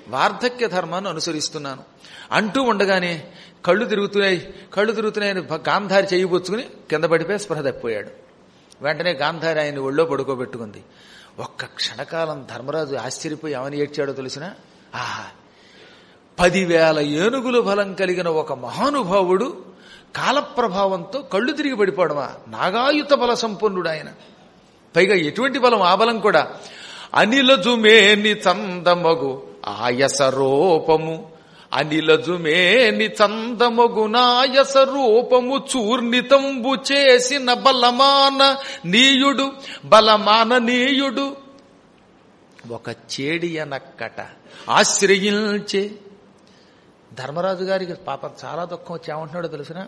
వార్ధక్య ధర్మాన్ని అనుసరిస్తున్నాను అంటూ ఉండగానే కళ్ళు తిరుగుతున్నాయి కళ్ళు తిరుగుతున్నాయని భ- గాంధారి చేయబుచ్చుకుని కింద పడిపోయి స్పృహ తప్పిపోయాడు వెంటనే గాంధారి ఆయన ఒళ్ళో పడుకోబెట్టుకుంది ఒక్క క్షణకాలం ధర్మరాజు ఆశ్చర్యపోయి ఏమని ఏడ్చాడో తెలిసిన ఆహా పదివేల ఏనుగుల బలం కలిగిన ఒక మహానుభావుడు కాలప్రభావంతో కళ్ళు తిరిగి పడిపోవడమా నాగాయుత బల సంపన్నుడు ఆయన పైగా ఎటువంటి బలం ఆ బలం కూడా అనిలజుమేని చందమగు ఆయస రూపము అనిలజుమేని చందమగు నాయస రూపము చూర్ణితంబు చేసిన బలమాన నీయుడు బలమాన నీయుడు ఒక చేడియనక్కట ఆశ్రయించే ధర్మరాజు గారికి పాపం చాలా దుఃఖం వచ్చి ఏమంటున్నాడో తెలిసిన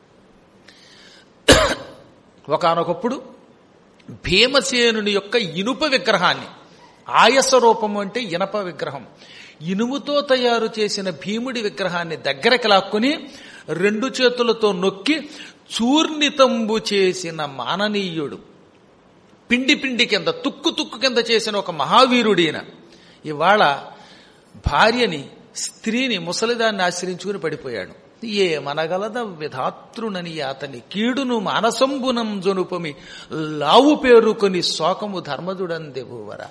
ఒకనొకప్పుడు భీమసేనుని యొక్క ఇనుప విగ్రహాన్ని ఆయస రూపము అంటే ఇనప విగ్రహం ఇనుముతో తయారు చేసిన భీముడి విగ్రహాన్ని దగ్గరకు లాక్కుని రెండు చేతులతో నొక్కి చూర్ణితంబు చేసిన మాననీయుడు పిండి పిండి కింద తుక్కు తుక్కు కింద చేసిన ఒక మహావీరుడీన ఇవాళ భార్యని స్త్రీని ముసలిదాన్ని ఆశ్రయించుకుని పడిపోయాడు ఏ మనగలద విధాతృనని అతని కీడును మానసంబునం జొనుపమి లావు పేరుకొని శోకము ధర్మదుడందెబువర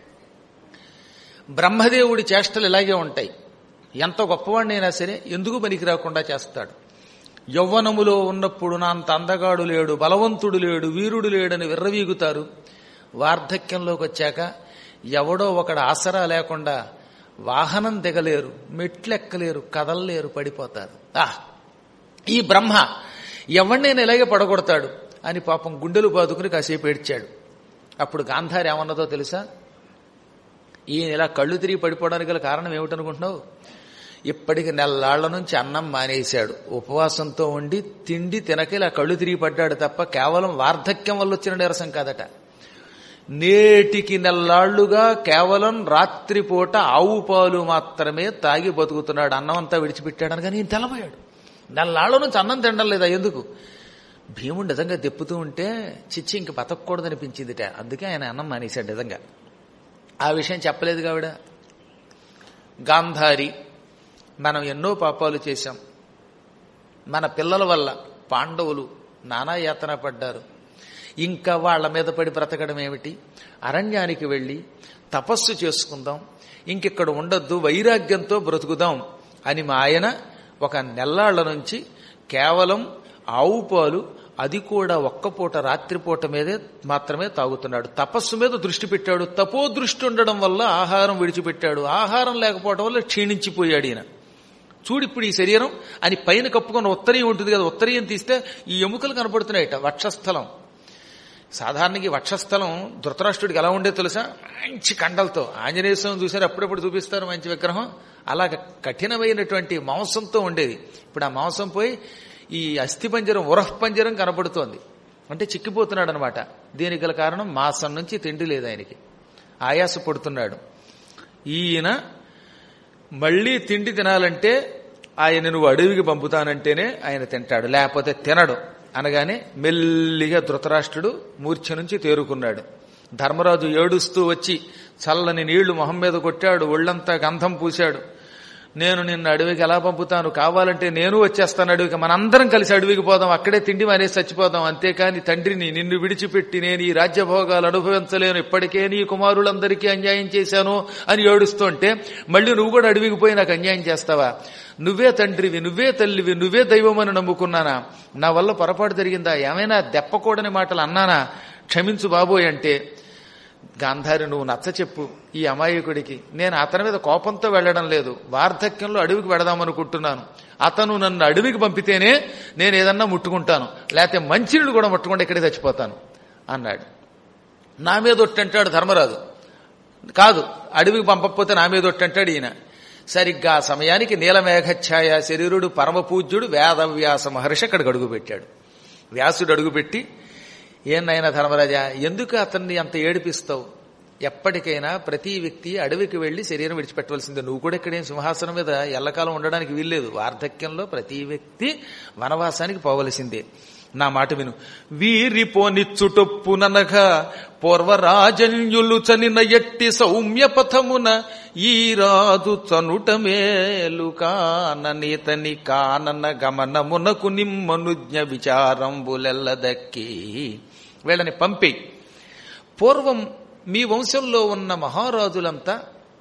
బ్రహ్మదేవుడి చేష్టలు ఇలాగే ఉంటాయి ఎంత గొప్పవాడినైనా సరే ఎందుకు పనికి రాకుండా చేస్తాడు యవ్వనములో ఉన్నప్పుడు నా అంత అందగాడు లేడు బలవంతుడు లేడు వీరుడు లేడని విర్రవీగుతారు వార్ధక్యంలోకి వచ్చాక ఎవడో ఒకడు ఆసరా లేకుండా వాహనం దిగలేరు మెట్లెక్కలేరు కదలలేరు పడిపోతారు ఆ ఈ బ్రహ్మ ఎవరినైనా ఇలాగే పడగొడతాడు అని పాపం గుండెలు బాదుకుని కాసేపు ఏడ్చాడు అప్పుడు గాంధారి ఏమన్నదో తెలుసా ఈయన ఇలా కళ్ళు తిరిగి పడిపోవడానికి గల కారణం ఏమిటనుకుంటున్నావు ఇప్పటికి నెల్లాళ్ల నుంచి అన్నం మానేశాడు ఉపవాసంతో ఉండి తిండి తినక ఇలా కళ్ళు తిరిగి పడ్డాడు తప్ప కేవలం వార్ధక్యం వల్ల వచ్చిన నీరసం కాదట నేటికి నెల్లాళ్లుగా కేవలం రాత్రిపూట ఆవు పాలు మాత్రమే తాగి బతుకుతున్నాడు అన్నం అంతా విడిచిపెట్టాడని కానీ ఈయన తెల్లబోయాడు నెల్లాళ్ల నుంచి అన్నం తినడం లేదా ఎందుకు భీముడు నిజంగా దెప్పుతూ ఉంటే చిచ్చి ఇంక బతకూడదనిపించిందిట అందుకే ఆయన అన్నం మానేశాడు నిజంగా ఆ విషయం చెప్పలేదు కావిడ గాంధారి మనం ఎన్నో పాపాలు చేశాం మన పిల్లల వల్ల పాండవులు నానా యాతన పడ్డారు ఇంకా వాళ్ళ మీద పడి బ్రతకడం ఏమిటి అరణ్యానికి వెళ్ళి తపస్సు చేసుకుందాం ఇంకిక్కడ ఉండొద్దు వైరాగ్యంతో బ్రతుకుదాం అని మా ఆయన ఒక నెల్లాళ్ల నుంచి కేవలం ఆవు పాలు అది కూడా ఒక్కపూట రాత్రిపూట మీదే మాత్రమే తాగుతున్నాడు తపస్సు మీద దృష్టి పెట్టాడు తపో దృష్టి ఉండడం వల్ల ఆహారం విడిచిపెట్టాడు ఆహారం లేకపోవడం వల్ల క్షీణించిపోయాడు ఈయన చూడు ఇప్పుడు ఈ శరీరం అని పైన కప్పుకున్న ఉత్తరీయం ఉంటుంది కదా ఉత్తరీయం తీస్తే ఈ ఎముకలు కనపడుతున్నాయట వక్షస్థలం సాధారణంగా ఈ వక్షస్థలం ధృతరాష్ట్రుడికి ఎలా ఉండేది తెలుసా మంచి కండలతో ఆంజనేయ స్వామి చూసారు అప్పుడప్పుడు చూపిస్తారు మంచి విగ్రహం అలాగ కఠినమైనటువంటి మాంసంతో ఉండేది ఇప్పుడు ఆ మాంసం పోయి ఈ అస్థిపంజరం ఉరహ్ పంజరం కనపడుతోంది అంటే చిక్కిపోతున్నాడు అనమాట దీనికి గల కారణం మాసం నుంచి తిండి లేదు ఆయనకి ఆయాస పడుతున్నాడు ఈయన మళ్ళీ తిండి తినాలంటే ఆయన నువ్వు అడవికి పంపుతానంటేనే ఆయన తింటాడు లేకపోతే తినడు అనగానే మెల్లిగా ధృతరాష్ట్రుడు మూర్ఛ నుంచి తేరుకున్నాడు ధర్మరాజు ఏడుస్తూ వచ్చి చల్లని నీళ్లు మొహం మీద కొట్టాడు ఒళ్ళంతా గంధం పూశాడు నేను నిన్ను అడవికి ఎలా పంపుతాను కావాలంటే నేను వచ్చేస్తాను అడవికి మనందరం కలిసి అడవికి పోదాం అక్కడే తిండి మానేసి చచ్చిపోదాం అంతేకాని తండ్రిని నిన్ను విడిచిపెట్టి నేను ఈ రాజ్యభోగాలు అనుభవించలేను ఇప్పటికే నీ కుమారులందరికీ అన్యాయం చేశాను అని ఏడుస్తుంటే మళ్ళీ నువ్వు కూడా అడవికి పోయి నాకు అన్యాయం చేస్తావా నువ్వే తండ్రివి నువ్వే తల్లివి నువ్వే దైవమని నమ్ముకున్నానా నా వల్ల పొరపాటు జరిగిందా ఏమైనా దెప్పకూడని మాటలు అన్నానా క్షమించు బాబోయ్ అంటే గాంధారి నువ్వు నచ్చ చెప్పు ఈ అమాయకుడికి నేను అతని మీద కోపంతో వెళ్ళడం లేదు వార్ధక్యంలో అడవికి వెడదామనుకుంటున్నాను అతను నన్ను అడవికి పంపితేనే నేను ఏదన్నా ముట్టుకుంటాను లేకపోతే మంచినీళ్ళు కూడా ముట్టకుండా ఇక్కడే చచ్చిపోతాను అన్నాడు నా మీద ఒట్టంటాడు ధర్మరాజు కాదు అడవికి పంపకపోతే నా మీద ఒట్టంటాడు ఈయన సరిగ్గా ఆ సమయానికి నీలమేఘఛాయ శరీరుడు పరమపూజ్యుడు వేదవ్యాస మహర్షి అక్కడికి అడుగుపెట్టాడు వ్యాసుడు అడుగుపెట్టి ఏనైనా ధర్మరాజా ఎందుకు అతన్ని అంత ఏడిపిస్తావు ఎప్పటికైనా ప్రతి వ్యక్తి అడవికి వెళ్లి శరీరం విడిచిపెట్టవలసిందే నువ్వు కూడా ఇక్కడేం సింహాసనం మీద ఎల్లకాలం ఉండడానికి వీల్లేదు వార్ధక్యంలో ప్రతి వ్యక్తి వనవాసానికి పోవలసిందే నా మాట విను వీరిపోనిచ్చుటొప్పుననగా పూర్వరాజన్యులు చనిన ఎట్టి సౌమ్య పథమున ఈ రాజు చనుట మేలు కాననీతని కానన గమనమునకు నిమ్మనుజ్ఞ విచారంబులెల్ల దక్కి వీళ్ళని పంపి పూర్వం మీ వంశంలో ఉన్న మహారాజులంతా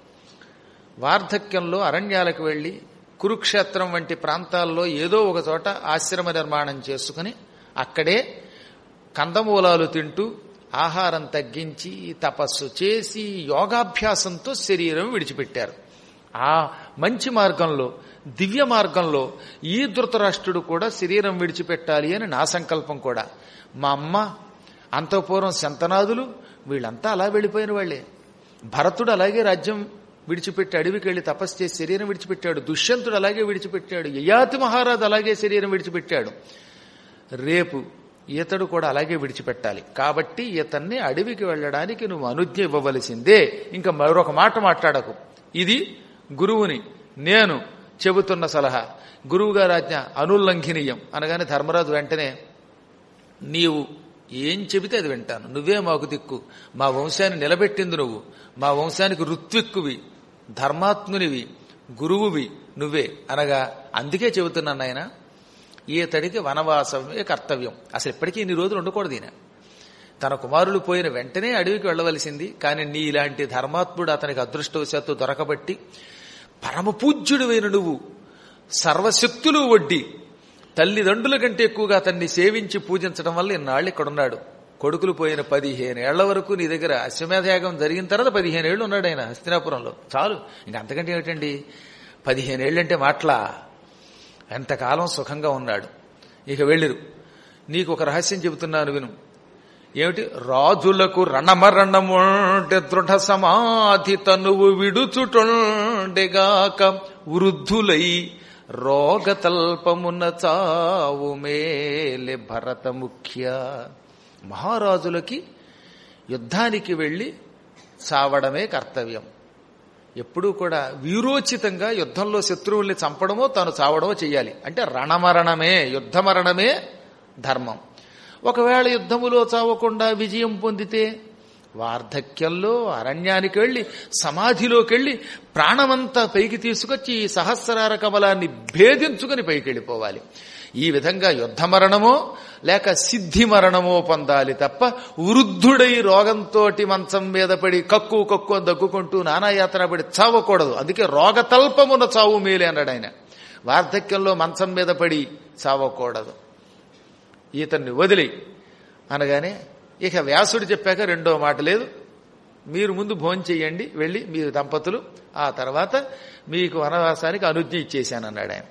వార్ధక్యంలో అరణ్యాలకు వెళ్లి కురుక్షేత్రం వంటి ప్రాంతాల్లో ఏదో ఒక చోట ఆశ్రమ నిర్మాణం చేసుకుని అక్కడే కందమూలాలు తింటూ ఆహారం తగ్గించి తపస్సు చేసి యోగాభ్యాసంతో శరీరం విడిచిపెట్టారు ఆ మంచి మార్గంలో దివ్య మార్గంలో ఈ ధృతరాష్ట్రుడు కూడా శరీరం విడిచిపెట్టాలి అని నా సంకల్పం కూడా మా అమ్మ అంతఃపూర్వం శంతనాదులు వీళ్ళంతా అలా వెళ్ళిపోయిన వాళ్లే భరతుడు అలాగే రాజ్యం విడిచిపెట్టి అడవికి వెళ్లి తపస్సు చేసి శరీరం విడిచిపెట్టాడు దుష్యంతుడు అలాగే విడిచిపెట్టాడు యయాతి మహారాజు అలాగే శరీరం విడిచిపెట్టాడు రేపు ఈతడు కూడా అలాగే విడిచిపెట్టాలి కాబట్టి ఇతన్ని అడవికి వెళ్ళడానికి నువ్వు అనుజ్ఞ ఇవ్వవలసిందే ఇంకా మరొక మాట మాట్లాడకు ఇది గురువుని నేను చెబుతున్న సలహా గురువు గారి ఆజ్ఞ అనుల్లంఘనీయం అనగానే ధర్మరాజు వెంటనే నీవు ఏం చెబితే అది వింటాను నువ్వే మాకు దిక్కు మా వంశాన్ని నిలబెట్టింది నువ్వు మా వంశానికి ఋత్విక్కువి ధర్మాత్మునివి గురువువి నువ్వే అనగా అందుకే చెబుతున్నాను ఆయన ఈతడికి వనవాసమే కర్తవ్యం అసలు ఇప్పటికీ ఇన్ని రోజులు ఉండకూడదు ఈయన తన కుమారులు పోయిన వెంటనే అడవికి వెళ్ళవలసింది కానీ నీ ఇలాంటి ధర్మాత్ముడు అతనికి అదృష్టవశాత్తు దొరకబట్టి పరమపూజ్యుడివైన నువ్వు సర్వశక్తులు వడ్డి తల్లిదండ్రుల కంటే ఎక్కువగా అతన్ని సేవించి పూజించడం వల్ల ఇన్నాళ్ళు ఇక్కడున్నాడు కొడుకులు పోయిన పదిహేను ఏళ్ల వరకు నీ దగ్గర అశ్వమేధయాగం జరిగిన తర్వాత పదిహేను ఏళ్ళు ఉన్నాడు ఆయన హస్తినాపురంలో చాలు ఇంకా అంతకంటే ఏమిటండి పదిహేను ఏళ్ళంటే మాటలా ఎంతకాలం సుఖంగా ఉన్నాడు ఇక వెళ్ళిరు నీకు ఒక రహస్యం చెబుతున్నాను విను ఏమిటి రాజులకు రణమరణముంటే దృఢ సమాధి తనువు విడుచుటొండెగాక వృద్ధులై రోగతల్పమున చావు మేలే భరత ముఖ్య మహారాజులకి యుద్ధానికి వెళ్ళి చావడమే కర్తవ్యం ఎప్పుడూ కూడా వీరోచితంగా యుద్ధంలో శత్రువుల్ని చంపడమో తాను చావడమో చెయ్యాలి అంటే రణమరణమే యుద్ధమరణమే ధర్మం ఒకవేళ యుద్ధములో చావకుండా విజయం పొందితే వార్ధక్యంలో అరణ్యానికి వెళ్లి సమాధిలోకి వెళ్లి ప్రాణమంతా పైకి తీసుకొచ్చి ఈ సహస్రార కమలాన్ని భేదించుకుని పైకి వెళ్ళిపోవాలి ఈ విధంగా యుద్ధ మరణమో లేక సిద్ధి మరణమో పొందాలి తప్ప వృద్ధుడై రోగంతో మంచం మీద పడి కక్కు కక్కు అని దగ్గుకుంటూ నానాయాత్ర పడి చావకూడదు అందుకే రోగతల్పమున చావు మేలే అన్నాడు ఆయన వార్ధక్యంలో మంచం మీద పడి చావకూడదు ఈతన్ని వదిలి అనగానే ఇక వ్యాసుడు చెప్పాక రెండో మాట లేదు మీరు ముందు భోజనం చెయ్యండి వెళ్ళి మీరు దంపతులు ఆ తర్వాత మీకు వనవాసానికి అనుజ్ఞ ఇచ్చేశానన్నాడు ఆయన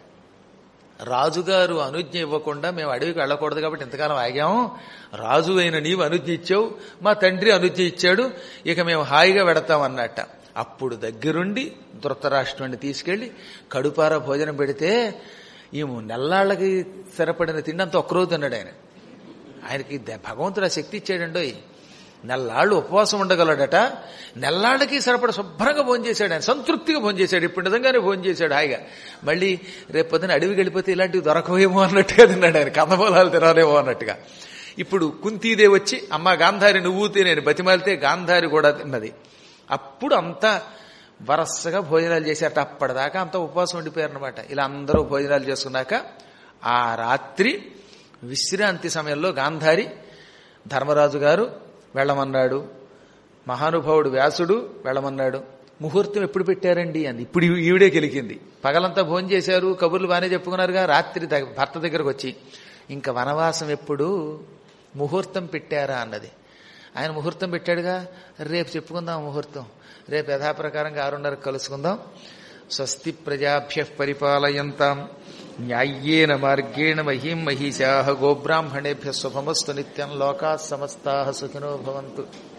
రాజుగారు అనుజ్ఞ ఇవ్వకుండా మేము అడవికి వెళ్ళకూడదు కాబట్టి ఇంతకాలం ఆగాము రాజు అయిన నీవు అనుజ్ఞ ఇచ్చావు మా తండ్రి అనుజ్ఞ ఇచ్చాడు ఇక మేము హాయిగా వెడతాం అన్నట్ట అప్పుడు దగ్గరుండి ధృతరాష్ట్రుడిని తీసుకెళ్లి కడుపార భోజనం పెడితే ఈమె నెల్లాళ్ళకి సరిపడిన తిండి అంత ఒక్కరోజు తిన్నాడు ఆయన ఆయనకి భగవంతుడు ఆ శక్తి ఇచ్చాడండోయ్ నెల్లాళ్ళు ఉపవాసం ఉండగలడట నెల్లాళ్ళకి సరిపడ శుభ్రంగా భోంచేశాడు ఆయన సంతృప్తిగా భోంచేశాడు ఇప్పుడు నిజంగానే భోంచేశాడు హాయిగా మళ్ళీ రేపు పొద్దున అడవికి వెళ్ళిపోతే ఇలాంటివి దొరకవేమో అన్నట్టుగా తిన్నాడు ఆయన కందమూలాలు తినాలేమో అన్నట్టుగా ఇప్పుడు కుంతీదే వచ్చి అమ్మ గాంధారి నువ్వు తినేది బతిమాలితే గాంధారి కూడా తిన్నది అప్పుడు అంతా వరసగా భోజనాలు చేశారట అప్పటిదాకా అంతా ఉపవాసం ఉండిపోయారనమాట ఇలా అందరూ భోజనాలు చేసుకున్నాక ఆ రాత్రి విశ్రాంతి సమయంలో గాంధారి ధర్మరాజు గారు వెళ్ళమన్నాడు మహానుభావుడు వ్యాసుడు వెళ్ళమన్నాడు ముహూర్తం ఎప్పుడు పెట్టారండి అంది ఇప్పుడు ఈవిడే గెలికింది పగలంతా భోజనం చేశారు కబుర్లు బాగానే చెప్పుకున్నారుగా రాత్రి భర్త దగ్గరకు వచ్చి ఇంకా వనవాసం ఎప్పుడు ముహూర్తం పెట్టారా అన్నది ఆయన ముహూర్తం పెట్టాడుగా రేపు చెప్పుకుందాం ముహూర్తం రేపు యథాప్రకారంగా ఆరున్నరకు కలుసుకుందాం స్వస్తి ప్రజాభ్య పరిపాలయంతాం న్యాయ్యేన మార్గేణ మహీం మహిషా గోబ్రాహ్మణేభ్య శుభమస్తు నిత్యం లోకా సమస్తా సుఖినో భవంతు